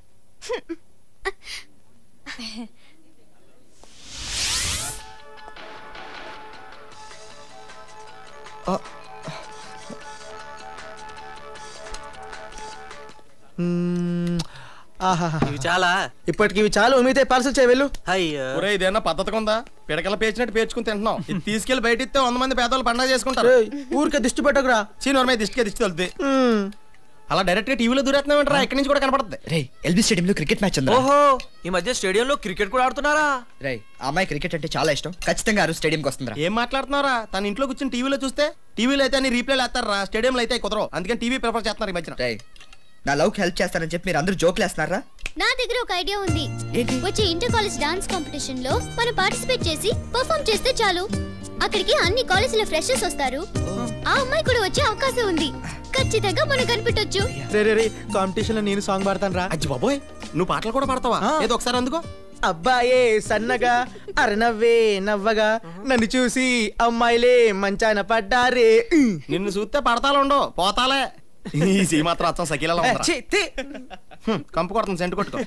ఇవి చాలా ఇప్పటికి ఇవి చాలు మీతే పార్సల్ చేయ వెళ్ళు అయ్యో ఒరే ఇదేనా పద్ధతి ఉందా పిడకల పేచినట్టు పేర్చుకుని తింటున్నాం ఇది తీసుకెళ్లి బయట ఇస్తే వంద మంది పేదవాళ్ళు పండగ చేసుకుంటారు ఏయ్, ఊరికే దిష్టి పెట్టకురా సీనియర్ దిష్టికే దిష్టి తలుతుంది అలా డైరెక్ట్ గా టీవీలో దూరేస్తున్నామంటారా ఇక్కడి నుంచి కూడా కనపడుతుంది రే ఎల్బీ స్టేడియంలో క్రికెట్ మ్యాచ్ ఉందా ఓహో ఈ మధ్య స్టేడియంలో క్రికెట్ కూడా ఆడుతున్నారా రే ఆ అమ్మాయి క్రికెట్ అంటే చాలా ఇష్టం ఖచ్చితంగా ఆ రోజు స్టేడియంకి వస్తుందిరా ఏం మాట్లాడుతున్నారా తన ఇంట్లో కూర్చొని టీవీలో చూస్తే టీవీలో అయితే అన్ని రీప్లేలు వేస్తారా స్టేడియంలో అయితే కుదరవు అందుకని టీవీ ప్రిఫర్ చేస్తున్నారు ఈ మధ్యన రే నా లవ్కి హెల్ప్ చేస్తారని చెప్పి మీరు అందరూ జోకులు వేస్తున్నారా నా దగ్గర ఒక ఐడియా ఉంది వచ్చే ఇంటర్ కాలేజ్ డాన్స్ కాంపిటీషన్ లో మనం పార్టిసిపేట్ చేసి పర్ఫామ్ చేస్తే చాలు అక్కడికి అన్ని కాలేజీల ఫ్రెషర్స్ వస్తారు ఆ అమ్మాయి కూడా వచ్చే అవకాశం ఉంది ఖచ్చితంగా మనం కనిపెట్టొచ్చు రే రే రే కాంపిటీషన్ లో నేను సాంగ్ పాడతాను రా అజ్జి బాబోయ్ నువ్వు పాటలు కూడా పాడతావా ఏదో ఒకసారి అందుకో అబ్బాయే సన్నగా అరనవ్వే నవ్వగా నన్ను చూసి అమ్మాయిలే మంచాన పడ్డారే నిన్ను చూస్తే పడతాలు ఉండవు పోతాలే ఈ సీ మాత్రం అచ్చం సకీలలో ఏ, ఛీ, తీ. కంపు కొడుతుంది సెంటు కొట్టుకో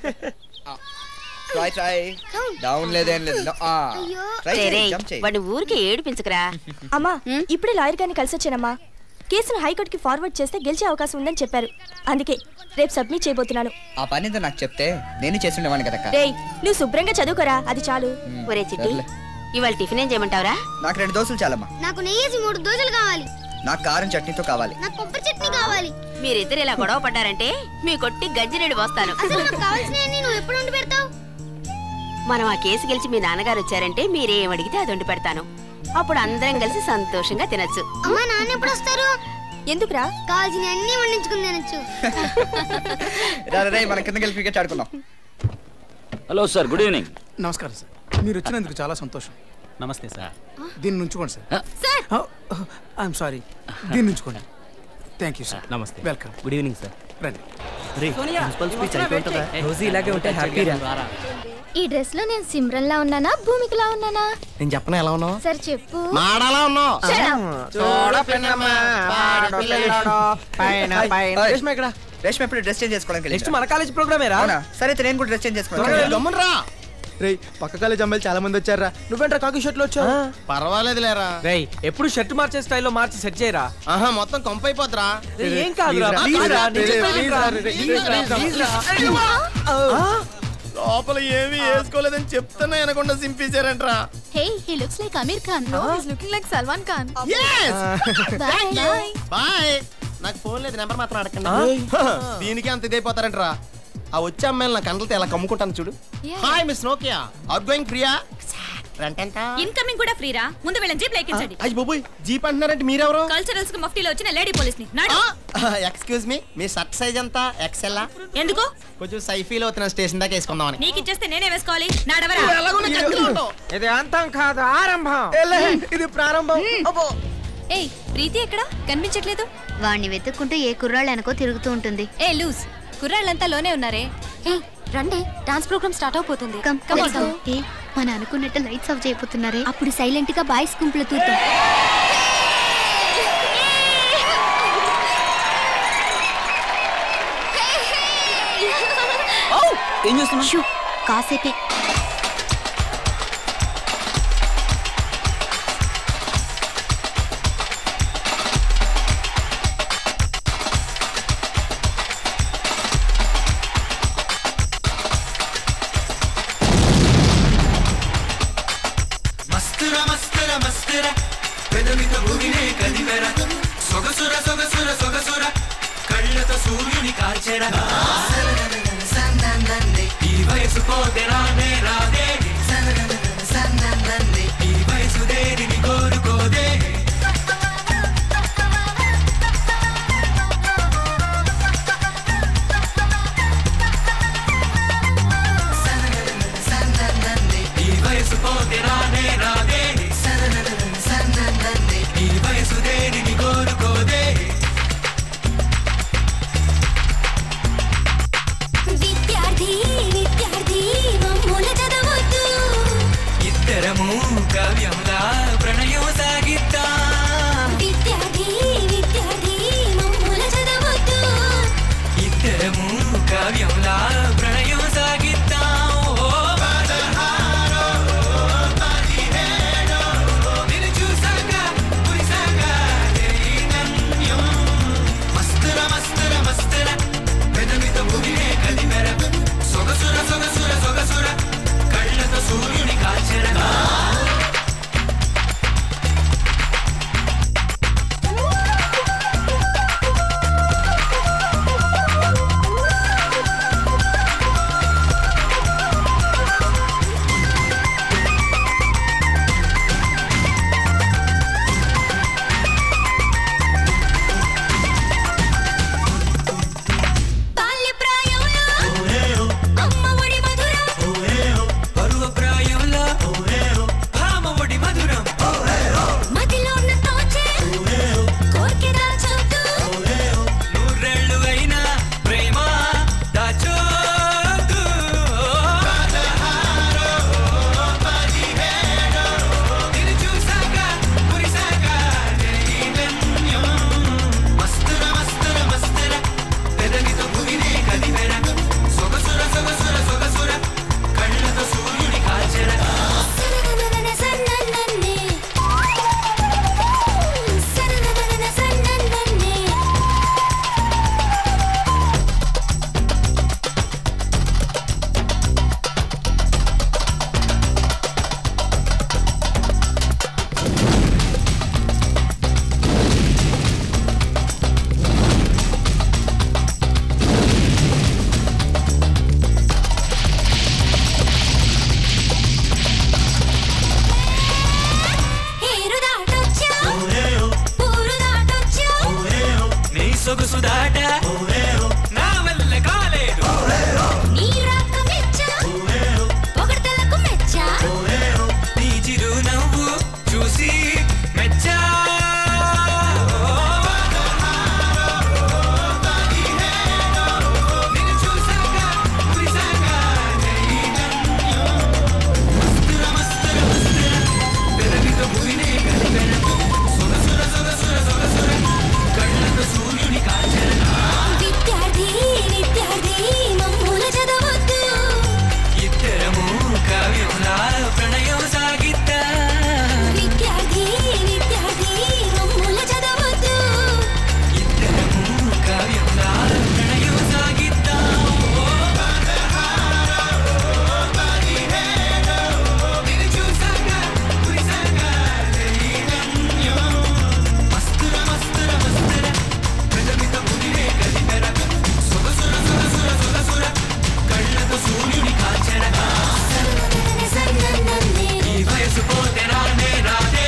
ట్రై ట్రై డౌన్ లేదేం లేదు No, ఆ. Try చేయి, jump చేయి. వాడి ఊరికి ఏడిపించకరా అమ్మా ఇప్పుడే లాయర్ గారిని కలిసి వచ్చానమ్మా కేసును హైకోర్టుకి ఫార్వర్డ్ చేస్తే గెలిచే అవకాశం ఉందని చెప్పారు అందుకే రేపు సబ్మిట్ చేయబోతున్నాను ఆ పని ఏందో నాకు చెప్తే నేనే చేసి ఉండేవాడిని కదా రేయ్ నువ్వు శుభ్రంగా చదువుకోరా అది చాలు ఒరే చిట్టి సర్లే. ఇవాళ టిఫిన్ ఏం చేయమంటావురా నాకు రెండు దోశలు చాలమ్మా నాకు నెయ్యేసి మూడు దోశలు కావాలి నాకు కారం చట్నీతో కావాలి నాకు కొబ్బరి చట్నీ కావాలి మీరిద్దరు ఇలా గొడవ పడ్డారంటే మీ కొట్టి గంజి నీళ్ళు పోస్తాను అసలు నాకు కావాల్సినవన్నీ నువ్వు ఎప్పుడు వండి పెడతావు మనం ఆ కేసు గెలిచి మీ నాన్నగారు వచ్చారంటే మీరేం అడిగితే అది వండి పెడతాను అప్పుడు అందరం కలిసి సంతోషంగా తినచ్చు అమ్మా నాన్న ఎప్పుడు వస్తారు ఎందుకురా కావాల్సిన అన్ని వండించుకుని తినచ్చు రా రా, రా, మన కింద కలిసి క్రికెట్ ఆడుకుందాం హలో సార్ గుడ్ ఈవినింగ్ నమస్కారం సార్ మీరు వచ్చినందుకు చాలా సంతోషం నమస్తే సార్ దీన్ని ఉంచుకోండి సార్ ఐఎమ్ సారీ దీన్ని ఉంచుకోండి థ్యాంక్ యూ సార్ నమస్తే వెల్కమ్ గుడ్ ఈవినింగ్ సార్ రండి ప్రిన్సిపల్ స్పీచ్ అయిపోతుందా రోజు ఇలాగే ఉంటే హ్యాపీ రా ఈ డ్రెస్ లో నేను సిమ్రన్ లా ఉన్నానా భూమికలా ఉన్నానా నేను చెప్పనా ఎలా ఉన్నావు సరే చెప్పు మాడాలా ఉన్నావు Shut up. చూడ పిన్నమ్మా, వాడు పిల్లలోడు, పైన పైన ఓయ్. రేష్మ ఇక్కడ రేష్మ ఎప్పుడు డ్రెస్ చేంజ్ చేసుకోవడానికి నెక్స్ట్ మన కాలేజ్ ప్రోగ్రామే రా అవునా సరే అయితే నేను కూడా డ్రెస్ చేంజ్ త్వరగా చేసుకోవాలి వెళ్ళు. గమ్మునరా రేయ్ పక్క కాలేజ్ అమ్మాయిలు చాలా మంది వచ్చారా నువ్వేంట్రా కాకి షర్ట్ లో వచ్చావు పర్వాలేదు లేరా రేయ్ ఎప్పుడు షర్ట్ మార్చే స్టైల్లో మార్చి సెట్ చేయరా ఆహా మొత్తం కంపు అయిపోద్రా రేయ్, ఏం కాదురా ప్లీజ్ రా నేను చెప్పేది రా. ప్లీజ్ రా. లోపల ఏమీ వేసుకోలేదని చెప్తున్నా అనకుండా సింపేశారంట్రా hey he looks like Aamir Khan no his looking like Salman Khan Thank you. Bye నాకు ఫోన్ లేదు నెంబర్ మాత్రం అడగండి దీనికి అంత ఇదైపోతారంటరా ఆ వచ్చే అమ్మాయిలు నా కండ్లతో ఎలా కమ్ముకుంటాను చూడు hi miss Nokia outgoing Priya incoming కూడా ఫ్రీరా ముందు వెళ్ళని జీప్ లెక్కించండి అయ్యి బాబోయ్ జీప్ అంటున్నారంటే మీరెవరు కల్చరల్స్ కి మఫ్టీలో వచ్చిన లేడీ పోలీస్ ని నాడు ఎక్స్క్యూజ్ మీ మీ షర్ట్ సైజ్ ఎంత ఎక్సెల్ ఎందుకు కొంచెం సైఫీలో అవుతున్న స్టేషన్ దాకా వేసుకుందామని నీకు ఇచ్చేస్తే నేనే వేసుకోవాలి నాడవరా ఇది అంతం కాదు ఆరంభం ఎల్లే, ఇది ప్రారంభం అబ్బో ఏయ్ ప్రీతి ఎక్కడ కనిపించట్లేదు వాడిని వెతుక్కుంటూ ఏ కుర్రాళ్ళు వెనకో తిరుగుతూ ఉంటుంది ఏ లూస్ కుర్రాళ్ళంతా లోనే ఉన్నారే ఏ రండి డాన్స్ ప్రోగ్రామ్ స్టార్ట్ అవబోతుంది కమ్ Come on, come. ఏ మన అనుకున్నట్టు లైట్స్ ఆఫ్ చేయబోతున్నారే అప్పుడు సైలెంట్ గా బాయ్స్ గుంపులో చూద్దాం ఏం చేస్తున్నావు కాసేపే పెదవిత భూమినే కదిపెర సొగసుర సొగసుర సొగసుర కళ్ళతో సూర్యుని కాల్చెర ఈ వయసు పోతే రానే రాదే ఈ వయసు దేనిని కోరుకోదే ఈ వయసు పోతే రానే రాదే ఈ వయసు దేనిని కోరుకోదే విద్యార్థి విద్యార్థి మమ్ముల చదవద్దు ఇద్దరము కావ్యంలా ప్రణయం సాగిద్దా విద్యార్థి విద్యార్థి మమ్ముల చదవద్దు ఇద్దరము కావ్యంలా ప్రణయం సాగిద్దా ఓ పదహారో, పదిహేడో, నిన్ను చూశాక కురిశాక చైతన్యం. మస్తుర మస్తుర మస్తుర పెదవితో భూమినే కదిమెర సొగసుర సొగసుర సొగసుర కళ్ళతో సూర్యుని కాల్చెరగా బాల్య ప్రాయంలో అమ్మ ఒడి మధురం పరువ ప్రాయంలో భామ ఒడి మధురం మదిలో ఉన్న తోచే కోర్కె దాచొద్దు నూరేళ్ళు అయినా ప్రేమ దాచోదు పదహారో, పదిహేడో, నిన్ను చూశాక కురిశాక చైతన్యం. మస్తుర మస్తుర మస్తుర పెదవితో భూమినే కదిపెర సొగసుర సొగసుర సొగసుర కళ్ళతో సూర్యుని కాల్చెర సనననన సన్నన్నన్నే సనననన సన్నన్నన్నే ఏరు దాటొచ్చా ఊరు దాటొచ్చా నీ సొగసు దాట నా వల్ల కాలేదు నీ రాక మెచ్చా పొగడ్తలకు మెచ్చా నీ చిరు నవ్వు చూసి మెచ్చా నిన్ను చూశాక కురిశాక చైతన్యం. మస్తుర మస్తుర మస్తుర పెదవితో భూమినే కదిపెన సొగసుర సొగసుర సొగసుర కళ్ళతో సూర్యుని కాల్చెర విద్యార్థి విద్యార్థి మమ్ముల చదవద్దు ఇద్దరము కావ్యంలా ప్రణయం సాగిద్దా విద్యార్థి విద్యార్థి మమ్ముల చదవద్దు ఇద్దరము కావ్యంలా ప్రణయం సాగిద్దా ఓ పదహారో, పదిహేడో, నిన్ను చూశాక కురిశాక చైతన్యం. మస్తుర మస్తుర మస్తుర పెదవితో భూమినే కదిపెర సొగసుర సొగసుర సొగసుర కళ్ళతో సూర్యుని కాల్చెర ఈ వయసు పోతే రానే రాదే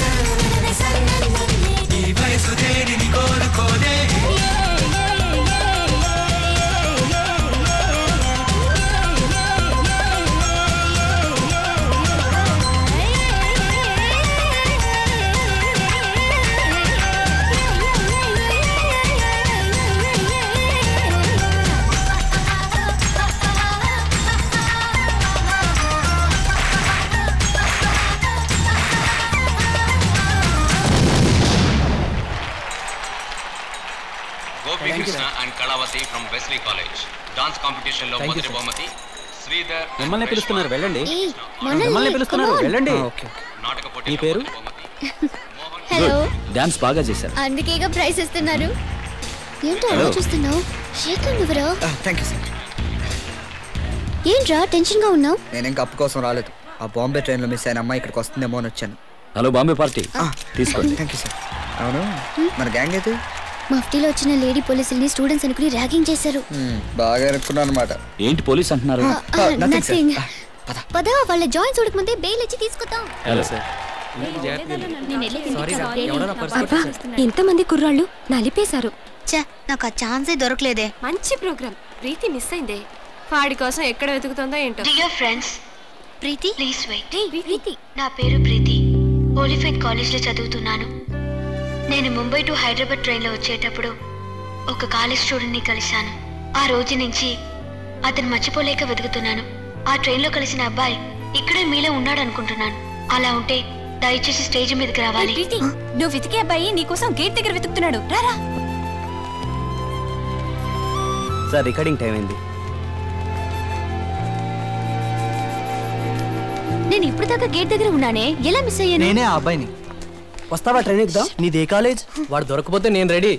ఈ వయసు దేనిని కోరుకోదే Gopikrishna and Kalavathi from Wesley college dance competition లో Thank you, మొదటి sir. బహుమతి శ్రీధర్ మిమ్మల్ని పిలుస్తున్నారు వెళ్ళండి మనల్ని, మిమ్మల్ని పిలుస్తున్నారు come on. వెళ్ళండి ఓకే నాటక మీ పేరు హలో డాన్స్ బాగా చేశారు అందుకేగా ప్రైజ్ ఇస్తున్నారు ఏంటో అలా Hello. చూస్తున్నావు శేఖర్ నువ్వురా థ్యాంక్ యూ సార్ ఏంట్రా టెన్షన్ గా ఉన్నావు నేను ఇంకా అప్పు కోసం రాలేదు ఆ బాంబే ట్రైన్లో మిస్ అయిన అమ్మాయి ఇక్కడికి వస్తుందేమో అని వచ్చాను హలో బాంబే పార్టీ తీసుకోండి థ్యాంక్ యూ సార్ అవును మన గ్యాంగ్ అయితే మఫ్టీలో వచ్చిన లేడీ పోలీసుల్ని స్టూడెంట్స్ అనుకుని ర్యాగింగ్ చేశారు బాగా ఎరుక్కున్నాను అనమాట ఏంటి పోలీస్ అంటున్నారు నథింగ్ పద వాళ్ళ జాయిన్స్ ఉడకముందే బెయిల్ ఇచ్చి తీసుకొద్దాం హలో సార్ అబ్బా ఎంతమంది కుర్రాళ్ళు నలిపేశారు చా నాకు ఆ ఛాన్సే దొరకలేదే మంచి ప్రోగ్రామ్ ప్రీతి మిస్ అయిందే వాడి కోసం ఎక్కడ వెతుకుతుందో ఏంటో dear friends Preethi please wait Preethi నా పేరు ప్రీతి ఓలిఫెంట్ కాలేజ్లో చదువుతున్నాను నేను ముంబై టు హైదరాబాద్ ట్రైన్లో వచ్చేటప్పుడు ఒక కాలేజ్ స్టూడెంట్ని కలిశాను ఆ రోజు నుంచి అతను మర్చిపోలేక వెతుకుతున్నాను ఆ ట్రైన్లో కలిసిన అబ్బాయి ఇక్కడే మీలో ఉన్నాడు అనుకుంటున్నాను అలా ఉంటే దయచేసి స్టేజ్ మీదకి రావాలి ప్రీతి నువ్వు వెతికే అబ్బాయి నీకోసం గేట్ దగ్గర వెతుకుతున్నాడు రారా సార్ రికార్డింగ్ టైం అయింది నేను ఇప్పుడు దాకా గేట్ దగ్గర ఉన్నానే ఎలా మిస్ అయ్యాను నేనే ఆ అబ్బాయిని వస్తావా ట్రైన్ ఎక్కుదాం నీదే కాలేజ్ వాడు దొరకపోతే నేను రెడీ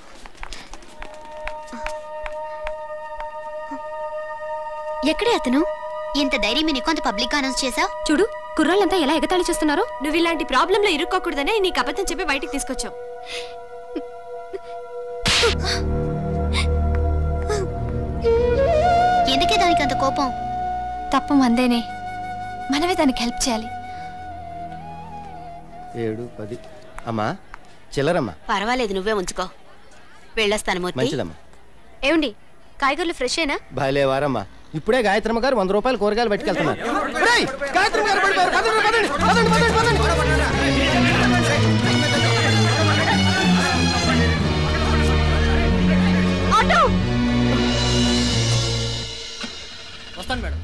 ఎక్కడే అతను ఇంత ధైర్యం నీకు అంత పబ్లిక్ అనౌన్స్ చేసా చూడు కుర్రాళ్ళంతా ఎలా ఎగతాళి చేస్తున్నారు నువ్వు ఇలాంటి ప్రాబ్లంలో ఇరుక్కోకూడదనే నీకు అబద్ధం చెప్పి బయటికి తీసుకొచ్చావు ఎందుకే దానికి అంత కోపం తప్పు మందేనే మనమే దానికి హెల్ప్ చేయాలి ఏడు పది అమ్మా చిల్లరమ్మా పర్వాలేదు నువ్వే ఉంచుకో వెళ్ళొస్తాను మూర్తి మంచిదమ్మా ఏమండి కాయగూరలు ఫ్రెష్ ఏనా భలే వారమ్మా ఇప్పుడే గాయత్రమ్మ గారు వంద రూపాయలు కూరగాయలు పట్టుకెళ్తున్నారు ఒరేయ్, గాయత్రమ్మ గారు పడిపోయారు. పదండి, పదండి, పదండి, పదండి, పదండి. ఆటో వస్తాను మేడం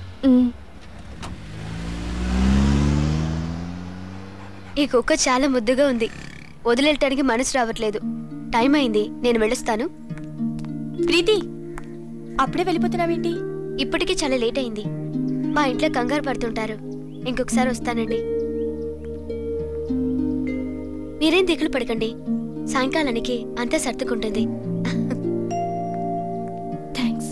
ఈ కుక్క చాలా ముద్దుగా ఉంది వదిలేయటానికి మనసు రావట్లేదు టైం అయింది నేను వెళ్ళొస్తాను ప్రీతి అప్పుడే వెళ్ళిపోతున్నావేంటి ఇప్పటికీ చాలా లేట్ అయింది మా ఇంట్లో కంగారు పడుతుంటారు ఇంకొకసారి వస్తానండి మీరేం దిగులు పడకండి సాయంకాలానికి అంతా సర్దుకుంటుంది థ్యాంక్స్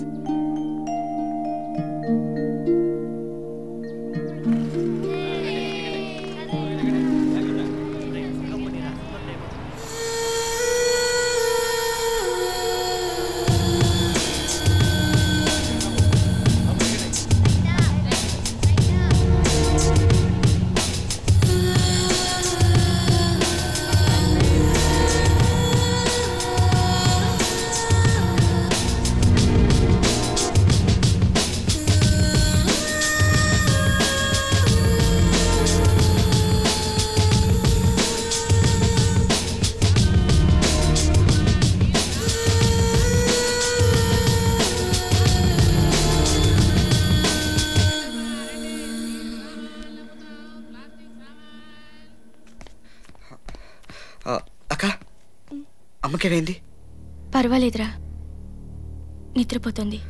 ఆ, అక్క అమ్మకేమైంది పర్వాలేదురా నిద్రపోతుంది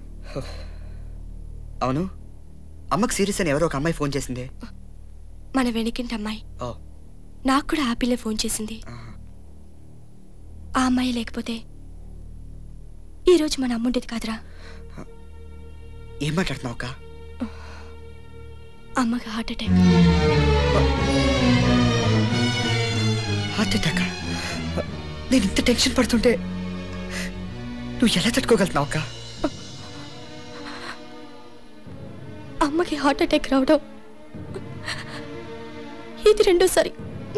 అవును అమ్మకి సీరియస్ అని ఎవరో ఒక అమ్మాయి ఫోన్ చేసింది మన వెనకింటి అమ్మాయి ఓ నాకు కూడా ఆ పిల్ల ఫోన్ చేసింది ఆ అమ్మాయి లేకపోతే ఈరోజు మన అమ్ముండేది కాదురా ఏం మాట్లాడుతున్నావు అక్క అమ్మకి హార్ట్ అటాక్ హార్ట్ అటాక్ నేను ఇంత టెన్షన్ పడుతుంటే నువ్వు ఎలా తట్టుకోగలుగుతున్నావు అక్క అమ్మకి హార్ట్ అటాక్ రావడం ఇది రెండోసారి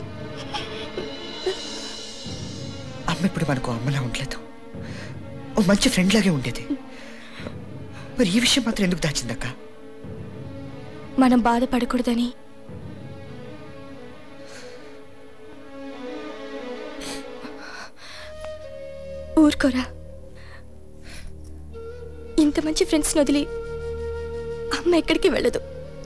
అమ్మ ఇప్పుడు మనకు అమ్మలా ఉండలేదు ఓ మంచి ఫ్రెండ్ లాగే ఉండేది మరి ఈ విషయం మాత్రం ఎందుకు దాచిందక్క మనం బాధపడకూడదని ఊరుకోరా ఇంత మంచి ఫ్రెండ్స్ని వదిలి అమ్మ ఎక్కడికి వెళ్ళదు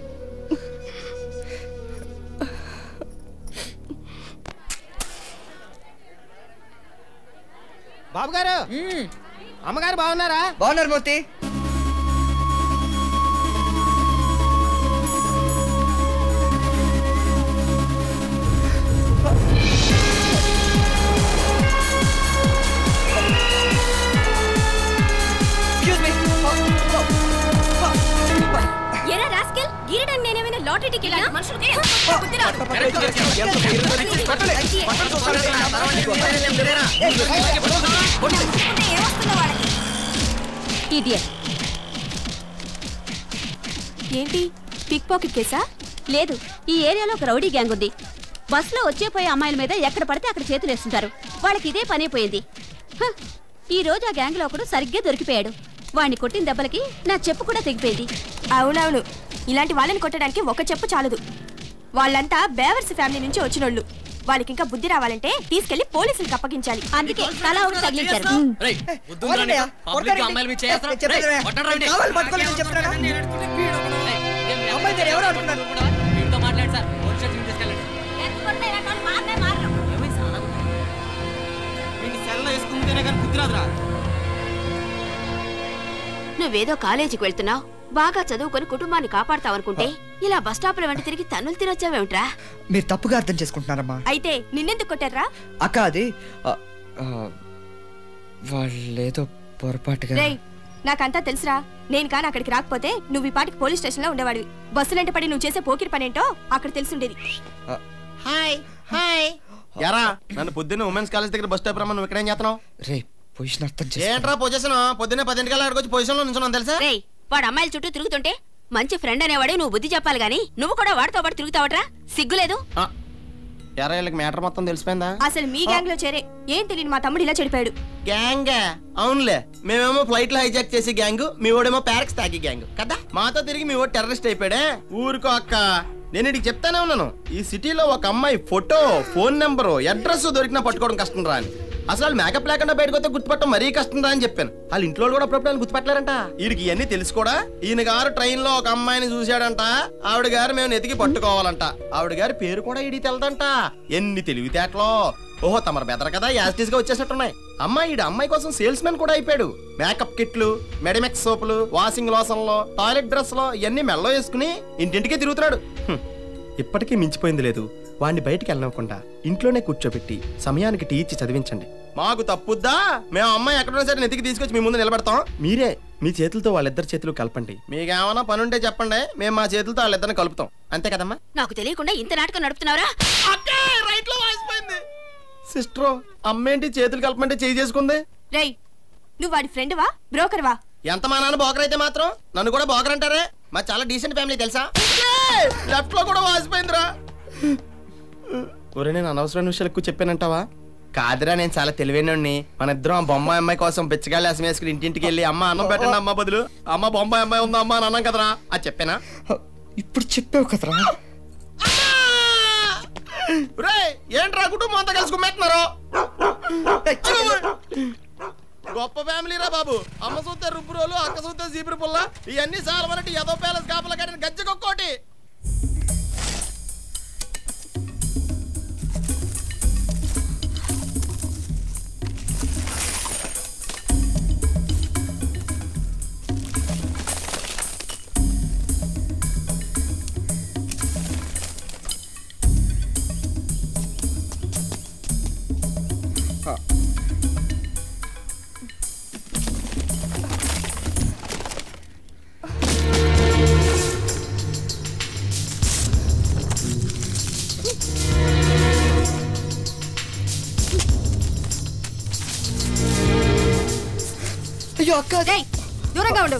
బాబు గారు అమ్మగారు బాగున్నారా బాగున్నారు మూర్తి ఎరా రాస్కెల్ గీరడానికి నేనేమైనా లాటరీ సొసైటీకి వెళ్ళినా మనుషులకి బుద్ధి రాదు. ఇడియట్ ఏంటి పిక్ పాకెట్ కేసా లేదు ఈ ఏరియాలో ఒక రౌడీ గ్యాంగ్ ఉంది బస్సులో వచ్చే పోయే అమ్మాయిల మీద ఎక్కడ పడితే అక్కడ చేతులు వేస్తుంటారు వాళ్ళకి ఇదే పని అయిపోయింది హ, ఈ రోజు ఆ గ్యాంగ్ లో ఒకడు సరిగ్గా దొరికిపోయాడు వాడిని కొట్టిన దెబ్బలకి నా చెప్పు కూడా తెగిపోయింది అవునవును ఇలాంటి వాళ్ళని కొట్టడానికి ఒక చెప్పు చాలదు వాళ్ళంతా బేవర్స్ ఫ్యామిలీ నుంచి వచ్చినోళ్ళు వాళ్ళకి ఇంకా బుద్ధి రావాలంటే తీసుకెళ్లి పోలీసులకు అప్పగించాలి అందుకే తలా ఒకటి తగిలించారు రేయ్, బుద్ధుందిరా నీకు? పబ్లిక్ గా అమ్మాయిల మీద చేయేస్తున్నావు? రేయ్, కొట్టండి రా వీడిని. అమ్మాయి దగ్గర ఎవరు అనుకున్నారు వీడితో మాట్లాడు సార్ పోలీస్ స్టేషన్కి తీసుకెళ్ళండి వీడిని సెల్లో వేసుకుంటేనే కానీ బుద్ధి రాదురా నువ్వేదో కాలేజీకి వెళ్తున్నావు బాగా చదువుకొని కుటుంబాన్ని కాపాడతావనుకుంటే ఇలా బస్ స్టాప్ల వెంట తిరిగి తన్నులు తినొచ్చావేమిట్రా మీరు తప్పుగా అర్థం చేసుకుంటున్నారమ్మా అయితే నిన్నెందుకు కొట్టారా అక్క అది ఆ, ఆ, వాళ్ళేదో పొరపాటుగా రేయ్ నాకంతా తెలుసురా నేను కానీ అక్కడికి రాకపోతే నువ్వు ఈ పాటికి పోలీస్ స్టేషన్ లో ఉండేవాడివి బస్సులంట పడి నువ్వు చేసే పోకిరి పనేంటో అక్కడ తెలుసుండేది హాయ్ హాయ్ యారా నన్ను పొద్దున్న ఉమెన్స్ కాలేజ్ దగ్గర బస్ స్టాప్ రమ్మని నువ్వు ఇక్కడేం చేస్తున్నావు రే పొజిషన్ అర్థం ఏంట్రా పొజిషన్ పొద్దున్నే పదింటికల్లా అక్కడికి వచ్చి పొజిషన్ లో నిల్చున్నాను తెలుసా రేయ్ వాడు అమ్మాయిల చుట్టూ తిరుగుతుంటే మంచి ఫ్రెండ్ అనేవాడే నువ్వు బుద్ధి చెప్పాలి గాని నువ్వు కూడా వాడితో పాటు తిరుగుతావట్రా సిగ్గులేదు యారా వీళ్ళకి మ్యాటర్ మొత్తం తెలిసిపోయిందా అసలు మీ గ్యాంగ్ లో చేరే ఏం తెలియని మా తమ్ముడు ఇలా చెడిపాడు గ్యాంగ్ అవునులే మేమేమో ఫ్లైట్ లో హైజాక్ చేసి గ్యాంగ్ మీ ఓడేమో ప్యారెక్స్ తాకి గ్యాంగ్ కదా మాతో తిరిగి మీ ఓడి టెర్రరిస్ట్ అయిపోయాడే ఊరుకో అక్క నేను ఇడికి చెప్తానే ఉన్నాను ఈ సిటీలో ఒక అమ్మాయి ఫోటో ఫోన్ నెంబరు అడ్రస్ దొరికినా పట్టుకోవడం కష్టం రా అని అసలు వాళ్ళు మేకప్ లేకుండా బయటకు వస్తే గుర్తుపట్టడం మరీ కష్టం రా అని చెప్పాను వాళ్ళ ఇంట్లో వాళ్ళు కూడా అప్పుడప్పుడు ఆయన గుర్తుపట్టలేరంట వీడికి ఇవన్నీ తెలుసు కూడా ఈయన గారు ట్రైన్ లో ఒక అమ్మాయిని చూశాడంట ఆవిడ గారు మేము నెతికి పట్టుకోవాలంట ఆవిడ గారి పేరు కూడా ఇడికి తెలదంట ఎన్ని తెలివితేటలో ఓహో తమరు బెదర కదా యాజిటీస్ గా వచ్చేసినట్టున్నాయి అమ్మాయి ఈడు అమ్మాయి కోసం సేల్స్ మెన్ కూడా అయిపోయాడు మేకప్ కిట్లు మెడిమెక్స్ సోపులు వాషింగ్ లోషన్లో టాయిలెట్ డ్రెస్ లో ఇవన్నీ మెల్లో వేసుకుని ఇంటింటికి తిరుగుతున్నాడు హ్మ్. ఇప్పటికీ మించిపోయింది లేదు వాడిని బయటికి వెళ్ళనివ్వకుండా ఇంట్లోనే కూర్చోబెట్టి సమయానికి టీ ఇచ్చి చదివించండి మాకు తప్పుద్దా మేము అమ్మాయి ఎక్కడున్నా సరే నెతికి తీసుకొచ్చి మీ ముందు నిలబెడతాం మీరే మీ చేతులతో వాళ్ళిద్దరి చేతులు కలపండి మీకేమైనా పని ఉంటే చెప్పండి మేము మా చేతులతో వాళ్ళిద్దరిని కలుపుతాం అంతే కదమ్మా నాకు తెలియకుండా ఇంత నాటకం నడుపుతున్నావురా రైట్ లో వాసిపోయింది సిస్టర్ అమ్మేంటి చేతులు కలపమంటే చేయి చేసుకుంది రేయ్ నువ్వు వాడి ఫ్రెండ్వా బ్రోకర్వా ఎంత మా నాన్న బోకర్ అయితే మాత్రం నన్ను కూడా బోకర్ అంటారే మా చాలా డీసెంట్ ఫ్యామిలీ తెలుసా లెఫ్ట్ లో కూడా వాసిపోయిందిరా ఒరే నేను అనవసరమైన విషయాలు ఎక్కువ చెప్పానంటావా కాదురా నేను చాలా తెలివైనోడిని మన ఇద్దరం ఆ బొమ్మాయి అమ్మాయి కోసం బెచ్చగాళ్ళు అసం వేసుకుని ఇంటింటికి వెళ్ళి అమ్మ అన్నం పెట్టండి అమ్మ బదులు అమ్మ బొమ్మాయి అమ్మాయి ఉందా అమ్మ అని అన్నాం కదరా అది చెప్పానా ఇప్పుడు చెప్పావు కదరా రే ఏంట్రా కుటుంబం అంతా కలిసి కుమ్మేస్తున్నారు గొప్ప ఫ్యామిలీ రా బాబు అమ్మ చూస్తే రుబ్బురోలు అక్క చూస్తే జీపురు పుల్ల ఇవన్నీ చాలా వరకు ఏదో ప్యాలెస్ కాపలా కట్టిన గజ్జకొక్కోటి అయ్యో అక్క రేయ్ దూరంగా ఉండు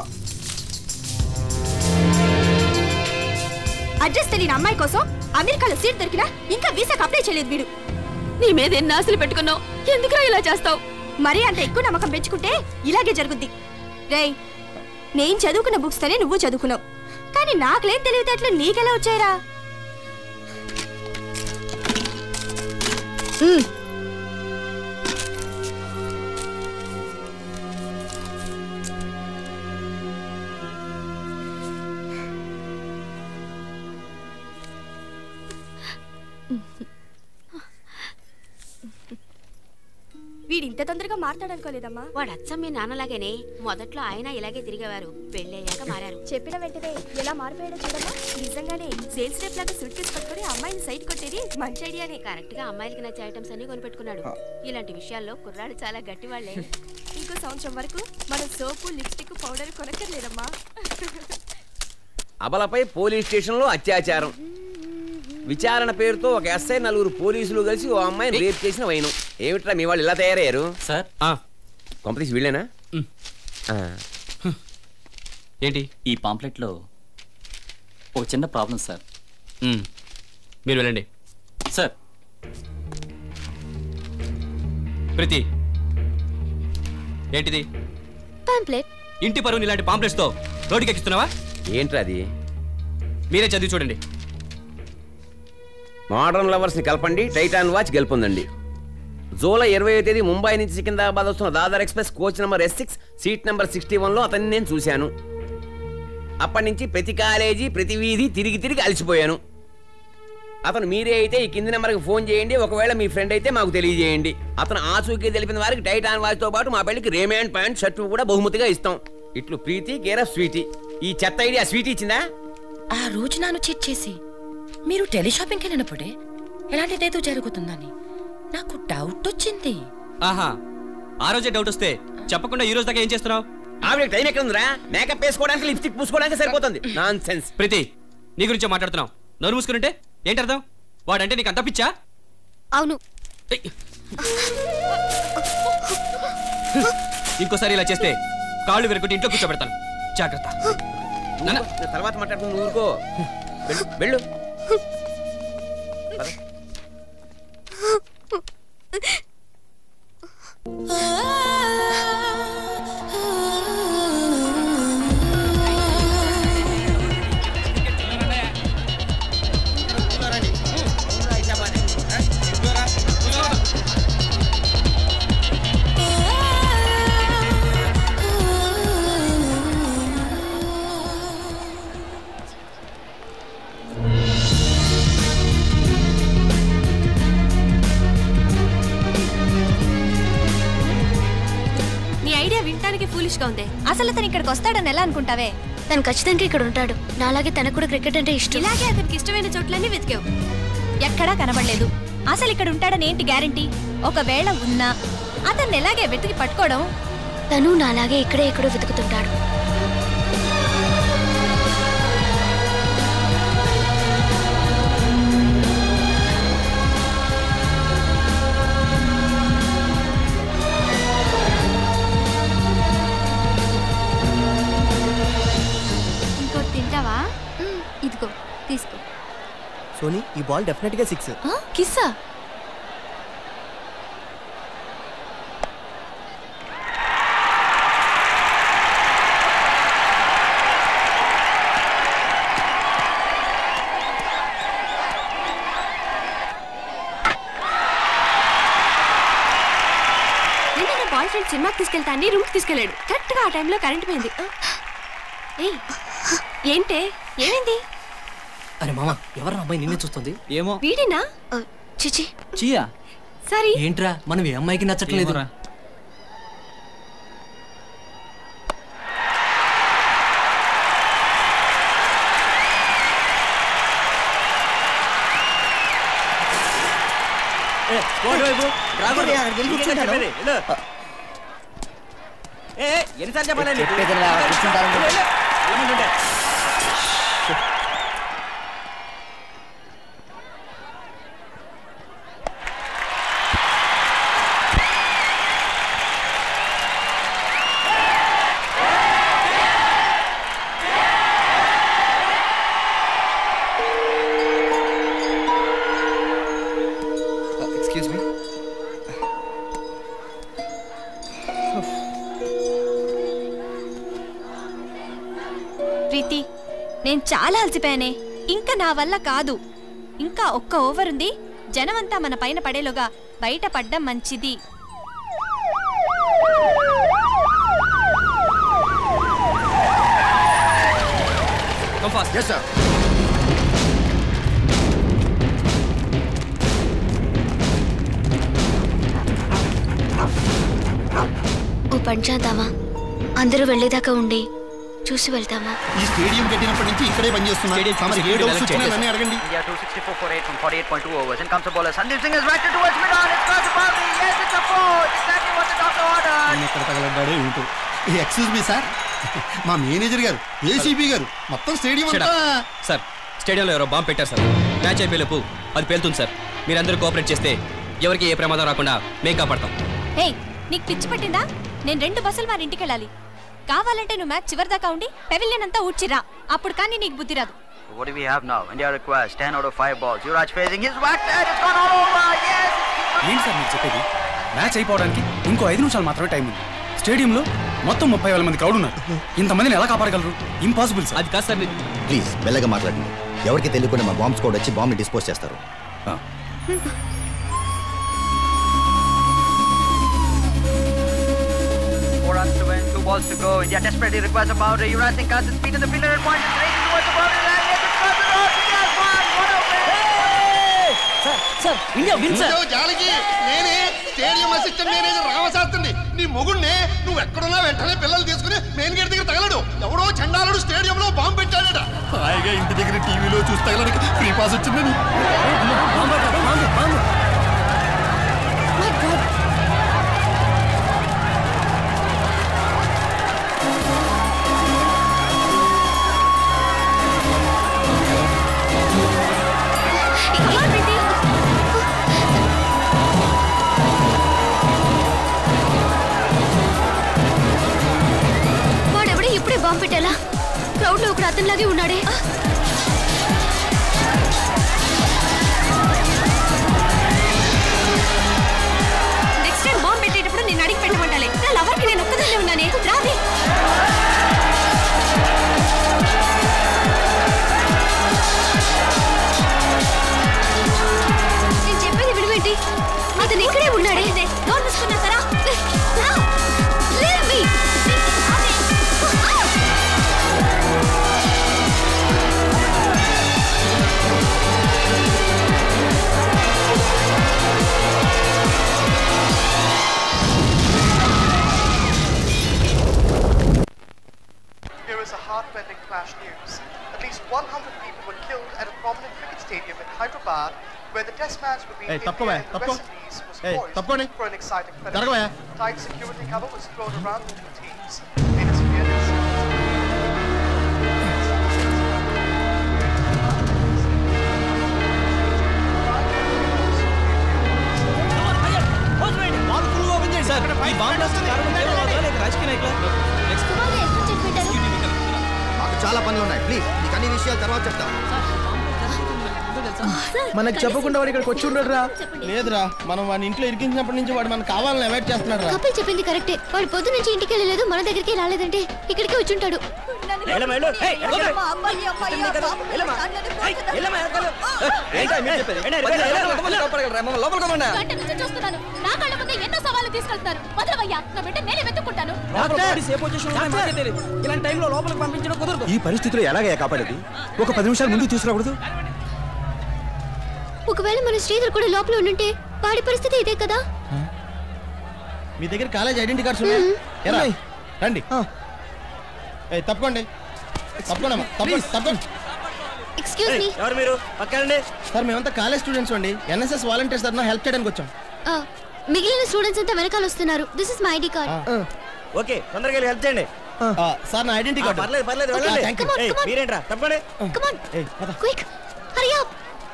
అడ్రస్ తెలియని అమ్మాయి కోసం అమెరికాలో సీట్ దొరికినా ఇంకా వీసాకి అప్లై చేయలేదు వీడు నీ మీద ఎన్ని ఆశలు పెట్టుకున్నావు ఎందుకురా ఇలా చేస్తావు మరీ అంత ఎక్కువ నమ్మకం పెంచుకుంటే ఇలాగే జరుగుద్ది రేయ్ నేను చదువుకున్న బుక్స్ తోనే నువ్వు చదువుకున్నావు కానీ నాకులేం తెలివితేటలు నీకెలా వచ్చాయిరా ఉమ్, వీడు ఇంత తొందరగా మాట్లాడనుకోలేదమ్మా వాడు అచ్చం మీ నాన్నలాగానే మొదట్లో ఆయన ఇలాగే తిరిగేవారు పెళ్ళయ్యాక మారారు చెప్పిన వెంటనే ఎలా మారిపోయాడో చూడమ్మా నిజంగానే సేల్స్ రేప్ లాగా సూట్ కేసు పట్టుకొని అమ్మాయిని సైట్ కొట్టేది మంచి ఐడియానే కరెక్ట్ గా అమ్మాయిలకి నచ్చే ఐటమ్స్ అన్ని కొనిపెట్టుకున్నాడు ఇలాంటి విషయాల్లో కుర్రాళ్ళు చాలా గట్టి వాళ్ళే ఇంకో సంవత్సరం వరకు మనం సోపు లిప్స్టిక్ పౌడర్ కొనక్కర్లేదమ్మా అబలపై పోలీస్ స్టేషన్లో అత్యాచారం విచారణ పేరుతో ఒక ఎస్ఐ నలుగురు పోలీసులు కలిసి ఓ అమ్మాయిని రేప్ చేసిన వైనం ఏమిట్రా మీ వాళ్ళు ఇలా తయారయ్యారు సార్ కొంపతీసి వీళ్ళేనా ఆ. ఏంటి ఈ పాంప్లెట్లో ఒక చిన్న ప్రాబ్లం సార్ మ్మ్. మీరు వెళ్ళండి సార్ ప్రీతి ఏంటిది పాంప్లెట్ ఇంటి పరువుని ఇలాంటి పాంప్లెట్స్తో రోడ్డుకి ఎక్కిస్తున్నావా ఏంట్రా అది మీరే చదివి చూడండి మోడర్న్ లవర్స్ ని కలపండి టైటాన్ వాచ్ గెలుపొందండి జూలై ఇరవై తేదీ ముంబై నుంచి సికింద్రాబాద్ వస్తున్న Dadar express coach number S six seat number sixty వన్లో అతన్ని నేను చూశాను అప్పటి నుంచి ప్రతి కాలేజీ ప్రతి వీధి తిరిగి తిరిగి అలసిపోయాను అతను మీరే అయితే ఈ కింది నెంబర్కి ఫోన్ చేయండి ఒకవేళ మీ ఫ్రెండ్ అయితే మాకు తెలియజేయండి అతను ఆచూకీ తెలిపిన వారికి టైటాన్ వాచ్తో పాటు మా పెళ్లికి రేమాండ్ ప్యాంట్ షర్టు కూడా బహుమతిగా ఇస్తాం ఇట్లు ప్రీతి కేర్ ఆఫ్ స్వీటీ ఈ చెత్త ఐడియా స్వీటీ ఇచ్చిందా ఆ రోజు నన్ను చీట్ చేసి మీరు టెలిషాపింగ్కి వెళ్ళినప్పుడే ఎలాంటిదేదో జరుగుతుందని నాకు డౌట్ వచ్చింది ఆహా ఆ రోజే డౌట్ వస్తే చెప్పకుండా ఈ రోజు దాకా ఏం చేస్తున్నావు ఆవిడ టైం ఎక్కడ ఉందిరా మేకప్ వేసుకోవడానికి లిప్స్టిక్ పూసుకోవడానికి సరిపోతుంది నాన్ సెన్స్ ప్రీతి నీ గురించే మాట్లాడుతున్నావు నోరు మూసుకుంటే ఏంటి అర్థం వాడంటే నీకు అంత పిచ్చా అవును ఇంకోసారి ఇలా చేస్తే కాళ్ళు విరగొట్టి ఇంట్లో కూర్చోబెడతాను జాగ్రత్త నాన్న, తర్వాత మాట్లాడుకుని నువ్వు ఊరుకో వెళ్ళు వెళ్ళు పద. నీ ఐడియా వినటానికి ఫూలిష్ గా ఉంది అసలు అతను ఇక్కడికి వస్తాడని ఎలా అనుకుంటావే తను ఖచ్చితంగా ఇక్కడ ఉంటాడు నాలాగే తనకు కూడా క్రికెట్ అంటే ఇష్టం ఇలాగే అతనికి ఇష్టమైన చోట్లన్నీ వెతికావు ఎక్కడా కనబడలేదు అసలు ఇక్కడ ఉంటాడని ఏంటి గ్యారంటీ ఒకవేళ ఉన్నా అతన్ని ఎలాగే వెతికి పట్టుకోవడం తను నాలాగే ఇక్కడే ఎక్కడో వెతుకుతుంటాడు ఇంకోటి తింటావా ఇదిగో తీసుకో సోనీ ఈ బాల్ డెఫినెట్ గా సిక్స్ కిస్సా నిన్న నా బాయ్ ఫ్రెండ్ సినిమాకి తీసుకెళ్తా అని రూమ్కి తీసుకెళ్ళాడు కరెక్ట్ గా ఆ టైంలో కరెంట్ పోయింది ఏయ్ ఏంటే ఏమైంది అరే మామ ఎవరు అమ్మాయి నిన్నే చూస్తుంది ఏమో వీడినా చిచి చియా సరే ఏంట్రా మనం ఏ అమ్మాయికి నచ్చట్లేదు ఏమోరా. ఎన్నిసార్లు చెప్పాలి నీకు? చెప్పేదిరా, కూర్చుంటారని వెళ్ళు, వెళ్ళు. ఏమంటుంటే? ఎక్స్క్యూజ్ మీ ప్రీతి నేను చాలా అలసిపోయానే ఇంకా నా వల్ల కాదు ఇంకా ఒక్క ఓవర్ ఉంది జనమంతా మన పైన పడేలోగా బయట పడ్డం మంచిది Come fast. Yes, sir. ఓ పని చేద్దామా అందరూ వెళ్ళేదాకా ఉండి చూసి వెళ్తామా ఈ స్టేడియం కట్టినప్పటి నుంచి ఇక్కడే పనిచేస్తున్నా తమరు ఏ డౌట్స్ వచ్చినా నన్ను అడగండి India 264 for 8 from 48.2 overs. In comes the bowler. Sandeep Singh is batted towards mid-on. It's got the boundary. Yes, it's a four. Exactly what the doctor ordered. ఎక్కడ తగలడ్డాడో ఏమిటో ఎక్స్క్యూజ్ మీ సార్ మా manager గారు ACB గారు మొత్తం stadium Shut అంతా up. Sir స్టేడియంలో ఎవరో బాంబు పెట్టారు సార్ మ్యాచ్ అయిపోయేలోపు అది పేలుతుంది సార్ మీరందరూ కోఆపరేట్ చేస్తే ఎవరికి ఏ ప్రమాదం రాకుండా మేము కాపాడతాం ఏయ్ నీకు పిచ్చి పట్టిందా నేను రెండు బస్సులు వారి ఇంటికి వెళ్ళాలి కావాలంటే నువ్వు మ్యాచ్ చివరి దాకా ఉండి పెవిలియన్ అంతా ఊడ్చిరా అప్పుడు కానీ నీకు బుద్ధి రాదు What do we have now? India requires 10 out of 5 balls. Yuvraj facing his back and it's gone all over. Yes! ఏంటి సార్ మీరు చెప్పేది మ్యాచ్ అయిపోవడానికి ఇంకో ఐదు నిమిషాలు మాత్రమే టైం ఉంది స్టేడియంలో మొత్తం ముప్పై వేల మంది క్రౌడ్ ఉన్నారు ఇంతమందిని ఎలా కాపాడగలరు ఇంపాసిబుల్ సార్ అది కాదు సార్ ప్లీజ్ మెల్లగా మాట్లాడండి ఎవరికి తెలియకుండా మా బాంబ్ స్క్వాడ్ వచ్చి బాంబ్ని డిస్పోజ్ చేస్తారు Four runs to win, two balls to go. India desperately requires a boundary. Yuvraj Singh casts his speed in the fielder and points is racing towards the boundary line. Yes, it's got the road. India's won. What a win! Sir India జాలకి నేనే stadium assistant manager రామశాస్త్రిని నీ మొగుడిని నువ్వు ఎక్కడున్నా వెంటనే పిల్లలు తీసుకుని main gate దగ్గర తగలడు ఎవడో చండాలుడు స్టేడియంలో బాంబు పెట్టాడట హాయిగా ఇంటి దగ్గర టీవీలో చూసి తగలడానికి ఫ్రీ పాస్ వచ్చిందని వాడెవడే ఇప్పుడే బాంబు పెట్టాలా క్రౌడ్ లో ఒకడు అతనిలాగే ఉన్నాడే నెక్స్ట్ టైం బాంబు పెట్టేటప్పుడు నేను అడిగి పెట్టమంటాలే నా లవర్కి నేను ఒక్కదాన్నే ఉన్నానే రాది నేను చెప్పేది వినవేంటి అతను ఇక్కడే ఉన్నాడే డోర్ తీసుకున్నా సరా Leave me! Here is a heartrending flash news. At least 100 people were killed at a prominent cricket stadium in Hyderabad, where the test match between Hey, India తప్పుకోవా, and the తప్పుకో. West Indies was Hey, poised తప్పుకోండి. for an exciting finish. జరగవా. Tight security cover was thrown around the two teams. It is feared that sir ఈ bomb blast కారణం కేవలం అవుతా లేక రాజకీయ నాయకులా మాకు చాలా పనులు ఉన్నాయి ప్లీజ్ నీకు అన్ని విషయాలు తర్వాత చెప్తా మనకు చెప్పకుండా వాడు ఇక్కడికి వచ్చి ఉండడు రా లేదురా మనం వాడిని ఇంట్లో ఇరికించినప్పటి నుంచి వాడు మనకు కావాలని అవాయిడ్ చేస్తున్నాడు రా కపిల్ చెప్పింది కరెక్టే వాడు పొద్దు నుంచి ఇంటికి వెళ్ళలేదు మన దగ్గరికి రాలేదంటే ఇక్కడికే వచ్చి ఉంటాడు గంట నుంచి చూస్తున్నాను నా కళ్ళ ముందే ఎన్నో సవాళ్ళు తీసుకెళ్తున్నారు వదలవయ్యా నా బిడ్డ నేనే వెతుక్కుంటాను ఇలాంటి టైంలో లోపలికి పంపించడం కుదరదు ఈ పరిస్థితిలో ఎలాగయ్యా కాపాడేది ఒక పది నిమిషాలు ముందు తీసుకురాకూడదు ఒకవేళ మన శ్రీధర్ కూడా లోపల ఉండుంటే వాడి పరిస్థితి ఇదే కదా మీ దగ్గర కాలేజ్ ఐడెంటిటీ కార్డ్స్ ఉన్నాయి ఎరా రండి ఏయ్, తప్పుకోండి తప్పకుండా తప్పండి తప్పండి ఎక్స్క్యూజ్ మీ ఎవరు మీరు పక్కండి సార్ మేమంతా కాలేజ్ స్టూడెంట్స్ అండి ఎన్ఎస్ఎస్ వాలంటీర్స్ తరఫున హెల్ప్ చేయడానికి వచ్చాం మిగిలిన స్టూడెంట్స్ అంతా వెనకాల వస్తున్నారు this is my ID card okay తొందరగా వెళ్ళి హెల్ప్ చేయండి సార్ నా ఐడెంటిటీ కార్డు పర్లేదు పర్లేదు వెళ్ళండి. Come on, come on. మీరేంట్రా తప్పండి come on quick hurry up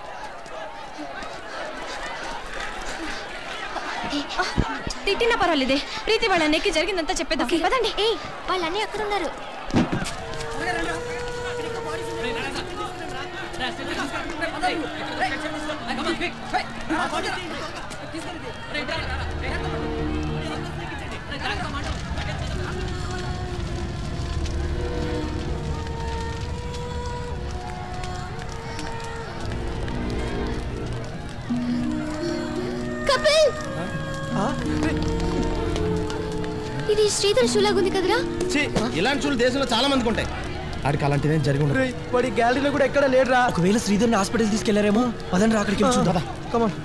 తిట్టినా పర్వాలేదే ప్రీతి వాళ్ళ అన్నయ్యకి జరిగిందంతా చెప్పేద్దాం పదండి ఏ వాళ్ళన్నీ అక్కడ ఉన్నారు కపిల్ ఇది శ్రీధర్ షూ లాగుంది కదరా ఛీ, ఇలాంటి చూలు దేశంలో చాలా మందికి ఉంటాయి ఆడికి అలాంటిదేం జరిగి ఉండదు వాడి గ్యాలరీలో కూడా ఎక్కడ లేడురా ఒకవేళ శ్రీధర్ని హాస్పిటల్ తీసుకెళ్లారేమో పదండి అక్కడికి వెళ్ళి చూద్దాం కమాన్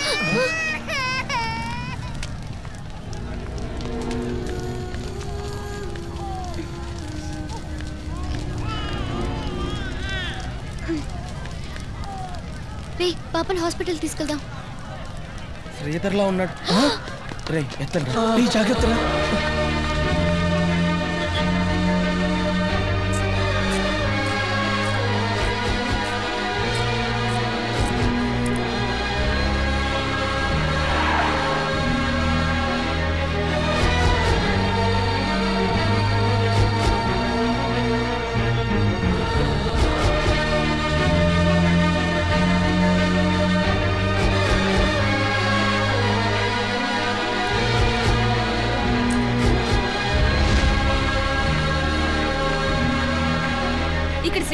రే పాపని హాస్పిటల్ తీసుకెళ్దాం శ్రీధర్లా ఉన్నాడు రే ఎత్తండి ఈ జాగ్రత్త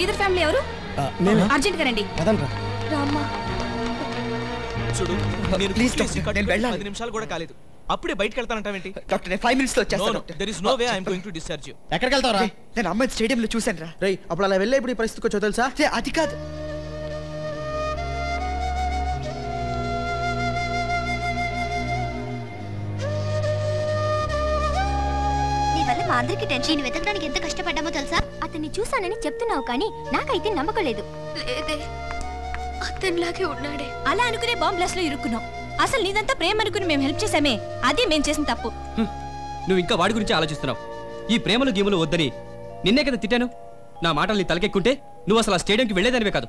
శ్రీధర్ ఫ్యామిలీ ఎవరు అర్జెంట్ గా రండి అదనరా రామ్మా చూడు నేను Please, కుర్చీ doctor, కట్టుకుని నేను వెళ్ళాలి. పది నిమిషాలు కూడా కాలేదు అప్పుడే బయటకు వెళ్తానంటావేంటి డాక్టర్ నేను ఫైవ్ మినిట్స్ లో వచ్చేస్తాను doctor. There is no way I'm going to discharge you ఎక్కడికి వెళ్తావరా రేయ్, నేను అమ్మాయి స్టేడియంలో చూశాను రా రేయ్ అప్పుడు అలా వెళ్ళే ఇప్పుడు ఈ పరిస్థితికి వచ్చో తెలుసా రేయ్, అది కాదు నీ వల్ల మా అందరికి టెన్షన్ వెతకడానికి ఎంత కష్టపడ్డామో తెలుసా అతన్ని చూసానని చెప్తున్నావు కానీ నాకైతే నమ్మకం లేదు లేదే అతనిలాగే ఉన్నాడే అలా అనుకునే బాంబ్ బ్లాస్ట్ లో ఇరుక్కున్నాం అసలు నీదంతా ప్రేమ అనుకుని మేము హెల్ప్ చేసామే అది మేము చేసిన తప్పు నువ్వు ఇంకా వాడి గురించి ఆలోచిస్తున్నావు ఈ ప్రేమలు గేములు వద్దని నిన్నే కదా తిట్టాను నా మాటలు నీ తలకెక్కుంటే నువ్వు అసలు ఆ స్టేడియంకి వెళ్ళేదానివే కాదు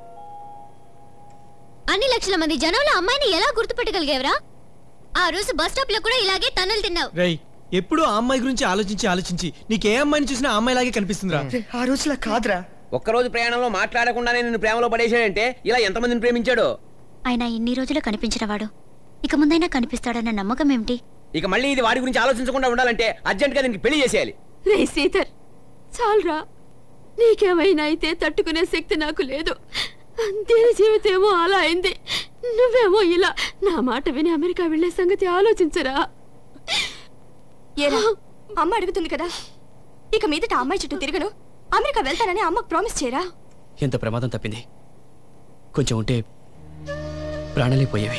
అన్ని లక్షల మంది జనంలో అమ్మాయిని ఎలా గుర్తుపెట్టగలిగేవరా ఆ రోజు బస్ స్టాప్ లో కూడా ఇలాగే తన్నులు తిన్నావు రేయ్ ఎప్పుడు ఆ అమ్మాయి గురించి ఆలోచించి ఆలోచించి నీకే అమ్మాయిని చూసినా ఆ అమ్మాయిలాగే కనిపిస్తుందిరా ఆ రోజులా కాదురా ఒక్కరోజు ప్రయాణంలో మాట్లాడకుండానే నిన్ను ప్రేమలో పడేసాడంటే ఇలా ఎంతమందిని ప్రేమించాడు ఆయన ఇన్ని రోజులు కనిపించిన వాడు ఇక ముందైనా కనిపిస్తాడన్న నమ్మకం ఏమిటి ఇక మళ్ళీ ఇది వాడి గురించి ఆలోచించకుండా ఉండాలంటే అర్జెంట్ గా దీనికి పెళ్లి చేసేయాలి రే సీతర్ చాలరా నీకేమైనా అయితే తట్టుకునే శక్తి నాకు లేదు దీని జీవితేమో అలా అయింది నువ్వేమో ఇలా నా మాట విని అమెరికా వెళ్ళే సంగతి ఆలోచించరా ఏరా అమ్మ అడుగుతుంది కదా ఇక మీదట ఆ అమ్మాయి చుట్టూ తిరగను అమెరికా వెళ్తానని అమ్మకు ప్రామిస్ చేయరా ఎంత ప్రమాదం తప్పింది కొంచెం ఉంటే ప్రాణాలే పోయేవి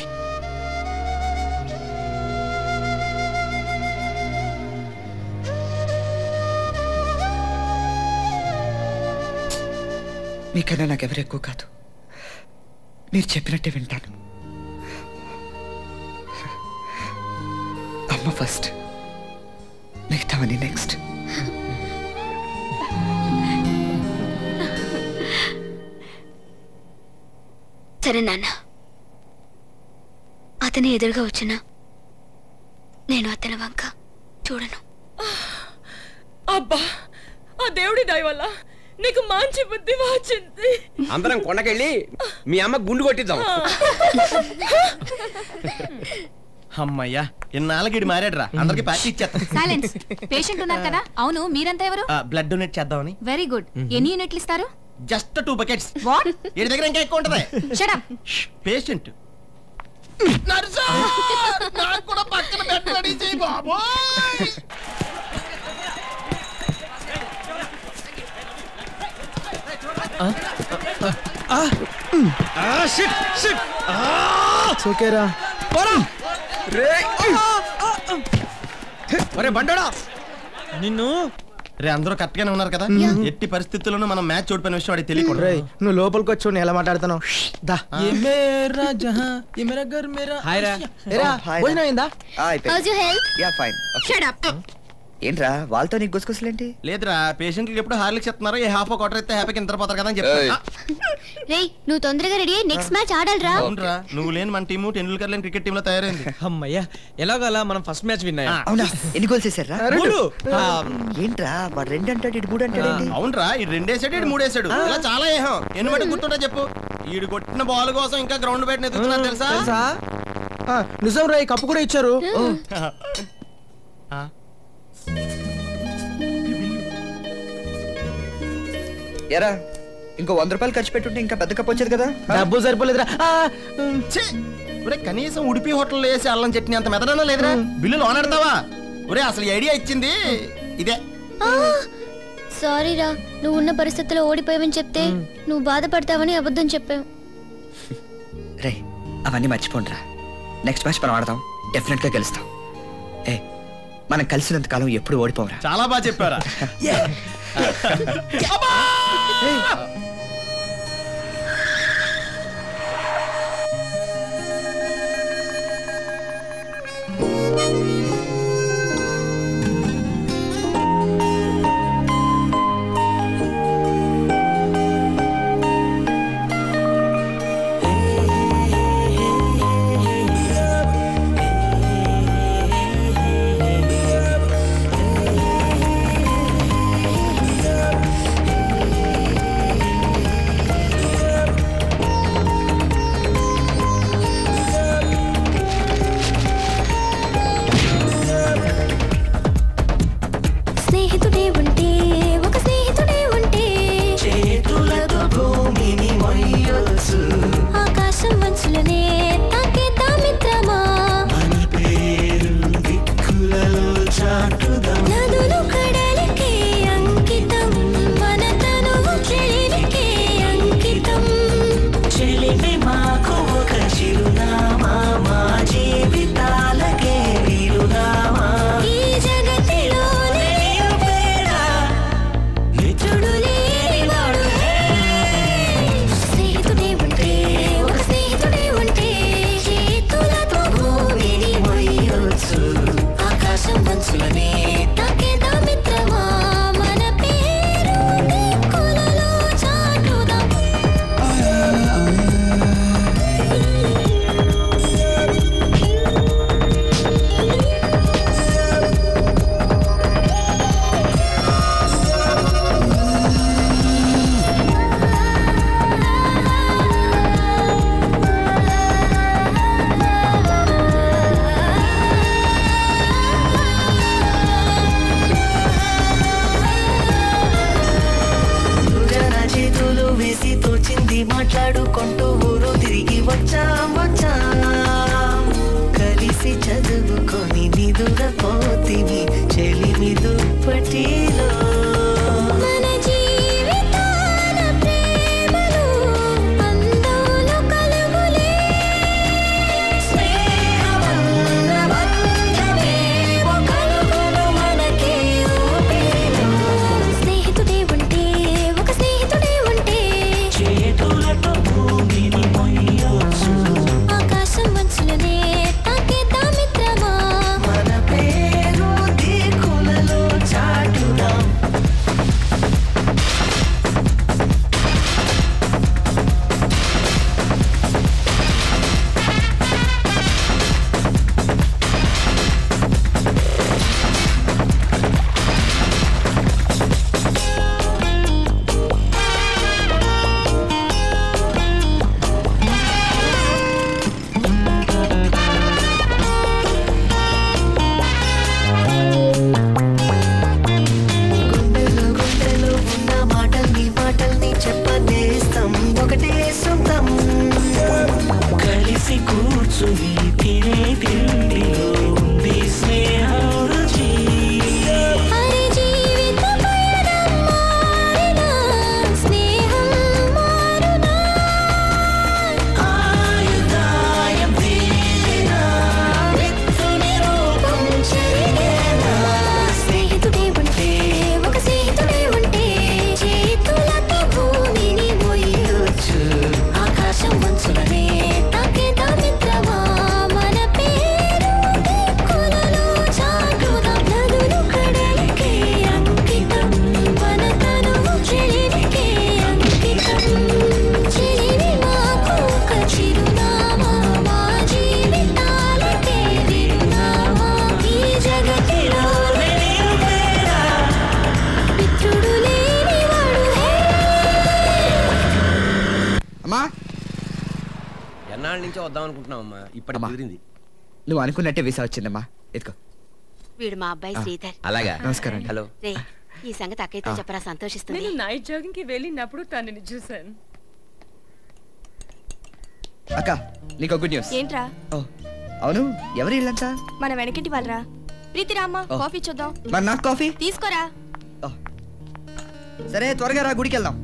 మీకన్నా నాకెవరు ఎక్కువ కాదు మీరు చెప్పినట్టే వింటాను అమ్మ ఫస్ట్ మిగతావని నెక్స్ట్ సరే నాన్న అతని ఎదురుగా వచ్చిన నేను అతని వంక చూడను అబ్బా ఆ దేవుడి దయ వల్ల నీకు మంచి బుద్ధి వచ్చింది అందరం కొండకెళ్ళి మీ అమ్మ గుండు కొట్టిద్దాం అమ్మయ్యా ఇన్నాళ్ళకి మారాడు రా అందరికి పార్టీ ఇచ్చేస్తా సైలెన్స్ పేషెంట్ ఉన్నారు కదా అవును మీరంతా ఎవరు బ్లడ్ డొనేట్ చేద్దామని వెరీ గుడ్ ఎన్ని యూనిట్లు ఇస్తారు జస్ట్ టూ బకెట్స్ వాట్ వీడి దగ్గర ఇంకా ఎక్కువ ఉంటది షడప్ పేషెంట్ నర్సు నాకు కూడా పక్కన బెడ్ రెడీ చేయి బాబోయ్ ఓకేరా ఒరే బండోడా నిన్ను రే అందరూ కరెక్ట్ గానే ఉన్నారు కదా ఎట్టి పరిస్థితుల్లోనూ మనం మ్యాచ్ ఓడిపోయిన విషయం వాడికి తెలియకూడదు రేయ్, నువ్వు లోపలికి వచ్చి నేను ఎలా మాట్లాడుతున్నావు దా ये मेरा जहां ये मेरा घर मेरा హాయ్ రా ఏరా హాయ్ రా. భోజనం అయిందా How's your health? Yeah fine ఏంట్రా వాళ్ళతో నీకు గుసగుసలేంటి లేదురా పేషెంట్కి ఎప్పుడు హార్లిక్స్ ఇస్తున్నారు ఏ హాఫ్ క్వార్టర్ అయితే హ్యాపీకి నిద్రపోతారు కదా అని చెప్తా రేయ్ నువ్వు తొందరగా రెడీ అయ్యి నెక్స్ట్ మ్యాచ్ ఆడాలిరా అవునరా నువ్వు లేని మన టీము టెండూల్కర్ లేని క్రికెట్ టీంలో తయారైంది అమ్మయ్యా ఎలాగలా మనం ఫస్ట్ మ్యాచ్ విన్ అయ్యాం అవునా ఎన్ని గోల్స్ వేసారా మూడు. ఆ, ఏంట్రా వాడు రెండు అంటాడు ఇటు మూడు అంటాడు ఏంటి? అవునరా ఈ రెండేసాడు ఇటు మూడేసాడు ఇలా చాలా ఏహం ఎన్ని బట్టి గుర్తుంటా చెప్పు ఈడు కొట్టిన బాల్ కోసం ఇంకా గ్రౌండ్ బయట ఎత్తుతున్నా తెలుసా తెలుసా ఆ, నిజం రా ఈ కప్పు కూడా ఇచ్చారు ఆ, ఎరా ఇంకో వంద రూపాయలు ఖర్చు పెట్టుంటే ఇంకా పెద్ద కప్పు వచ్చేది కదా డబ్బు సరిపోలేదురా ఆ, ఛీ! ఒరే కనీసం ఉడిపి హోటల్లో వేసి అల్లం చట్నీ అంత మెదడనా లేదురా బిల్లు లోన్ ఆడతావా ఒరే అసలు ఈ ఐడియా ఇచ్చింది ఇదే సారీ రా నువ్వు ఉన్న పరిస్థితుల్లో ఓడిపోయావని చెప్తే నువ్వు బాధపడతావని అబద్ధం చెప్పావు రే అవన్నీ మర్చిపోండిరా నెక్స్ట్ మ్యాచ్ మనం ఆడదాం డెఫినెట్ గా గెలుస్తాం ఏ మనం కలిసినంత కాలం ఎప్పుడు ఓడిపోవరా చాలా బాగా చెప్పారా ఆ తిండిలో ఉంది స్నేహం రుచి అరే జీవిత పయనం మారినా స్నేహం మారునా ఆయుధాయం తీరినా మిత్రుని రూపం చెరిగేనా స్నేహితుడే ఉంటే ఒక స్నేహితుడే ఉంటే చేతులతో భూమిని మోయొచ్చు ఆకాశం మంచులనే తాకేత మిత్రమా మన పేరు దిక్కులలో చాటుదాం నదులు కడలికే అంకితం మన తనువు చెలిమికే అంకితం చెలిమి మాకు ఒక చిరునామా మా జీవితాలకే విరునామా ఈ జగతిలో నిరుపేద మిత్రుడు లేనివాడు అమ్మా ఎన్నాళ్ళ నుంచో వద్దాం అనుకుంటున్నాం అమ్మా ఇప్పటి కుదిరింది నువ్వు అనుకున్నట్టే వీసా వచ్చిందమ్మా ఎత్తుకో వీడు మా అబ్బాయి ఆ, శ్రీధర్ అలాగా నమస్కారం అండి. హలో రే ఈ సంగతి అక్కయ్యతో చెప్పరా సంతోషిస్తుంది నేను నైట్ జాగింగ్ కి వెళ్ళినప్పుడు తనని చూశాను అక్క నీకు గుడ్ న్యూస్ ఏంట్రా ఓ అవును ఎవరి ఇల్లంతా మన వెనకింటి వాళ్ళరా ప్రీతి రామ్మా ఓ. కాఫీ చూద్దాం మరి నాకు కాఫీ తీసుకోరా సరే త్వరగా రా గుడికి వెళ్దాం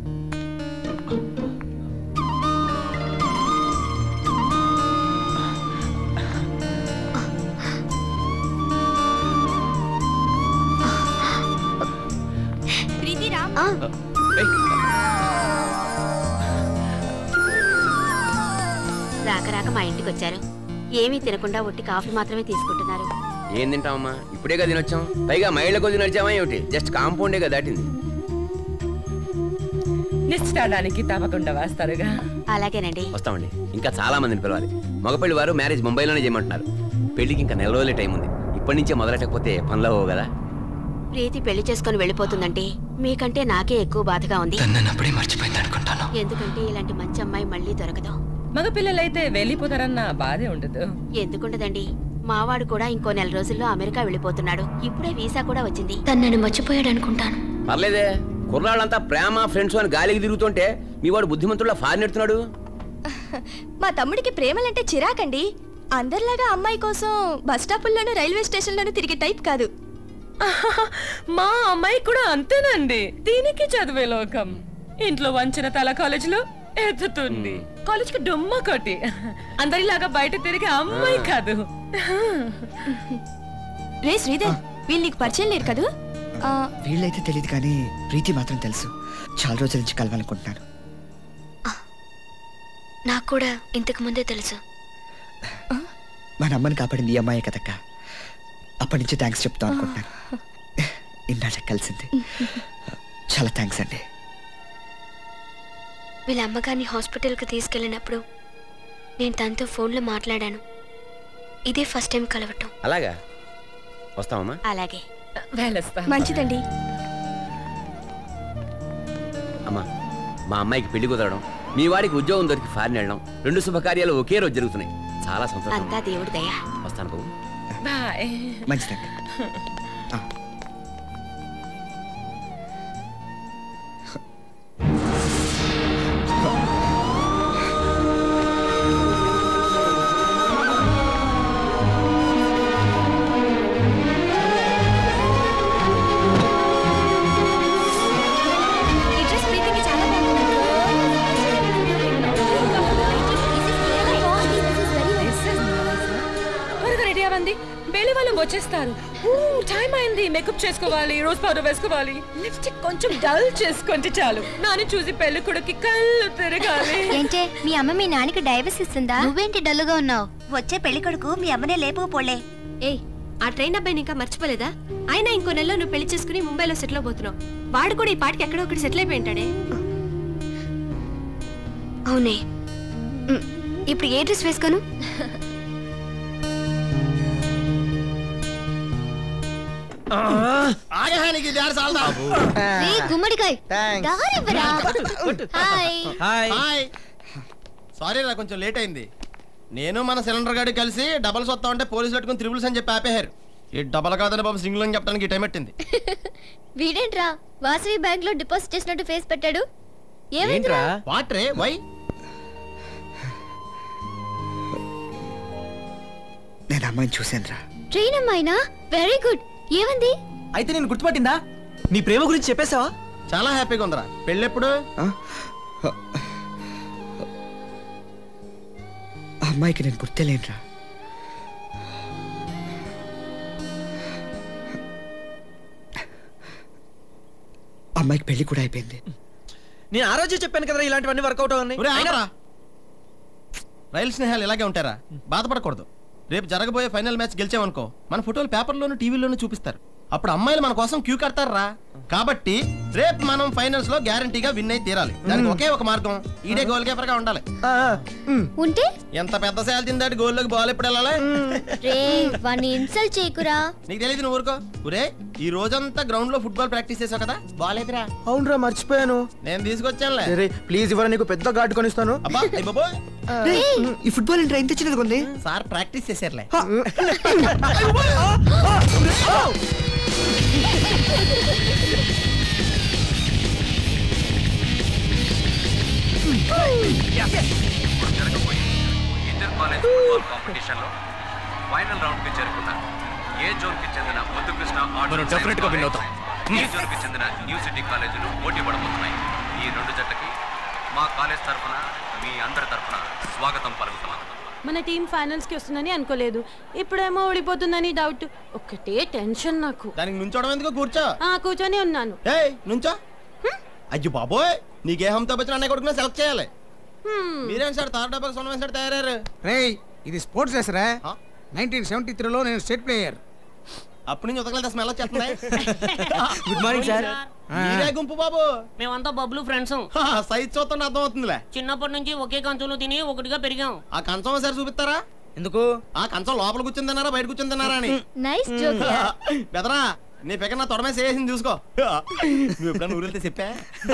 ప్రీతి రామ్ రాక రాక మా ఇంటికి వచ్చారు ఏమీ తినకుండా ఒట్టి కాఫీ మాత్రమే తీసుకుంటున్నారు ఏం తింటామమ్మా ఇప్పుడే కదా తినొచ్చాం పైగా మైళ్ళ కొద్ది నడిచామా ఏమిటి జస్ట్ కాంపౌండే కదా దాటింది నిశ్చితాడానికి తప్పకుండా వస్తారుగా అలాగేనండి వస్తామండి ఇంకా చాలా మందిని పిలవాలి మగపల్లి వారు మ్యారేజ్ ముంబైలోనే చేయమంటున్నారు పెళ్లికి ఇంకా నెల రోజులే టైం ఉంది ఇప్పటి నుంచే మొదలెట్టకపోతే పనులు అవ్వవు కదా ప్రీతి పెళ్లి చేసుకొని వెళ్ళిపోతుందంటే మీకంటే నాకే ఎక్కువ బాధగా ఉంది అప్పుడే మర్చిపోయింది అనుకుంటాను ఎందుకంటే ఇలాంటి మంచి అమ్మాయి మళ్ళీ దొరకదు మగ పిల్లలైతే వెళ్ళిపోతారన్న బాధే ఉండదు ఎందుకుండదండి మావాడు కూడా ఇంకో నెల రోజుల్లో అమెరికా వెళ్ళిపోతున్నాడు ఇప్పుడే వీసా కూడా వచ్చింది తను నన్ను మర్చిపోయాడు అనుకుంటాను పర్లేదే కుర్రాళ్ళంతా ప్రేమ ఫ్రెండ్స్ అని గాలికి తిరుగుతుంటే మీ వాడు బుద్ధిమంతుల్లో ఫారిన్ ఎడుతున్నాడు మా తమ్ముడికి ప్రేమలంటే చిరాకండి అందరిలాగా అమ్మాయి కోసం బస్ స్టాపుల్లోనూ రైల్వే స్టేషన్లోనూ తిరిగే టైప్ కాదు మా అమ్మాయి కూడా అంతేనండి దీనికి చదివే లోకం ఇంట్లో వంచిన తల కాలేజీలో ఎత్తుతుంది కాలేజ్కి డుమ్మ కొట్టి అందరిలాగా బయట తిరిగే అమ్మాయి కాదు రే శ్రీధర్ వీళ్ళు నీకు పరిచయం లేరు కదూ ఆ, వీళ్ళైతే తెలియదు కానీ ప్రీతి మాత్రం తెలుసు చాలా రోజుల నుంచి కలవాలనుకుంటున్నాను నాకు కూడా ఇంతకు ముందే తెలుసు మన అమ్మని కాపాడింది ఈ అమ్మాయే కదక్క అప్పటి నుంచి థ్యాంక్స్ చెప్తాం అనుకుంటున్నాను ఇన్నాళ్ళకి కలిసింది చాలా థ్యాంక్స్ అండి వీళ్ళ అమ్మగారిని హాస్పిటల్కి తీసుకెళ్ళినప్పుడు నేను తనతో ఫోన్లో మాట్లాడాను ఇదే ఫస్ట్ టైం కలవటం అలాగా వస్తామమ్మా అలాగే వెళ్ళొస్తా మంచిదండి అమ్మా మా అమ్మాయికి పెళ్లి కుదరడం మీ వాడికి ఉద్యోగం దొరికి ఫారిన్ వెళ్ళడం రెండు శుభకార్యాలు ఒకే రోజు జరుగుతున్నాయి చాలా సంతోషం అంతా దేవుడి దయ వస్తాను బాబు బాయ్ మంచిదండి ఈ డ్రెస్ ప్రీతికి చాలా త్వరగా రెడీ అవ్వండి పెళ్లి వాళ్ళు వచ్చేస్తారు టైం అయింది మేకప్ చేసుకోవాలి రోజ్ పౌడర్ వేసుకోవాలి లిప్స్టిక్ కొంచెం డల్ చేసుకుంటే చాలు నాని చూసి పెళ్లి కొడుకు కళ్ళు తిరగాలి ఏంటే మీ అమ్మ మీ నాన్నకి డైవర్స్ ఇస్తుందా నువ్వేంటి డల్లుగా ఉన్నావు వచ్చే పెళ్లి కొడుకు మీ అమ్మనే లేపుకుపోలే ఏయ్ ఆ ట్రైన్ అబ్బాయిని ఇంకా మర్చిపోలేదా అయినా ఇంకో నెలలో నువ్వు పెళ్లి చేసుకుని ముంబైలో సెటిల్ అవబోతున్నావు వాడు కూడా ఈ పాటికి ఎక్కడో ఒకటి సెటిల్ అయిపోయి ఉంటాడే అవునే ఉమ్, ఇప్పుడు ఏ డ్రెస్ వేసుకోను ఆగహానికి దారి చాలదా రే గుమ్మడికాయ్ దారివ్వరా హాయ్ హాయ్ సారీ రా కొంచెం లేట్ అయింది నేను మన సిలిండర్ గాడి కలిసి డబల్స్ వస్తా ఉంటే పోలీసులు పెట్టుకుని త్రిబుల్స్ అని చెప్పి ఆపేశారు ఈ డబల్ కాదని బాబు సింగిల్ అని చెప్పడానికి ఈ టైం పెట్టింది వీడేంట్రా వాసవి బ్యాంక్ లో డిపాజిట్ చేసినట్టు ఫేస్ పెట్టాడు ఏమైందిరా వాట్రే వై నేను మన అమ్మాయిని చూశాను రా ట్రైన్ అమ్మాయినా వెరీ గుడ్ ఏమంది అయితే నేను గుర్తుపట్టిందా నీ ప్రేమ గురించి చెప్పేశావా చాలా హ్యాపీగా ఉందిరా పెళ్ళెప్పుడు ఆ అమ్మాయికి నేను గుర్తెలేనురా అమ్మాయికి పెళ్లి కూడా అయిపోయింది నేను ఆ రోజే చెప్పాను కదా ఇలాంటివన్నీ వర్కౌట్ ఒరే, అవునాయి ఆగరా. రైలు స్నేహాలు ఇలాగే ఉంటారా బాధపడకూడదు రేపు జరగబోయే ఫైనల్ మ్యాచ్ గెలిచామనుకో మన ఫోటోలు పేపర్లోను టీవీలోను చూపిస్తారు అప్పుడు అమ్మాయిలు మన కోసం క్యూ కడతారా కాబట్టి రేపు మనం ఫైనల్స్ లో గ్యారంటీగా విన్ అయి తీరాలి దానికి ఒకే ఒక మార్గం ఈడే గోల్ కీపర్ గా ఉండాలి ఉంటే ఎంత పెద్ద సేల్ తిందాటి గోల్లోకి బాల్ ఎప్పుడు వెళ్ళాలి రే వాడిని ఇన్సల్ట్ చేయకురా నీకు తెలియదు నువ్వు ఊరుకో ఊరే ఈ రోజంతా గ్రౌండ్ లో ఫుట్బాల్ ప్రాక్టీస్ చేసావు కదా బాల్ ఎదురా అవునరా మర్చిపోయాను నేను తీసుకొచ్చానులే రే ప్లీజ్ ఇవ్వరా నీకు పెద్ద ఘాటు కొనిస్తాను అబ్బా అయ్ బాబోయ్. రేయ్, ఈ ఫుట్బాల్ ఏంట్రా ఇంత చిన్నది కొంది సార్ ప్రాక్టీస్ చేశారులే ఇంటర్ కాలేజ్ ఫుట్బాల్ కాంపిటీషన్ లో ఫైనల్ రౌండ్ కి చేరుకున్న ఏ జోన్ కి చెందిన ముద్దు కృష్ణ మనం definite గా win అవుతాం. ఈ జోన్ కి చెందిన న్యూ సిటీ కాలేజీలు పోటీ పడబోతున్నాయి ఈ రెండు జట్లకి మా కాలేజ్ తరఫున మీ అందరి తరఫున స్వాగతం పలుకుతున్నాం మన టీం ఫైనల్స్ కి వస్తుందని అనుకోలేదు ఇప్పుడేమో ఓడిపోతుందని డౌట్ ఒక్కటే టెన్షన్ నాకు దానికి నుంచోవడం ఎందుకు కూర్చో ఆ కూర్చొని ఉన్నాను ఏయ్ నుంచో అయ్యో బాబోయ్ నీకే హంతో వచ్చిన అన్నయ్య కొడుకునే సెలెక్ట్ చేయాలి మీరేం సార్ తార డబ్బాకి సొన్న సార్ తయారయ్యారు రేయ్ ఇది స్పోర్ట్స్ రేస్ రా నైన్టీన్ సెవెంటీ త్రీలో నేను స్టేట్ ప్లేయర్ అప్పటి నుంచి ఉతకలేదు స్మెల్ వచ్చేస్తుంది గుడ్ మార్నింగ్ సార్ మీరే గుంపు బాబు మేమంతా బబ్లు ఫ్రెండ్స్ సైజ్ చూస్తుంటే అర్థం అవుతుందిలే చిన్నప్పటి నుంచి ఒకే కంచంలో తిని ఒకటిగా పెరిగాం ఆ కంచం ఒకసారి చూపిస్తారా ఎందుకు ఆ కంచం లోపల కూర్చుని తిన్నారా బయట కూర్చుని తిన్నారా అని నైస్ జోక్ బెదరా నీ పెక్క నా తొడమే చేసింది చూసుకో నువ్వు ఎప్పుడైనా ఊరెళ్తే చెప్పా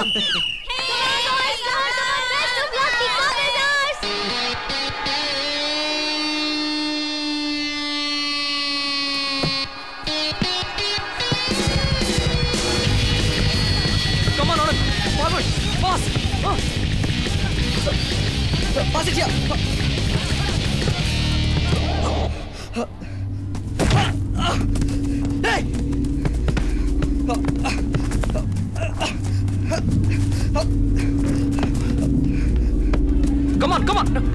Come on, Anand. Forward. Pass. Oh. Pass it here. Hey! Come on, come on.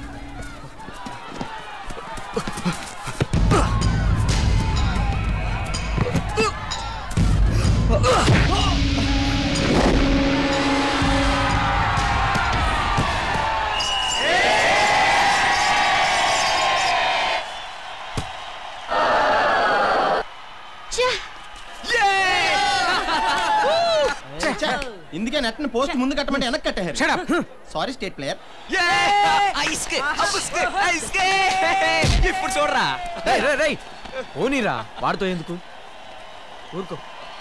ఛే, ఇందుకే నెట్ పోస్ట్ ముందు కట్టమంటే వెనక్కి కట్టారు సారీ స్టేట్ ప్లేయర్ ఐస్కే అబ్బుస్కే ఐస్కే ఇప్పుడు చూడరా రేయ్ రేయ్ రేయ్ ఓనీరా వాడితో ఎందుకు ఊరుకో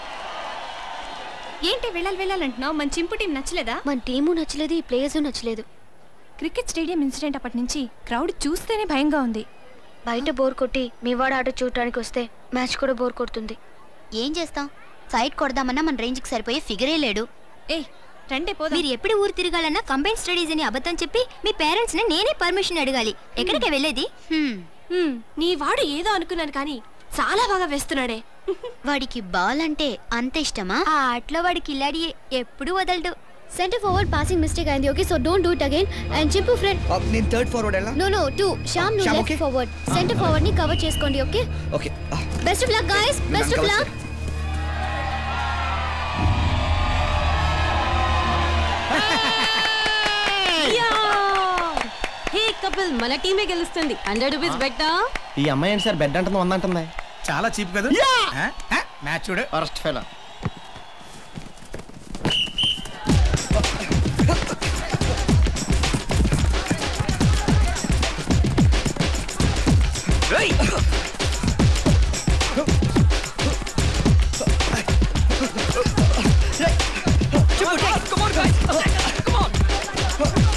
ఏంటి వెళ్ళాలి వెళ్ళాలంటున్నావు మన చింపు టీం నచ్చలేదా మన టీము నచ్చలేదు ఈ ప్లేయర్స్ నచ్చలేదు క్రికెట్ స్టేడియం ఇన్సిడెంట్ అప్పటి నుంచి క్రౌడ్ చూస్తేనే భయంగా ఉంది బయట బోర్ కొట్టి మీ వాడు ఆట చూడటానికి వస్తే మ్యాచ్ కూడా బోర్ కొడుతుంది ఏం చేస్తాం సైట్ కొడదామన్నా మన రేంజ్కి సరిపోయే ఫిగరే లేడు ఏ రండే పోదాం మీరు ఎప్పుడు ఊరు తిరగాలన్నా కంబైన్ స్టడీస్ అని అబద్ధం చెప్పి మీ పేరెంట్స్ ని నేనే పర్మిషన్ అడగాలి ఎక్కడికి వెళ్ళేది హ్మ్. హ్మ్, నీ వాడు ఏదో అనుకున్నాను కానీ చాలా బాగా వేస్తున్నాడే వాడికి బాల్ అంటే అంత ఇష్టమా ఆ ఆటలో వాడికి ఇలాడి ఎప్పుడు వదలడు సెంటర్ ఫార్వర్డ్ పాసింగ్ మిస్టేక్ అయింది okay so don't do it again and చింపు ఫ్రెండ్ నేను థర్డ్ ఫార్వర్డ్ ఎలా నో నో టూ శ్యామ్ నువ్వు Shyam, left okay? Forward centre forward ని కవర్ చేసుకోండి okay okay best of luck guys best of luck hey Kapil మన టీమే గెలుస్తుంది హండ్రెడ్ రూపీస్ బెట్టా ఈ అమ్మాయి ఏంటి సార్ బెడ్ అంటుంది వంద అంటుంది చాలా చీప్ కదా మ్యాచ్ చూడు first fellow Come on, guys. Come on.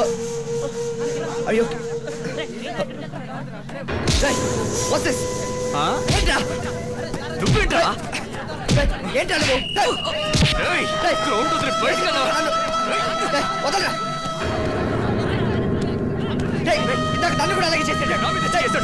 Are you okay? Hey, what's this? ఏంట్రా నువ్వేంట్రా Hey, ఏంట్రా నువ్వు Hey, hey, నన్ను- Hey, వదలరా Hey, ఇందాక నన్ను కూడా అలాగే చేసాడు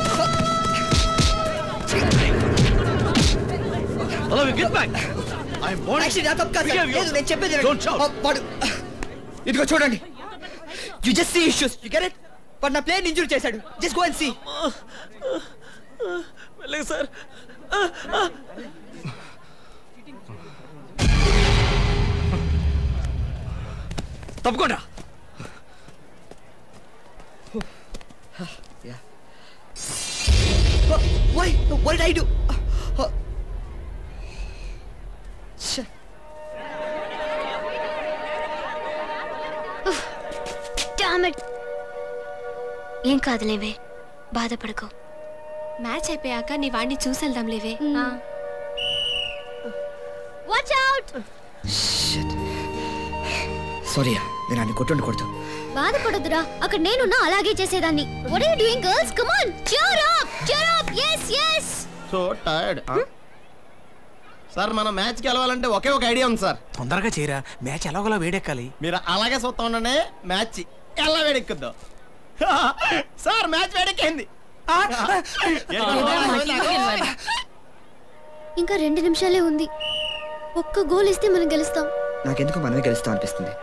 Hello, get back. I'm born. Actually, నా తప్పు కాదు సార్. Behave లేదు, నేను చెప్పేది వినండి. Don't shout. ఆ, వాడు ఇదిగో చూడండి you just see issues you get it వాడు నా ప్లేన్ ఇంజూర్ చేశాడు జస్ట్ గో అండ్ సీ వెళ్ళండి సార్ తప్పకుండా why what did I do Damn it. ఏం కాదులేవే బాధపడకు మ్యాచ్ అయిపోయాక నీ వాడిని చూసేద్దాం లేవే వాచ్ అవుట్ సారీ నేను ఆయన కొట్టుండకూడదు బాధపడొద్దురా అక్కడ నేనున్నా అలాగే చేసేదాన్ని what are you doing girls come on cheer up cheer up yes yes so tired sir మనం మ్యాచ్ గెలవాలంటే ఒకే ఒక ఐడియా ఉంది సార్ తొందరగా చేయరా మ్యాచ్ ఎలాగోలా వేడెక్కాలి మీరు అలాగే చూస్తా ఉండండి మ్యాచ్ ఎలా వేడెక్కుద్దో సార్ మ్యాచ్ వేడెక్కింది ఇంకా రెండు నిమిషాలే ఉంది ఒక్క గోల్ ఇస్తే మనం గెలుస్తాం నాకెందుకు మనమే గెలుస్తాం అనిపిస్తుంది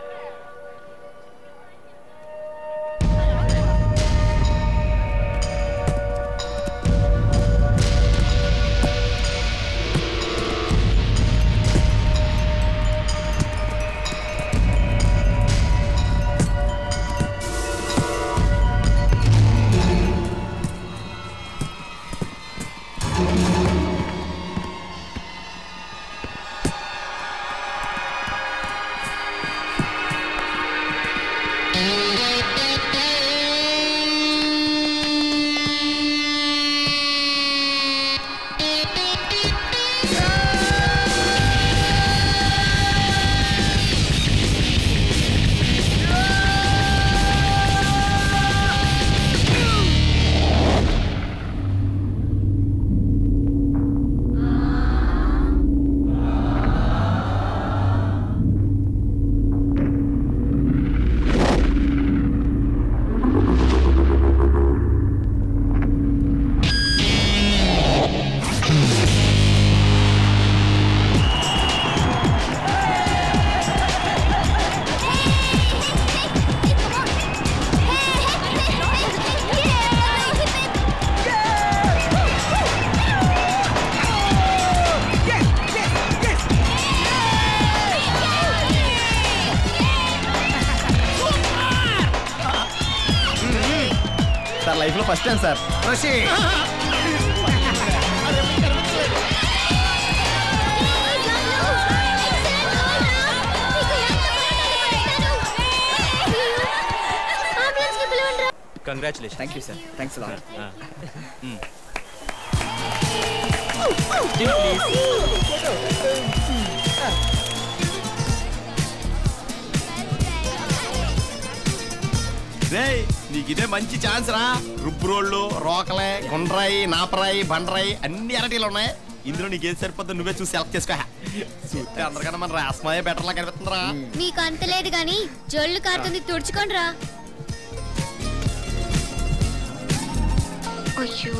సార్ లైఫ్ లో first time sir congratulation thank you sir thanks lot రేయ్ నీకు ఇదే మంచి ఛాన్స్ రా రుబ్బురోళ్ళు రోకలే గుండ్రాయి నాపరాయి బండరాయి అన్ని అరటీలు ఉన్నాయి ఇందులో నీకు ఏది సరిపోద్దో నువ్వే చూసి సెలెక్ట్ చేసుకో చూస్తే అందరికన్నా మన రాస్మాయే బెటర్ లా కనిపిస్తుందిరా మీకు అంత లేదు గాని జొల్లు కారుతుంది తుడుచుకోండి రా అయ్యో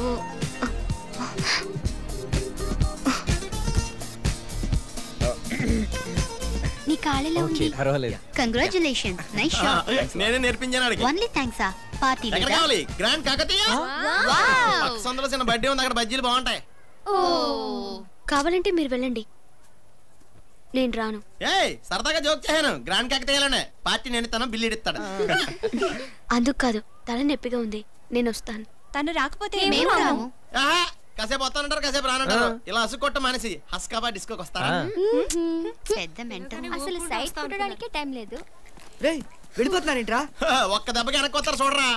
నీ కాళ్ళలో ఉంది పర్వాలేదు కంగ్రాచులేషన్ నైస్ షాట్ నేనే నేర్పించాను అడిగి ఓన్లీ థ్యాంక్స్ ఆ పార్టీ ఎక్కడ కావాలి గ్రాండ్ కాకతీయ పక్క సందులో చిన్న బర్త్డే ఉంది అక్కడ బజ్జీలు బాగుంటాయి కావాలంటే మీరు వెళ్ళండి నేను రాను ఏయ్ సరదాగా జోక్ చేశాను గ్రాండ్ కాకతీయలోనే పార్టీ నేను తన బిల్లు ఇస్తాడు అందుకు కాదు తల నొప్పిగా ఉంది నేను వస్తాను తను రాకపోతే మేము రాము ఆహా, కాసేపు వస్తానంటారు కాసేపు రానంటారు ఇలా అసుకొట్ట మానేసి హస్కాబా డిస్కోకి వస్తారా పెద్ద మెంట అసలు సైడ్ చూడడానికి టైం లేదు రే వెళ్ళిపోతున్నారేంట్రా ఒక్క దెబ్బకి వెనక్కి వస్తారు చూడరా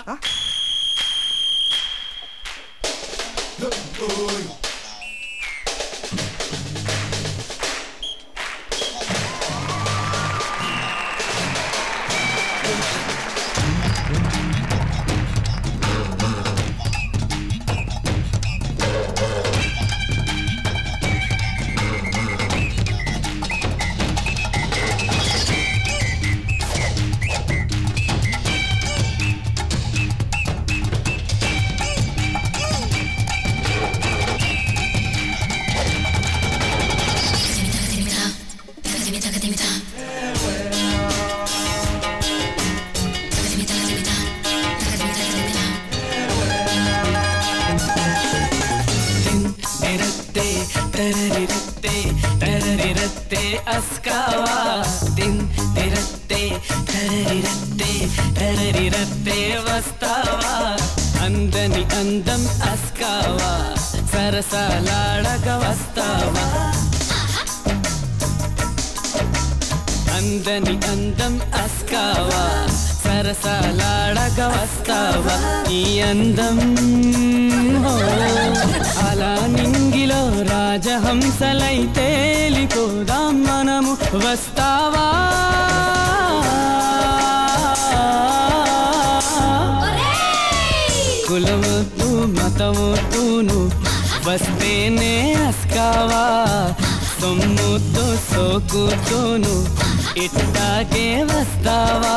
తెరరిరత్తే అస్కావా తిన్ తిరత్తే తెరరిరత్తే తెరరిరత్తే వస్తావా అందని అందం అస్కావా సరసాలాడక వస్తావా అందని అందం అస్కావా సరసాలాడక వస్తావా ఈ అందం ఓ, అలా నింగిలో రాజహంసలై తేలిపోదాం మనము వస్తావా కులవద్దు మతవద్దును వస్తేనే అస్కావా సొమ్ముతో సోకుతోను ఇట్టాకే వస్తావా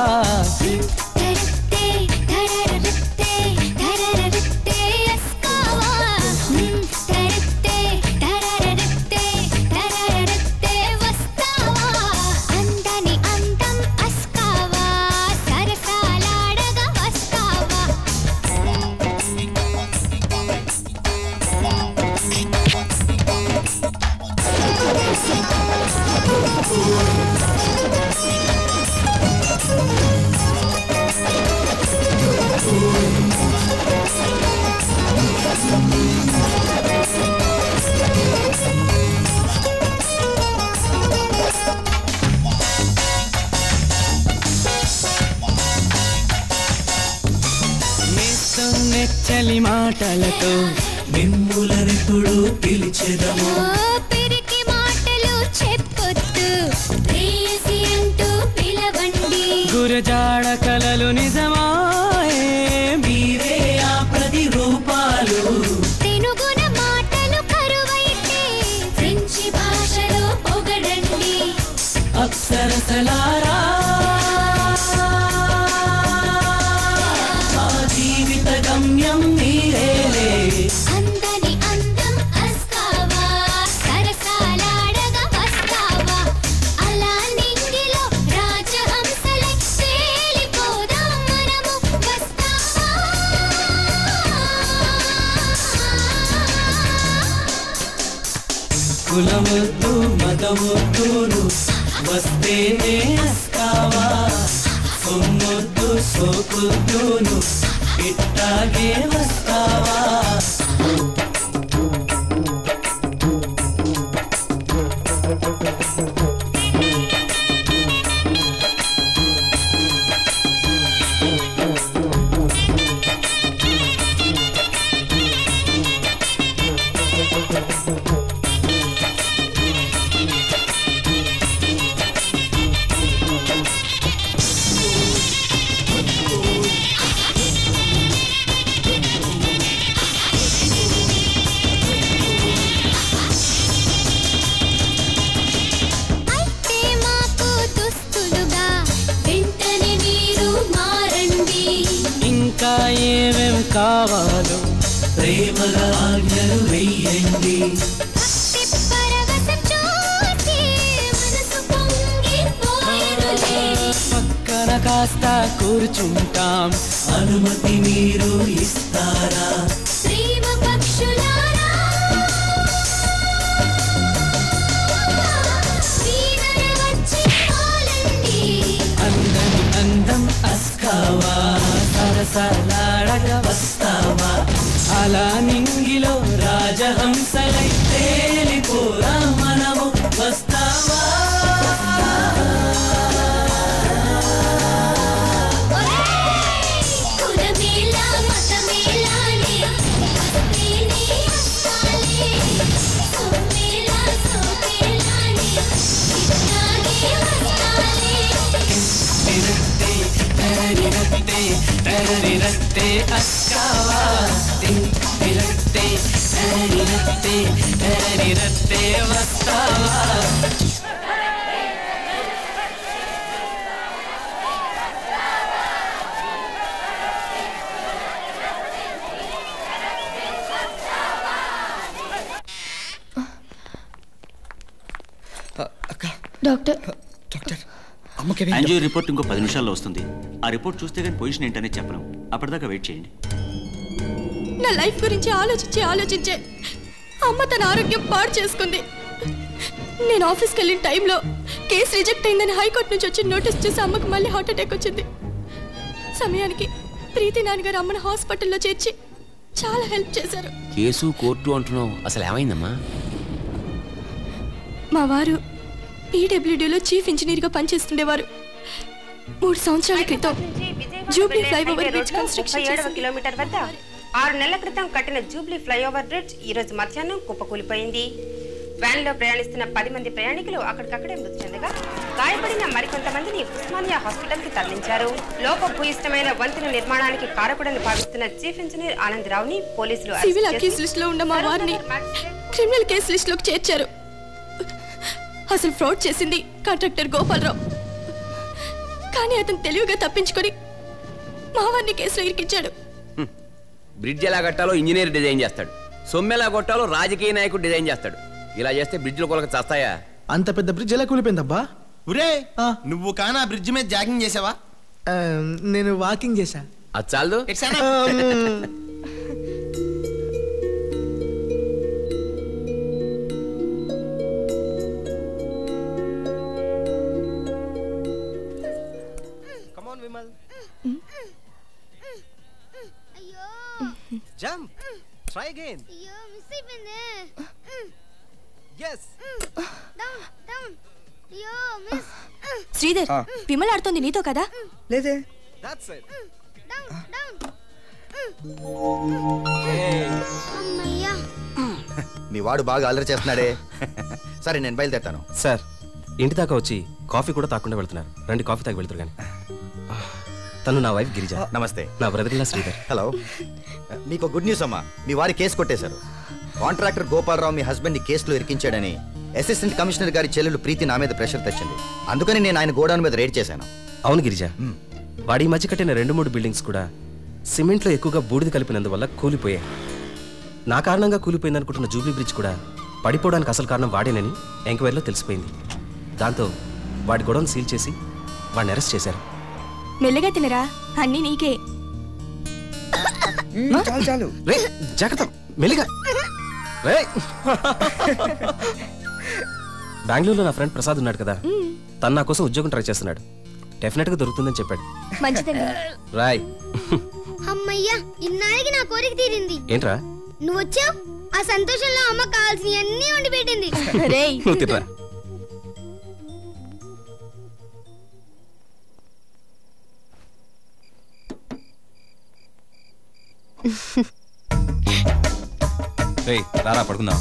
నేస్తం నెచ్చలి మాటలతో మిమ్ములనెప్పుడు పిలిచెదము పిరికి మాటలు చెప్పొద్దు ప్రేయసి అంటూ పిలవండి గురజాడ కలలు నిజమాయే మీరే ఆ ప్రతిరూపాలు తెనుగున మాటలు కరువైతే ఫ్రెంచి భాషలో పొగడండి అప్సరసలారా మా జీవిత గమ్యం మీరేలే అందని అందం అస్కావా సరసాలాడగా వస్తావా అలా నింగిలో రాజహంసలై తేలిపోదాం మనము వస్తావా కులవద్దు మతవద్దును వస్తేనే అస్కావా సొమ్మొద్దు సోకుద్దును ఇట్టాగే వస్తావా అయితే మాకు దుస్తులుగా వెంటనే మీరు మారండి ఇంకా ఏమేం కావాలో ప్రేమల ఆజ్ఞలు వెయ్యండి పరవశం చూసి మనసు పొంగిపోయేనులే పక్కన కాస్త కూర్చుంటాం అనుమతి మీరు ఇస్తారా ప్రేమ పక్షులారా వీణర వచ్చి పాలండి అందని అందం అస్కావా సరసలాడక వస్తావా అలా నింగిలో రాజహంసలై తేలిపోరా మనము వస్తావా కులమేలా మతమేలానే వస్తేనే అస్కాలే సొమ్మేలా సోకేలానే ఇట్లాగే వస్తాలే తిరత్తే తెరరిరత్తే తెరరిరత్తే అస్కావా తిన్ తిరత్తే తెరరిరత్తే తెరరిరత్తే వస్తావా డాక్టర్ డాక్టర్ అమ్మకి యాంజియో రిపోర్ట్ ఇంకో పది నిమిషాల్లో వస్తుంది ఆ రిపోర్ట్ చూస్తే కానీ పొజిషన్ ఏంటనే చెప్పలేం అప్పటిదాకా వెయిట్ చేయండి నా లైఫ్ గురించి ఆలోచించి ఆలోచించే అమ్మ తన ఆరోగ్యం పాడు చేసుకుంది నేను ఆఫీస్కి వెళ్ళిన టైంలో కేసు రిజెక్ట్ అయిందని హైకోర్టు నుంచి వచ్చిన నోటీస్ చూసి అమ్మకి మళ్ళీ హార్ట్ అటాక్ వచ్చింది సమయానికి ప్రీతి నాన్నగారు అమ్మని హాస్పిటల్లో చేర్చి చాలా హెల్ప్ చేశారు కేసు కోర్టు అంటున్నావు అసలు ఏమైందమ్మా మా వారు పీడబ్ల్యూడీలో చీఫ్ ఇంజనీర్గా పనిచేస్తుండేవారు మూడు సంవత్సరాల క్రితం జూబ్లీ ఫ్లైఓవర్ బ్రిడ్జ్ కన్స్ట్రక్షన్ ఏడవ చేశారు. కిలోమీటర్ వద్ద ఆరు నెలల క్రితం కట్టిన జూబ్లీ ఫ్లైఓవర్ బ్రిడ్జ్ ఈ రోజు మధ్యాహ్నం కుప్పకూలిపోయింది వ్యాన్ లో ప్రయాణిస్తున్న పది మంది ప్రయాణికులు అక్కడికక్కడే మృతి చెందగా గాయపడిన మరికొంతమందిని ఉస్మానియా హాస్పిటల్ కి తరలించారు లోపభూయిష్టమైన వంతెన నిర్మాణానికి కారకుడని భావిస్తున్న చీఫ్ ఇంజనీర్ ఆనందరావుని పోలీసులు అరెస్ట్ సివిల్ చేసి అక్యూజ్ లిస్ట్ లో ఉన్న మా వారిని క్రిమినల్ కేసు లిస్ట్ లోకి చేర్చారు అసలు ఫ్రాడ్ చేసింది కాంట్రాక్టర్ గోపాలరావు కానీ అతను తెలివిగా తప్పించుకొని మా వారిని కేసులో ఇరికించాడు బ్రిడ్జ్ ఎలా కట్టాలో ఇంజనీర్ డిజైన్ చేస్తాడు సొమ్ము ఎలా కొట్టాలో రాజకీయ నాయకుడు డిజైన్ చేస్తాడు ఇలా చేస్తే బ్రిడ్జ్లు కొలక చస్తాయా అంత పెద్ద బ్రిడ్జ్ ఎలా కూలిపోయిందబ్బా ఒరే నువ్వు కానా బ్రిడ్జ్ మీద జాగింగ్ చేసావా నేను వాకింగ్ చేశా అది చాలదు come on Vimal jump try again అయ్యో మిస్ అయిపోయింది ఎస్ డౌన్ డౌన్ అయ్యో మిస్ శ్రీధర్ ఆ. విమల్ ఆడుతోంది నీతో కదా లేదే దట్స్ ఇట్ డౌన్ డౌన్ అమ్మయ్యా మీ వాడు బాగా అల్లరి చేస్తున్నాడే సరే నేను బయలుదేరుతాను సార్ ఇంటి దాకా వచ్చి కాఫీ కూడా తాకుండా వెళ్తున్నారు రండి కాఫీ తాగి వెళ్తారు కానీ తను నా వైఫ్ గిరిజ నమస్తే నా బ్రదర్ ఇలా శ్రీధర్ హలో మీకు గుడ్ న్యూస్ అమ్మా మీ వారి కేసు కొట్టేశారు కాంట్రాక్టర్ గోపాలరావు మీ హస్బెండ్ కేసులో ఇరికించాడని అసిస్టెంట్ కమిషనర్ గారి చెల్లెలు ప్రీతి నా మీద ప్రెషర్ తెచ్చింది అందుకని నేను ఆయన గోడౌన్ మీద రైడ్ చేశాను అవును గిరిజ వాడి ఈ మధ్య కట్టిన రెండు మూడు బిల్డింగ్స్ కూడా సిమెంట్లో ఎక్కువగా బూడిద కలిపినందువల్ల కూలిపోయాయి నా కారణంగా కూలిపోయిందనుకుంటున్న జూబ్లీ బ్రిడ్జ్ కూడా పడిపోవడానికి అసలు కారణం వాడేనని ఎంక్వైరీలో తెలిసిపోయింది దాంతో వాడి గొడవను సీల్ చేసి వాడిని అరెస్ట్ చేశారు మెల్లగా తినరా అన్నీ నీకే చాలు చాలు రే జాగ్రత్త మెల్లిగా రే బెంగళూరులో నా ఫ్రెండ్ ప్రసాద్ ఉన్నాడు కదా తను నా కోసం ఉద్యోగం ట్రై చేస్తున్నాడు డెఫినెట్ గా దొరుకుతుందని చెప్పాడు మంచిదండి రాయ్ అమ్మయ్యా ఇన్నాళ్ళకి నా కోరిక తీరింది ఏంట్రా నువ్వు వచ్చావు ఆ సంతోషంలో అమ్మ కావాల్సినవి అన్నీ వండి పెట్టింది రేయ్ నువ్వు తినరా రేయ్ రారా పడుకుందాం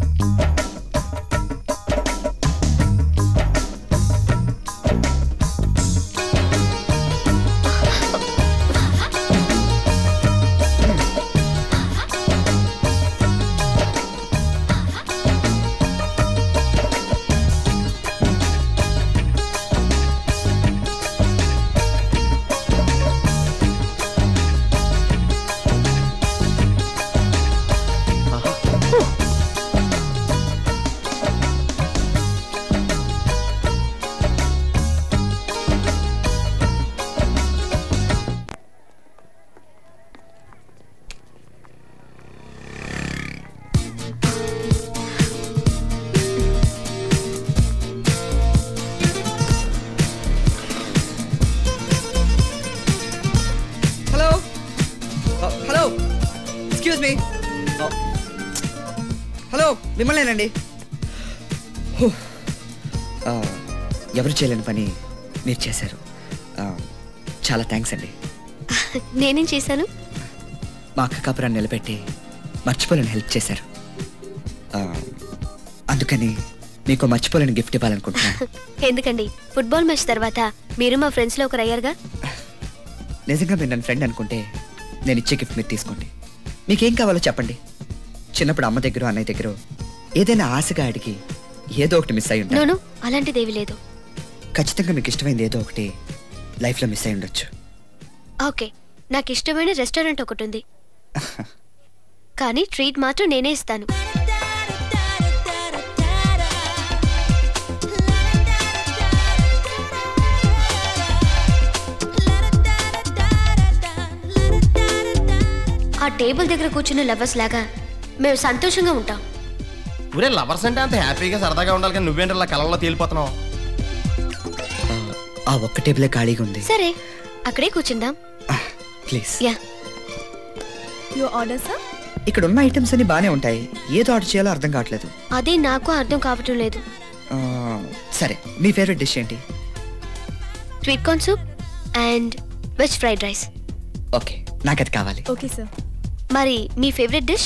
hello hello excuse me hello మిమ్మల్నేనండి హూ. ఆ, ఎవరు చేయలేని పని మీరు చేశారు ఆ, చాలా థ్యాంక్స్ అండి నేనేం చేశాను మా అక్క కాపురాన్ని నిలబెట్టి మర్చిపోలేని హెల్ప్ చేశారు ఆ, అందుకని మీకు మర్చిపోలేని గిఫ్ట్ ఇవ్వాలనుకుంటున్నాను ఎందుకండి ఫుట్బాల్ మ్యాచ్ తర్వాత మీరు మా ఫ్రెండ్స్ లో ఒకరు అయ్యారుగా నిజంగా మీరు నన్ను ఫ్రెండ్ అనుకుంటే నేను ఇచ్చే గిఫ్ట్ మీరు తీసుకోండి మీకేం కావాలో చెప్పండి చిన్నప్పుడు అమ్మ దగ్గర అన్నయ్య దగ్గర ఏదైనా ఆశగా అడిగి ఏదో ఒకటి మిస్ అయి ఉంటాను నోను అలాంటిదేవి లేదు ఖచ్చితంగా మీకు ఇష్టమైంది ఏదో ఒకటి లైఫ్లో మిస్ అయి ఉండొచ్చు ఓకే నాకు ఇష్టమైన రెస్టారెంట్ ఒకటి ఉంది కానీ ట్రీట్ మాత్రం నేనే ఇస్తాను ఆ టేబుల్ దగ్గర కూర్చున్న లవర్స్ లాగా మేము సంతోషంగా ఉంటాం ఊరే లవర్స్ అంటే అంత హ్యాపీగా సరదాగా ఉండాలి కానీ నువ్వేంటి ఇలా కలర్లో తేలిపోతున్నావు ఆ ఒక్క టేబులే ఖాళీగా ఉంది సరే అక్కడే కూర్చుందాం please yeah your order sir ఇక్కడ ఉన్న ఐటమ్స్ అన్ని బాగానే ఉంటాయి ఏదో ఆర్డర్ చేయాలో అర్థం కావట్లేదు అదే నాకు అర్థం కావటం లేదు ఆ, సరే మీ ఫేవరెట్ డిష్ ఏంటి sweet corn soup and veg fried rice okay నాకు అది కావాలి ఓకే సార్ మరి మీ favourite dish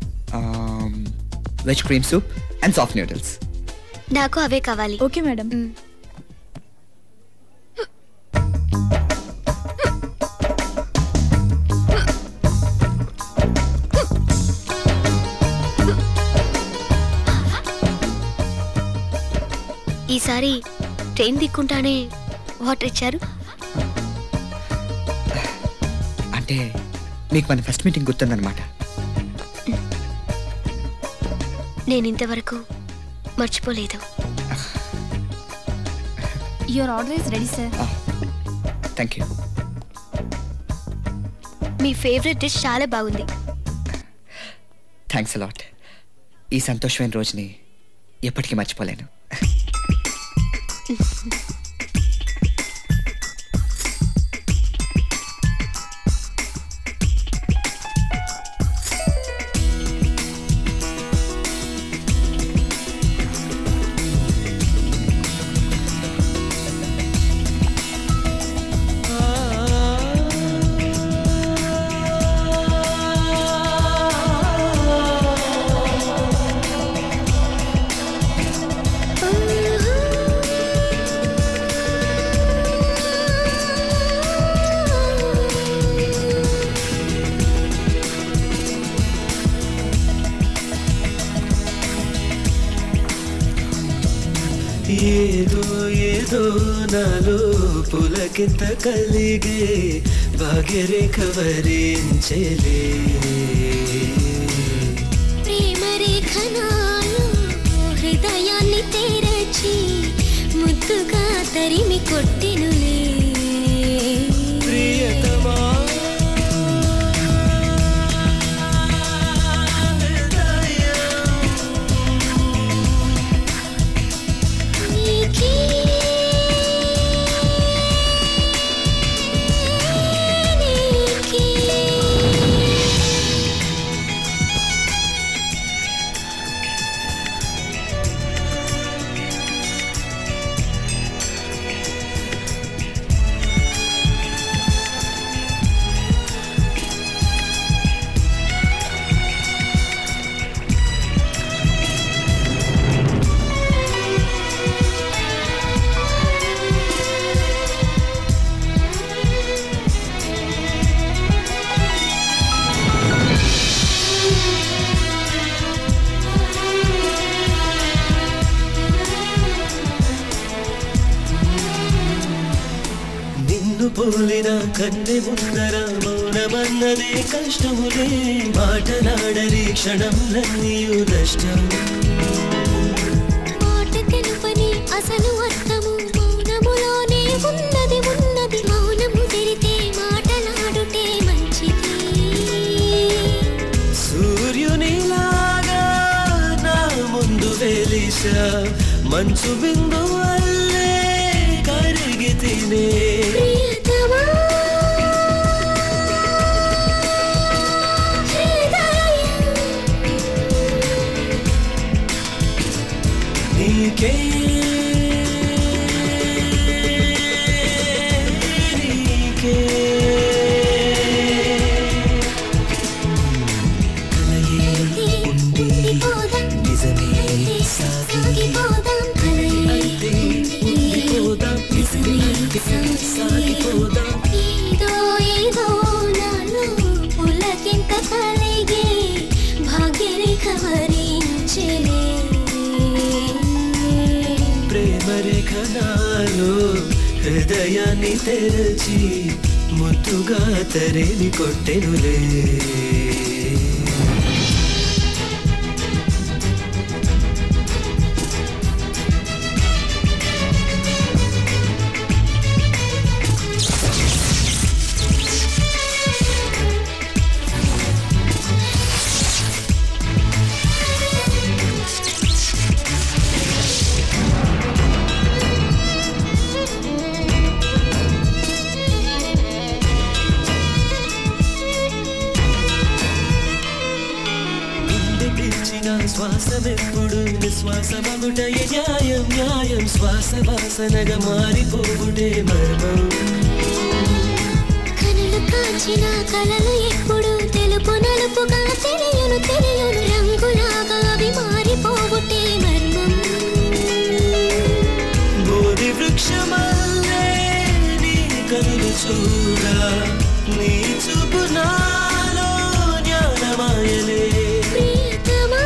veg cream soup and soft noodles నాకు అవే కావాలి ఓకే మేడం ఈసారి ట్రైన్ దిక్కుంటానే వాటర్ ఇచ్చారు అంటే మీకు మన ఫస్ట్ మీటింగ్ గుర్తుందనమాట నేను ఇంతవరకు మర్చిపోలేదు your order is ready sir thank you మీ ఫేవరెట్ డిష్ చాలా బాగుంది థ్యాంక్స్ అలాట్ ఈ సంతోషమైన రోజుని ఎప్పటికీ మర్చిపోలేను ఏదో ఏదో నాలో పులకింత కలిగే భాగ్యరేఖ వరించలే ప్రేమ రేఖనాలు హృదయాన్ని తెరచి ముద్దుగా తరిమి కొట్టెనులే ప్రియతమా నీకే నిన్ను పోలిన కన్నె ముందర మౌనమన్నదే కష్టములే మాటలాడని క్షణంలన్నీయు నష్టం మాట తెలుపని అసలు అర్థము మౌనములోనే ఉన్నది ఉన్నది మౌనము తెరితే మాటలాడుటే మంచిది సూర్యునిలాగా నా ముందు వెలిసా మంచు బిందు వల్లే కరిగి తినే ప్రియతమా నీకే నీకే కలయే ఉండి నిజమే సాగిపోదాం అయితే ఉండిపోదాం నిజమే సాగిపోదాం ఏదో ఏదో నాలో పులకింత కలిగే భాగ్యరేఖ వరించలే ప్రేమ రేఖ నాలో హృదయాన్ని తెరచి ముద్దుగా తరేని కొట్టెనులే శ్వాసమెప్పుడు నిశ్వాసమగుటయ న్యాయం న్యాయం శ్వాస వాసనగా మారిపోవుటే మర్మం కనులు కాచిన కలలు ఎప్పుడు తెలుపు నలుపుగా తెలియను తెలియను రంగులాగా అవి మారిపోవుటే మర్మం బోధి వృక్షమల్లే నీ కనులు చూడా నీ చూపు నాలో జ్ఞానమాయలే ప్రియతమా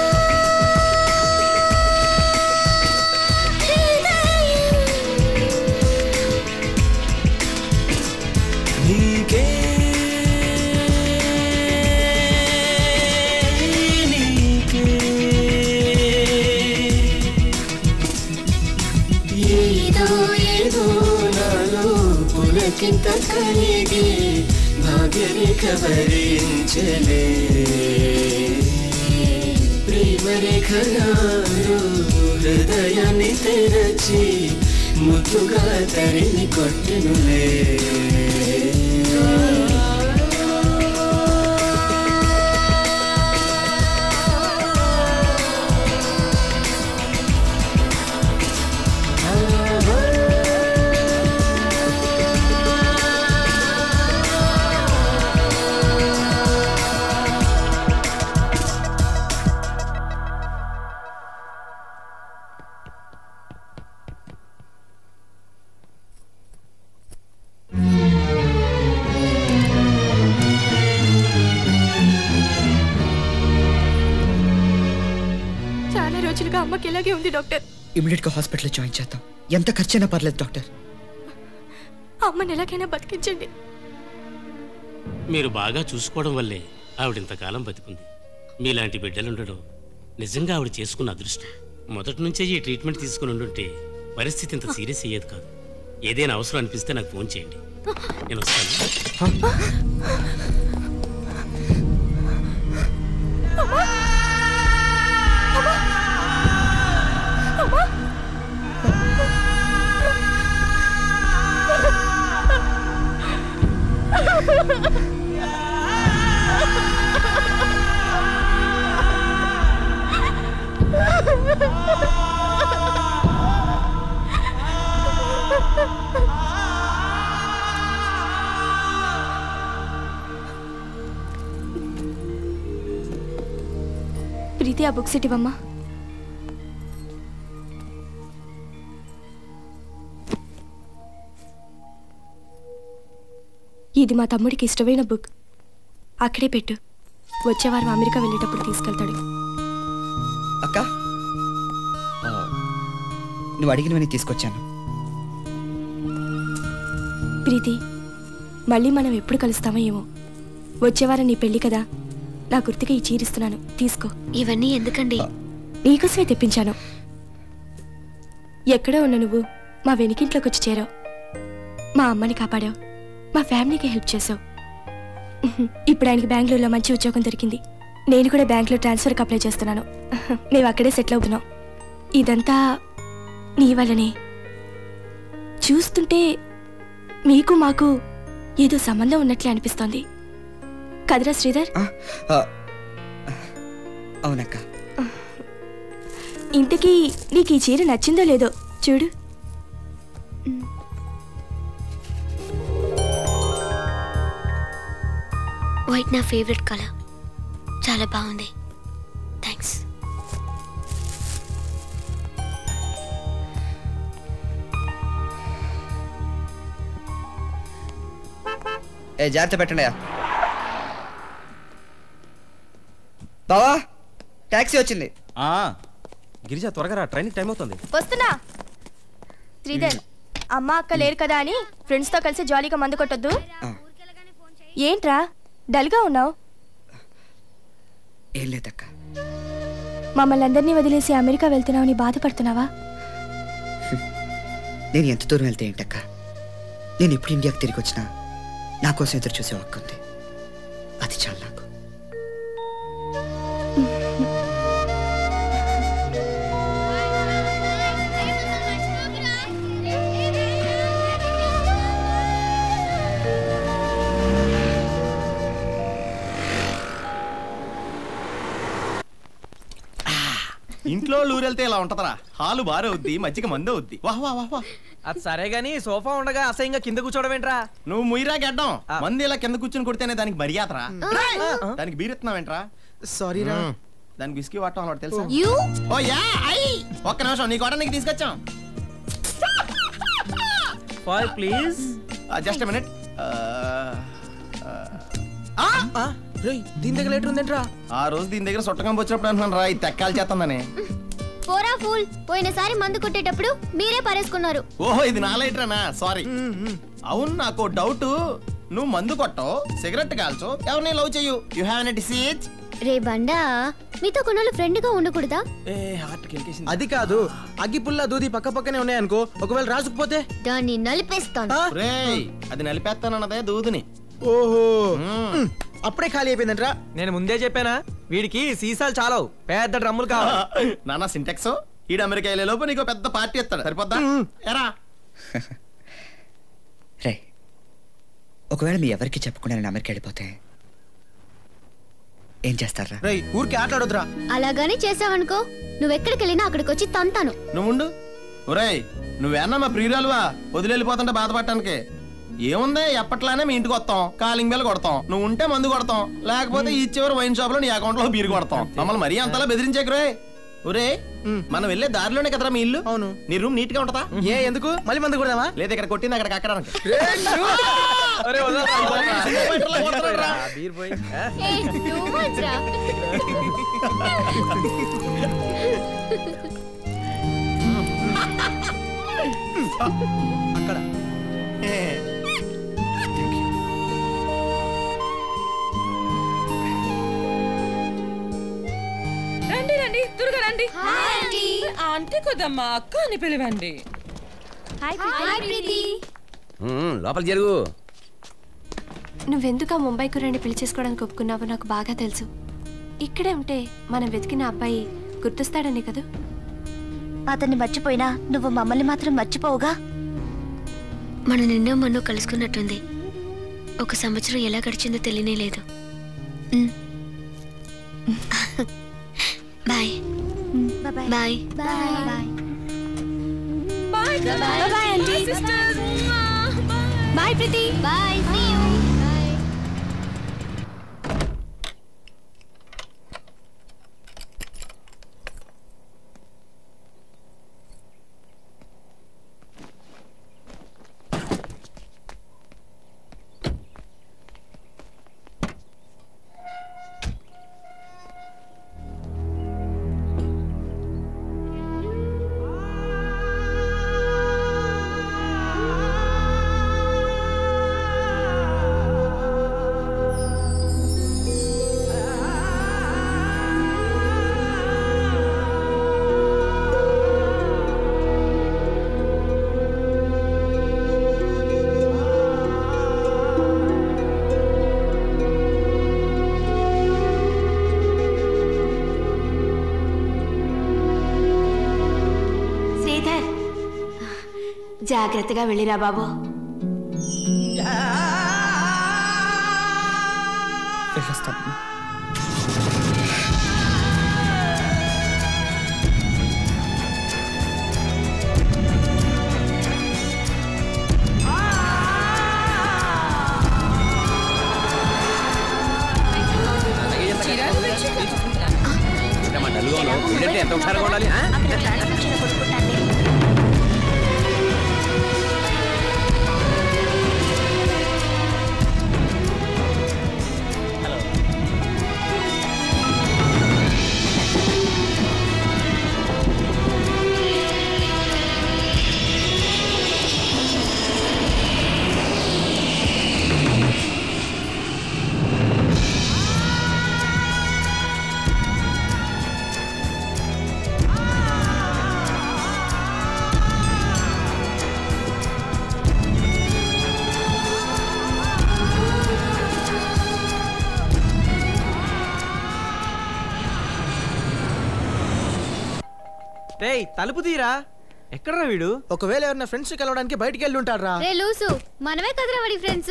నీకే నీకే ఏదో ఏదో నాలో పులకింత కలిగి భాగ్యరేఖ భరించలే ప్రేమరేఖ నాలో హృదయాన్ని తెరచి ముద్దుగా తరిమి కొట్టెనులే చాలా రోజులుగా అమ్మకి ఇలాగే ఉంది డాక్టర్ ఇమీడియట్ గా హాస్పిటల్ జాయిన్ చేద్దాం ఎంత ఖర్చైనా పర్లేదు డాక్టర్ అమ్మని ఎలాగైనా బతికించండి మీరు బాగా చూసుకోవడం వల్లే ఆవిడ ఇంతకాలం బతికుంది మీలాంటి బిడ్డలుండడం నిజంగా ఆవిడ చేసుకున్న అదృష్టం మొదటి నుంచే ఈ ట్రీట్మెంట్ తీసుకుని ఉండుంటే పరిస్థితి ఇంత సీరియస్ అయ్యేది కాదు ఏదైనా అవసరం అనిపిస్తే నాకు ఫోన్ చేయండి నేను వస్తాను ప్రీతి ఆ బుక్స్ ఇవ్వమ్మా ఇది మా తమ్ముడికి ఇష్టమైన బుక్ అక్కడే పెట్టు వచ్చేవారం అమెరికా వెళ్ళేటప్పుడు తీసుకెళ్తాడు అక్క ఆ, నువ్వు అడిగినవని తీసుకొచ్చాను ప్రీతి మళ్ళీ మనం ఎప్పుడు కలుస్తామో ఏమో వచ్చేవారం నీ పెళ్లి కదా నా గుర్తుగా ఈ చీరిస్తున్నాను తీసుకో ఇవన్నీ ఎందుకండి నీకోసమే తెప్పించాను ఎక్కడో ఉన్న నువ్వు మా వెనికింట్లోకి వచ్చి చేరావు మా అమ్మని కాపాడావు మా ఫ్యామిలీకి హెల్ప్ చేసావు ఇప్పుడు ఆయనకి బెంగళూరులో మంచి ఉద్యోగం దొరికింది నేను కూడా బ్యాంక్లో ట్రాన్స్ఫర్కి అప్లై చేస్తున్నాను మేము అక్కడే సెటిల్ అవుతున్నాం ఇదంతా నీ వల్లనే చూస్తుంటే మీకు మాకు ఏదో సంబంధం ఉన్నట్లే అనిపిస్తోంది కదరా శ్రీధర్ ఆ, అవునక్క ఇంతకీ నీకు ఈ చీర నచ్చిందో లేదో చూడు వైట్ నా ఫేవరెట్ కలర్ చాలా బాగుంది థ్యాంక్స్ ఏ జాగ్రత్త పెట్టండి బావా టాక్సీ వచ్చింది గిరిజా త్వరగా రా ట్రైన్కి టైం అవుతుంది వస్తున్నా శ్రీధర్ అమ్మ అక్క లేరు కదా అని ఫ్రెండ్స్ తో కలిసి జాలీగా మందు కొట్టొద్దు ఏంట్రా డల్గా ఉన్నావు ఏం లేదక్క మమ్మల్ని అందరినీ వదిలేసి అమెరికా వెళ్తున్నావని బాధపడుతున్నావా నేను ఎంత దూరం వెళ్తే ఏంటక్క నేను ఎప్పుడు ఇండియాకి తిరిగి వచ్చినా నా కోసం ఎదురు చూసే హక్కు ఉంది అది చాలు నాకు ఇంట్లో ఊరెళ్తే ఇలా ఉంటదరా హాలు బారే అవుద్ది మజ్జిగ మందు అవుద్ది వాహ్ వాహ్ వాహ్ వాహ్ అది సరే గానీ సోఫా ఉండగా అసహ్యంగా కింద కూర్చోవడం ఏంట్రా నువ్వు ముయిరా గడ్డం మంది ఇలా కింద కూర్చొని కొడితేనే దానికి మర్యాదరా దానికి బీరెత్తున్నావేంట్రా సారీ రా దానికి విస్కీ వాడటం అలవాటు తెలుసా You? ఓ యా ఐ ఒక్క నిమిషం నీ కూడా నీకు తీసుకొచ్చాం ఫైవ్ ప్లీజ్ జస్ట్ మినిట్ దీని దగ్గర లేటర్ ఉందేంట్రా ఆ రోజు దీని దగ్గర సొట్టకం వచ్చినప్పుడు అంటున్నాను రా ఇది తెక్కాలు చేస్తుందని పోరా ఫూల్ పోయినసారి మందు కొట్టేటప్పుడు మీరే పారేసుకున్నారు ఓహో ఇది నా లైటరేనా సారీ అవును నాకు డౌట్ నువ్వు మందు కొట్టవు సిగరెట్ కాల్చో ఎవరిని లవ్ చెయ్యు యు హ్యావ్ ఎన్ డిసీజ్ రే బండా మీతో కొన్నాళ్ళు ఫ్రెండ్ గా ఉండకూడదా అది కాదు అగ్గి పుల్ల దూది పక్క పక్కనే ఉన్నాయనుకో ఒకవేళ రాసుకుపోతే దాన్ని నలిపేస్తాను రేయ్ అది నలిపేస్తానన్నదే దూదిని ఓహో అప్పుడే ఖాళీ అయిపోయిందంట్రా నేను ముందే చెప్పానా వీడికి సీసాలు చాలవు పెద్ద డ్రమ్ములు కావాలి నాన్న సింటెక్స్ ఈడు అమెరికా వెళ్ళే లోపు నీకు పెద్ద పార్టీ ఇస్తాడు సరిపోద్దా ఎరా రే ఒకవేళ మీ ఎవరికి చెప్పకుండా నేను అమెరికా వెళ్ళిపోతే ఏం చేస్తారా రై ఊరికి ఆటలాడొద్దురా అలాగానే చేసావనుకో నువ్వెక్కడికి వెళ్ళినా అక్కడికి వచ్చి తంతాను నువ్వు ఉండు ఒరేయ్ నువ్వేనా మా ప్రియురాలువా వదిలేళ్ళిపోతుంటే బాధపడటానికి ఏముంది ఎప్పట్లానే మీ ఇంటికి వస్తాం కాలింగ్ బెల్ కొడతాం నువ్వు ఉంటే మందు కొడతాం లేకపోతే ఈ చివరి వైన్ షాప్ లో నీ అకౌంట్ లో బీరు కొడతాం మమ్మల్ని మరీ అంతలా బెదిరించేకురే ఒరే మనం వెళ్ళే దారిలోనే కదరా మీ ఇల్లు అవును నీ రూమ్ నీట్ గా ఉంటదా ఏ ఎందుకు మళ్ళీ మందు కొడదామా లేదు ఇక్కడ కొట్టింది అక్కడ అక్కడానికి అరే వదలరా. బీర్ పోయి అక్కడ రండి రండి త్వరగా రండి ఆంటీ కొద్దమ్మా అక్క అని పిలవండి ఉమ్, లోపలికి జరుగు నువ్వెందుకు ఆ ముంబై కుర్రాన్ని పెళ్లి చేసుకోవడానికి ఒప్పుకున్నావో నాకు బాగా తెలుసు ఇక్కడే ఉంటే మనం వెతికిన అబ్బాయి గుర్తొస్తాడని కదా అతన్ని మర్చిపోయినా నువ్వు మమ్మల్ని మాత్రం మర్చిపోవుగా మనం నిన్నో మొన్నో కలుసుకున్నట్టుంది ఒక సంవత్సరం ఎలా గడిచిందో తెలియనే లేదు um. Bye bye bye bye bye bye bye aunty bye Preethi bye see you bye Sridhar జాగ్రత్తగా వెళ్ళిరా బాబు వెళ్ళొస్తాను ఏంటమ్మా డల్గా ఉన్నావు? వీడంటే ఎంత హుషారుగా ఉండాలి ఆ? రేయ్ తలుపు తీరా ఎక్కడరా వీడు ఒకవేళ ఎవరైనా ఫ్రెండ్స్ కలవడానికి బయటికి వెళ్ళి ఉంటారా రే లూసు మనమే కదరా వాడి ఫ్రెండ్స్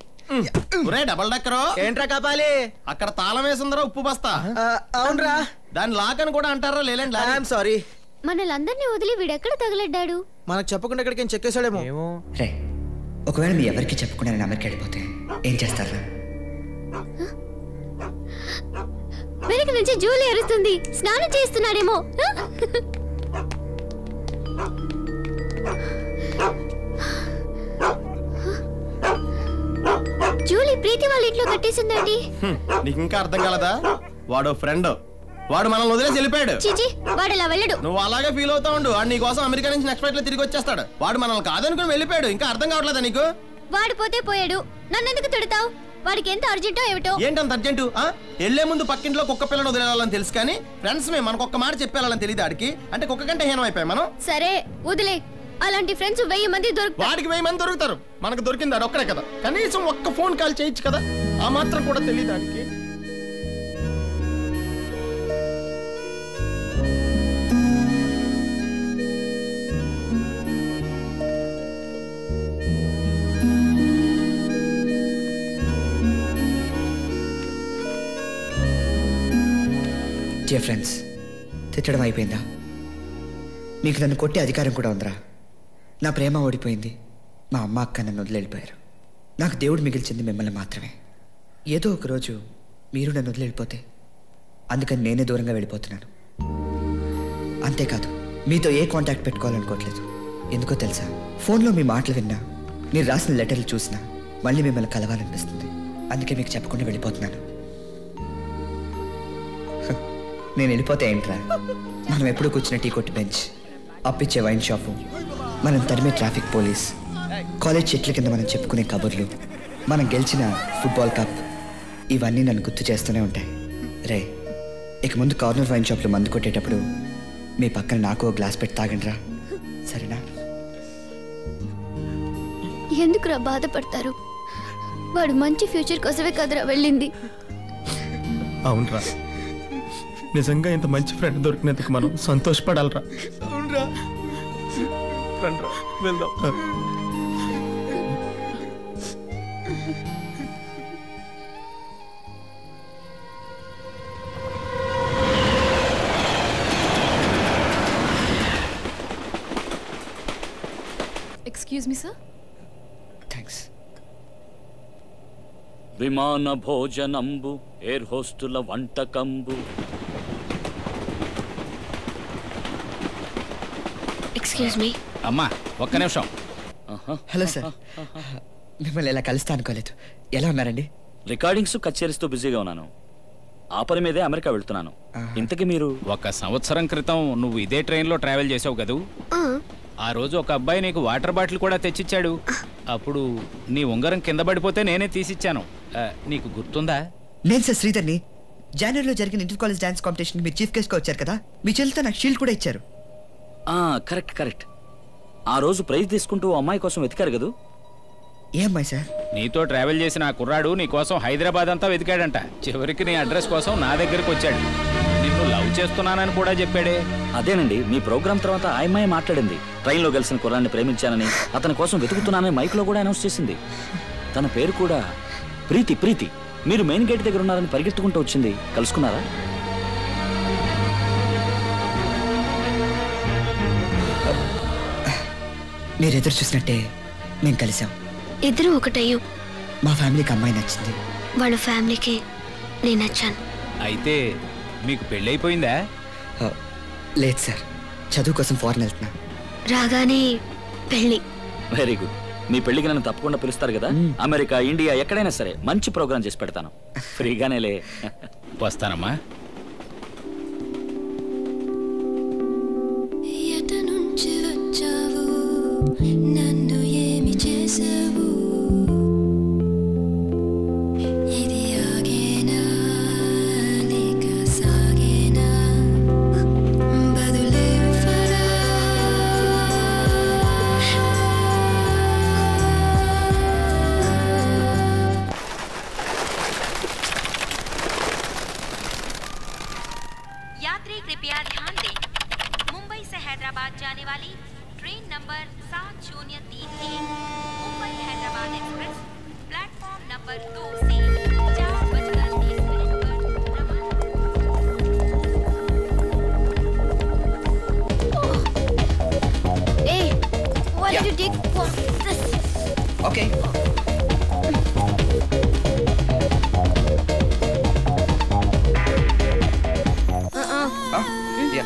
ఒరే డబల్ డక్కరో ఏంట్రా కాపాలి అక్కడ తాళం వేసిందరా ఉప్పు బస్తా అవునరా దాని లాక్ అని కూడా అంటారా లేలండి ఐఎమ్ సారీ మనలందరినీ వదిలి వీడెక్కడ తగలడ్డాడు మనకు చెప్పకుండా ఎక్కడికి చెక్కేశాడేమో రే ఒకవేళ మీ ఎవరికి చెప్పకుండా నేను అమెరికా వెళ్ళిపోతే ఏం చేస్తారా వెనక నుంచి జూలీ అరుస్తుంది స్నానం చేస్తున్నాడేమో ఆ? జూలీ ప్రీతి వాళ్ళ ఇంట్లో కట్టేసిందండి హ్మ్, నీకు ఇంకా అర్థం కాలదా వాడు ఫ్రెండ్ వాడు మనల్ని వదిలేసి వెళ్ళిపోయాడు చిచి వాడు అలా వెళ్ళడు నువ్వు అలాగే ఫీల్ అవుతా ఉండు వాడు నీ కోసం అమెరికా నుంచి నెక్స్ట్ ఫ్లైట్ లో తిరిగి వచ్చేస్తాడు వాడు మనల్ని కాదనుకుని వెళ్ళిపోయాడు ఇంకా అర్థం కావట్లేదా నీకు వాడు పోతే పోయాడు నన్ను ఎందుకు తిడతావు వాడికి ఎంత అర్జెంటో ఏమిటో ఏంటంత అర్జెంటు ఆ? వెళ్లే ముందు పక్కింట్లో కుక్క పిల్లను వదిలేయాలని తెలుసు కానీ ఫ్రెండ్స్ మే మనకు ఒక్క మాట చెప్పేయాలని తెలియదు ఆడికి అంటే కుక్క కంటే హీనం అయిపోయాయి మనం సరే వదిలే అలాంటి ఫ్రెండ్స్ వెయ్యి మంది దొరుకుతారు వాడికి వెయ్యి మంది దొరుకుతారు మనకు దొరికింది ఆడు ఒక్కడే కదా కనీసం ఒక్క ఫోన్ కాల్ చేయొచ్చు కదా ఆ మాత్రం కూడా తెలియదు ఆడికి డియర్ ఫ్రెండ్స్ తిట్టడం అయిపోయిందా మీకు నన్ను కొట్టే అధికారం కూడా ఉందిరా నా ప్రేమ ఓడిపోయింది మా అమ్మ అక్క నన్ను వదిలి వెళ్ళిపోయారు నాకు దేవుడు మిగిల్చింది మిమ్మల్ని మాత్రమే ఏదో ఒక రోజు మీరు నన్ను వదిలి వెళ్ళిపోతే అందుకని నేనే దూరంగా వెళ్ళిపోతున్నాను అంతేకాదు మీతో ఏ కాంటాక్ట్ పెట్టుకోవాలనుకోవట్లేదు ఎందుకో తెలుసా ఫోన్లో మీ మాటలు విన్నా మీరు రాసిన లెటర్లు చూసినా మళ్ళీ మిమ్మల్ని కలవాలనిపిస్తుంది అందుకే మీకు చెప్పకుండా వెళ్ళిపోతున్నాను నేను వెళ్ళిపోతే ఏంట్రా మనం ఎప్పుడు కూర్చున్న టీ కొట్టి బెంచ్ అప్పిచ్చే వైన్ షాపు మనం తరిమే ట్రాఫిక్ పోలీస్ కాలేజ్ చెట్ల కింద మనం చెప్పుకునే కబుర్లు మనం గెలిచిన ఫుట్బాల్ కప్ ఇవన్నీ నన్ను గుర్తు చేస్తూనే ఉంటాయి రే ఇక ముందు కార్నర్ వైన్ షాప్లో మందు కొట్టేటప్పుడు మీ పక్కన నాకు ఓ గ్లాస్ పెట్టి తాగండి రా సరేనా ఎందుకురా బాధపడతారు వాడు మంచి ఫ్యూచర్ కోసమే కదరా వెళ్ళింది అవునరా నిజంగా ఇంత మంచి ఫ్రెండ్ దొరికినందుకు మనం సంతోషపడాలరా అవునరా రండ్రా, వెళ్దాం ఎక్స్క్యూజ్ మీ సార్ థ్యాంక్స్ విమాన భోజనంబు ఎయిర్ హోస్టుల వంటకంబు ఎక్స్క్యూజ్ మీ అమ్మా ఒక్క నిమిషం హలో సార్ మిమ్మల్ని ఇలా కలుస్తా అనుకోలేదు ఎలా ఉన్నారండి రికార్డింగ్స్ కచేరీస్తో బిజీగా ఉన్నాను ఆ పని మీదే అమెరికా వెళ్తున్నాను ఇంతకీ మీరు ఒక సంవత్సరం క్రితం నువ్వు ఇదే ట్రైన్లో ట్రావెల్ చేసావు కదూ ఆ రోజు ఒక అబ్బాయి నీకు వాటర్ బాటిల్ కూడా తెచ్చిచ్చాడు అప్పుడు నీ ఉంగరం కింద పడిపోతే నేనే తీసిచ్చాను ఆ, నీకు గుర్తుందా నేను సార్ శ్రీధర్ని జనవరిలో జరిగిన ఇంటర్ కాలేజ్ డాన్స్ కాంపిటీషన్ మీరు చీఫ్ గెస్ట్గా వచ్చారు కదా మీ చెల్లితో నాకు షీల్డ్ కూడా ఇచ్చారు ఆ, కరెక్ట్ కరెక్ట్ ఆ రోజు ప్రైజ్ తీసుకుంటూ ఓ అమ్మాయి కోసం వెతికారు కదూ ఏ అమ్మాయి సార్ నీతో ట్రావెల్ చేసిన ఆ కుర్రాడు నీ కోసం హైదరాబాద్ అంతా వెతికాడంట చివరికి నీ అడ్రస్ కోసం నా దగ్గరికి వచ్చాడు నిన్ను లవ్ చేస్తున్నానని కూడా చెప్పాడే అదేనండి మీ ప్రోగ్రామ్ తర్వాత ఆ అమ్మాయి మాట్లాడింది ట్రైన్లో కలిసిన కుర్రాన్ని ప్రేమించానని అతని కోసం వెతుకుతున్నానని మైక్లో కూడా అనౌన్స్ చేసింది తన పేరు కూడా ప్రీతి ప్రీతి మీరు మెయిన్ గేట్ దగ్గర ఉన్నారని పరిగెత్తుకుంటూ వచ్చింది కలుసుకున్నారా మీరు ఎదురు చూసినట్టే మేము కలిసాం ఇద్దరు ఒకటయ్యు మా ఫ్యామిలీకి అమ్మాయి నచ్చింది వాళ్ళ ఫ్యామిలీకి నేను నచ్చాను అయితే మీకు పెళ్ళైపోయిందా ఆ, లేదు సార్ చదువు కోసం ఫారెన్ వెళ్తున్నా రాగానే పెళ్ళి వెరీ గుడ్ మీ పెళ్లికి నన్ను తప్పకుండా పిలుస్తారు కదా అమెరికా ఇండియా ఎక్కడైనా సరే మంచి ప్రోగ్రామ్ చేసి పెడతాను ఫ్రీగానేలే వస్తానమ్మా ఎట నుంచి వచ్చావు నన్ను ఏమి చేసావు ఇది ఆగేనా లేక సాగేనా బదులివ్వరా यात्री कृपया ध्यान दें मुंबई से हैदराबाद जाने वाली ट्रेन नंबर सात शून्य तीन एक Mumbai Hyderabad express platform number दो से चार बजकर तीस मिनट पर ఓకే యా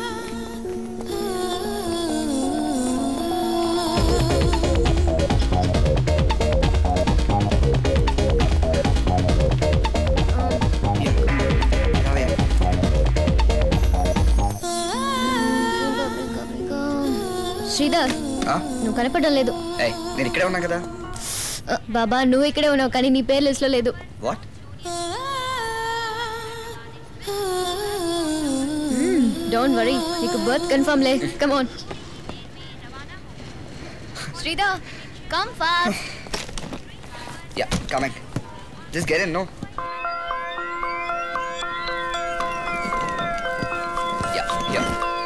శ్రీధర్ ఆ? నువ్వు కనపడడం లేదు ఏయ్ నేను ఇక్కడే ఉన్నా కదా ఆ, బాబా నువ్వు ఇక్కడే ఉన్నావు కానీ నీ పేరు లిస్ట్లో లేదు వాట్ డోంట్ వరీ నీకు బర్త్ కన్ఫర్మ్ లే come on Sridhar come fast yeah coming just get in no yeah yeah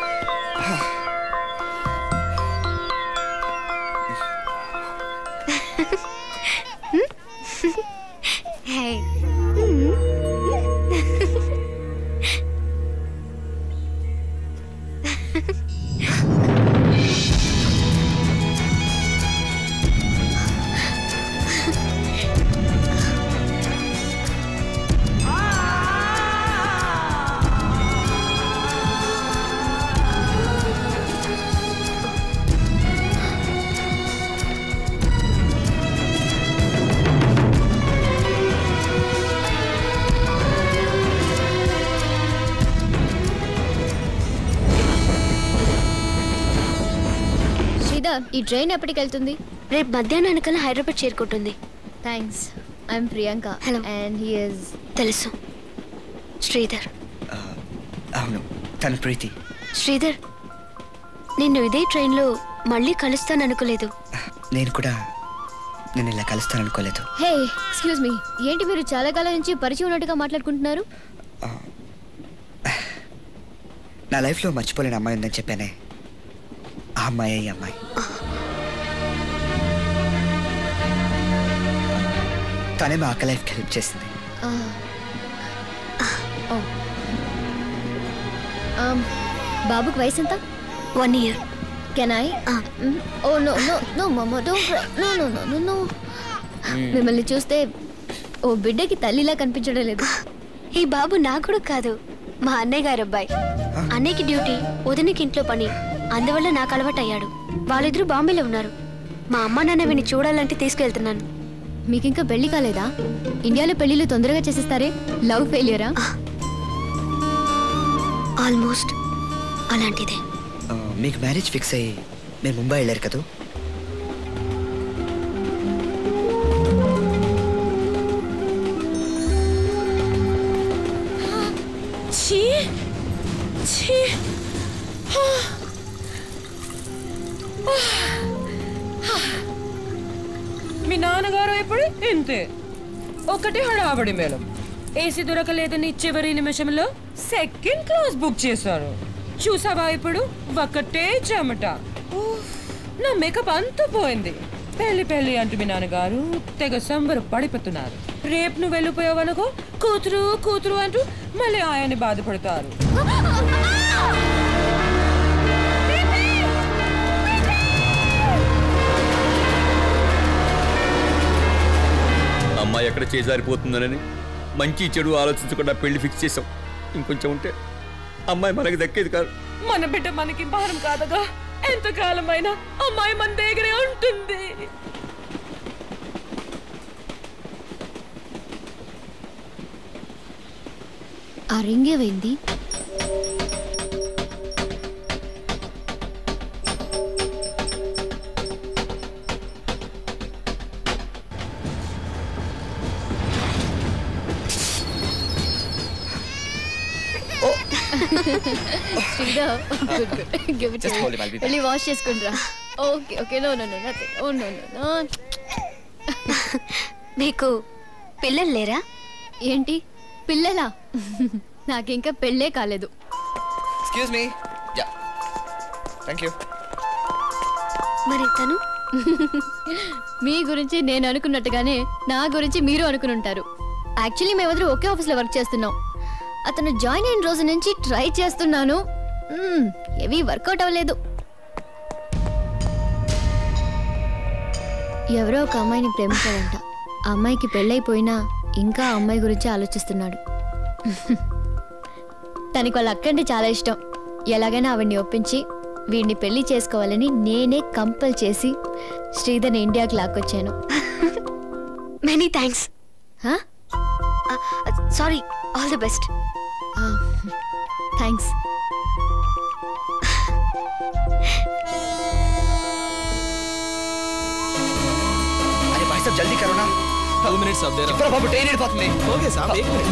Hey. Sridhar ఈ ట్రైన్ ఎప్పటికి వెళ్తుంది రేపు మధ్యాహ్నానికల్లా హైదరాబాద్ చేరుకుంటుంది thanks I'm Priyanka hello and he is తెలుసు శ్రీధర్ అవును తను ప్రీతి శ్రీధర్ నిన్ను ఇదే ట్రైన్లో మళ్ళీ కలుస్తాననుకోలేదు నేను కూడా నేను ఇలా కలుస్తాననుకోలేదు హే ఎక్స్క్యూజ్ మీ ఏంటి మీరు చాలా కాలం నుంచి పరిచయం ఉన్నట్టుగా మాట్లాడుకుంటున్నారు నా లైఫ్లో మర్చిపోలేని అమ్మాయి ఉందని చెప్పానే ఆ అమ్మాయి ఈ అమ్మాయి తనే మా అక్క లైఫ్కి హెల్ప్ చేసింది ఆ. ఓ. Um, బాబుకి వయసు ఎంత one year can I oh no no no mamma don't no no no no no మిమ్మల్ని చూస్తే ఓ బిడ్డకి తల్లిలా కనిపించడం లేదు ఈ బాబు నా కూడా కాదు మా అన్నయ్య గారు అబ్బాయి అన్నయ్యకి డ్యూటీ వదినకి ఇంట్లో పని అందువల్ల నాకు అలవాటు అయ్యాడు వాళ్ళిద్దరూ బాంబేలో ఉన్నారు మా అమ్మ నాన్న వీని చూడాలంటే తీసుకెళ్తున్నాను మీకు ఇంకా పెళ్లి కాలేదా ఇండియాలో పెళ్లిళ్ళు తొందరగా చేసేస్తారే లవ్ ఫెయిలియరా ఆల్మోస్ట్ అలాంటిదే ఆ, మీకు మ్యారేజ్ ఫిక్స్ అయ్యి మీరు ముంబై వెళ్ళారు కదా ఛీ ఛీ మీ నాన్నగారు ఇప్పుడు ఇంతే ఒకటి హడాబడి మేళం ఏసీ దొరకలేదని చివరి నిమిషంలో సెకండ్ క్లాస్ బుక్ చేశారు చూసావా ఇప్పుడు ఒకటే చెమట ఉఫ్, నా మేకప్ అంతా పోయింది పెళ్లి పెళ్లి అంటూ మీ నాన్నగారు తెగ సంబర పడిపోతున్నారు రేపు నువ్వు వెళ్ళిపోయావనుకో కూతురు కూతురు అంటూ మళ్ళీ ఆయన్ని బాధపడతారు అమ్మాయి ఎక్కడ చేజారిపోతుందనని మంచి చెడు ఆలోచించకుండా పెళ్లి ఫిక్స్ చేసాం ఇంకొంచెం ఉంటే అమ్మాయి మనకి దక్కేది కాదు మన బిడ్డ మనకి భారం కాదగా ఎంతకాలమైనా అమ్మాయి మన దగ్గరే ఉంటుంది ఆ రింగ్ ఏమైంది Sridhar good good give it Just hold it, I'll be back. వెళ్ళి వాష్ చేసుకుంట్రా okay okay no no no nothing oh no no no మీకు పిల్లలు లేరా ఏంటి పిల్లలా నాకింకా పెళ్ళే కాలేదు excuse me yeah thank you మరి తను మీ గురించి నేను అనుకున్నట్టుగానే నా గురించి మీరు అనుకుని ఉంటారు యాక్చువల్లీ మేమిద్దరు ఒకే ఆఫీస్లో వర్క్ చేస్తున్నాం అతను జాయిన్ అయిన రోజు నుంచి ట్రై చేస్తున్నాను మ్మ్, ఏవీ వర్కౌట్ అవ్వలేదు ఎవరో ఒక అమ్మాయిని ప్రేమించాడంట ఆ అమ్మాయికి పెళ్ళైపోయినా ఇంకా ఆ అమ్మాయి గురించి ఆలోచిస్తున్నాడు తనకి వాళ్ళ అక్కంటే చాలా ఇష్టం ఎలాగైనా ఆవిడ్ని ఒప్పించి వీడిని పెళ్లి చేసుకోవాలని నేనే కంపల్ చేసి శ్రీధర్ని ఇండియాకి లాక్కొచ్చాను many thanks sorry all the best thanks अरे भाई साहब जल्दी करो ना टू मिनट्स अब दे रहा చెప్పరా బాబు ట్రైన్ వెళ్ళిపోతుంది ఓకే సాబ్ एक मिनट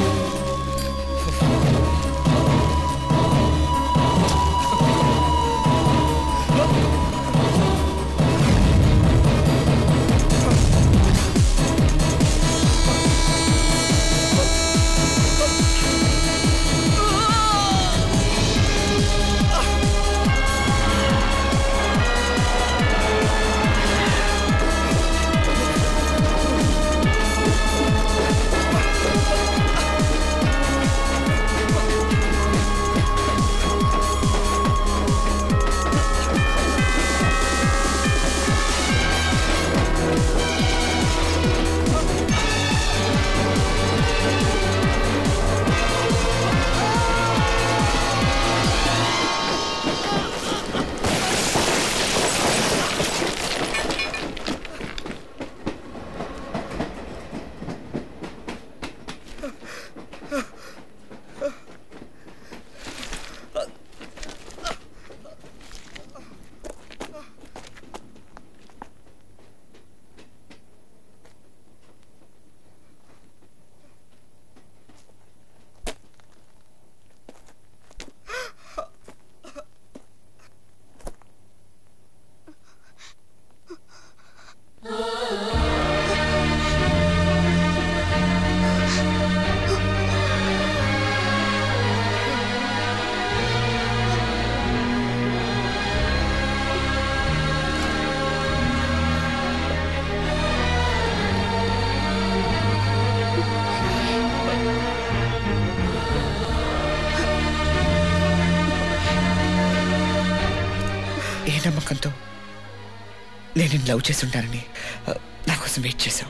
ఏ నమ్మకంతో నేను నిన్ను లవ్ చేసి ఉంటానని ఆ, నా కోసం వెయిట్ చేశావు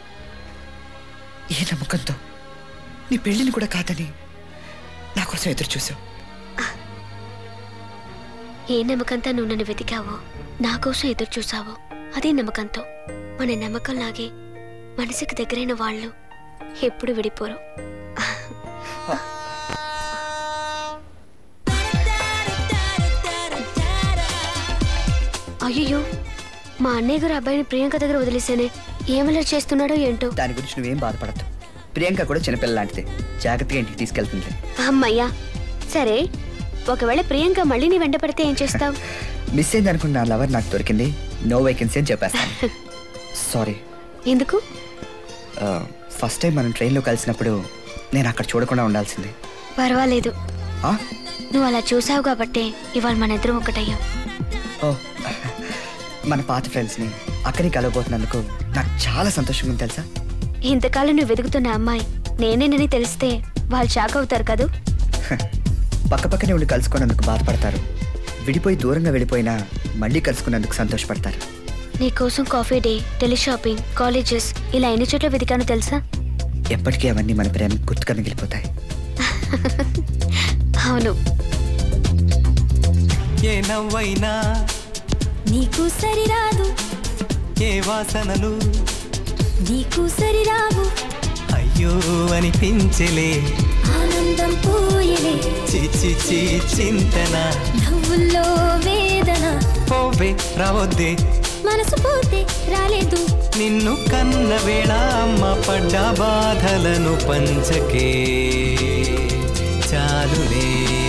ఏ నమ్మకంతో నీ పెళ్ళిని కూడా కాదని నా కోసం ఎదురు చూసావు ఏ నమ్మకంతో నువ్వు నన్ను వెతికావో నా కోసం ఎదురు చూసావో అదే నమ్మకంతో మన నమ్మకం లాగే మనసుకి దగ్గరైన వాళ్ళు ఎప్పుడు విడిపోరు అయ్యో మా అన్నయ్య గారు అబ్బాయిని ప్రియాంక దగ్గర వదిలేసానే ఏమలర్ చేస్తున్నాడో ఏంటో దాని గురించి నువ్వేం బాధపడద్దు ప్రియాంక కూడా చిన్నపిల్ల లాంటిదే జాగ్రత్తగా ఇంటికి తీసుకెళ్తుంది అమ్మయ్యా సరే ఒకవేళ ప్రియాంక మళ్ళీ నీ వెంట పడితే ఏం చేస్తావు మిస్ అయింది అనుకున్న నా లవర్ నాకు దొరికింది నో వేకెన్సీ అని చెప్పేస్తాను సారీ ఎందుకు ఫస్ట్ టైం మనం ట్రైన్లో కలిసినప్పుడు నేను అక్కడ చూడకుండా ఉండాల్సింది పర్వాలేదు ఆ? నువ్వు అలా చూసావు కాబట్టే ఇవాళ మన ఇద్దరం ఒకటయ్యాం ఓ మన పాత ఫ్రెండ్స్ని అక్కడికి కలవబోతున్నందుకు నాకు చాలా సంతోషంగా ఉంది తెలుసా ఇంతకాలం నువ్వు వెతుకుతున్న అమ్మాయి నేనేనని తెలిస్తే వాళ్ళు షాక్ అవుతారు కదూ పక్క పక్కనే ఉండి కలుసుకున్నందుకు బాధపడతారు విడిపోయి దూరంగా వెళ్ళిపోయినా మళ్ళీ కలుసుకున్నందుకు సంతోషపడతారు నీ కోసం కాఫీ డే టెలిషాపింగ్ కాలేజెస్ ఇలా ఎన్ని చోట్ల వెతికానో తెలుసా ఎప్పటికీ అవన్నీ మన ప్రేమ గుర్తుగా మిగిలిపోతాయి అవును ఏ నవ్వైనా నీకు సరిరాదు ఏ వాసనలు నీకు సరిరావు అయ్యో అనిపించలే ఆనందం పోయలే చిచి చీ చింతన నవ్వుల్లో వేదన పోవే రావద్దే మనసు పోతే రాలేదు నిన్ను కన్న వేళ అమ్మ పడ్డ బాధలను పంచకే చాలులే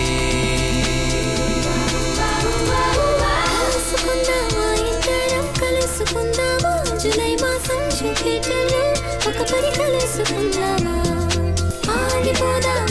కలుసుకుందామా ఇద్దరం కలుసుకుందామా జూలై మాసం జూపిటర్లో ఒక పని కలుసుకుందామా ఆగిపోదా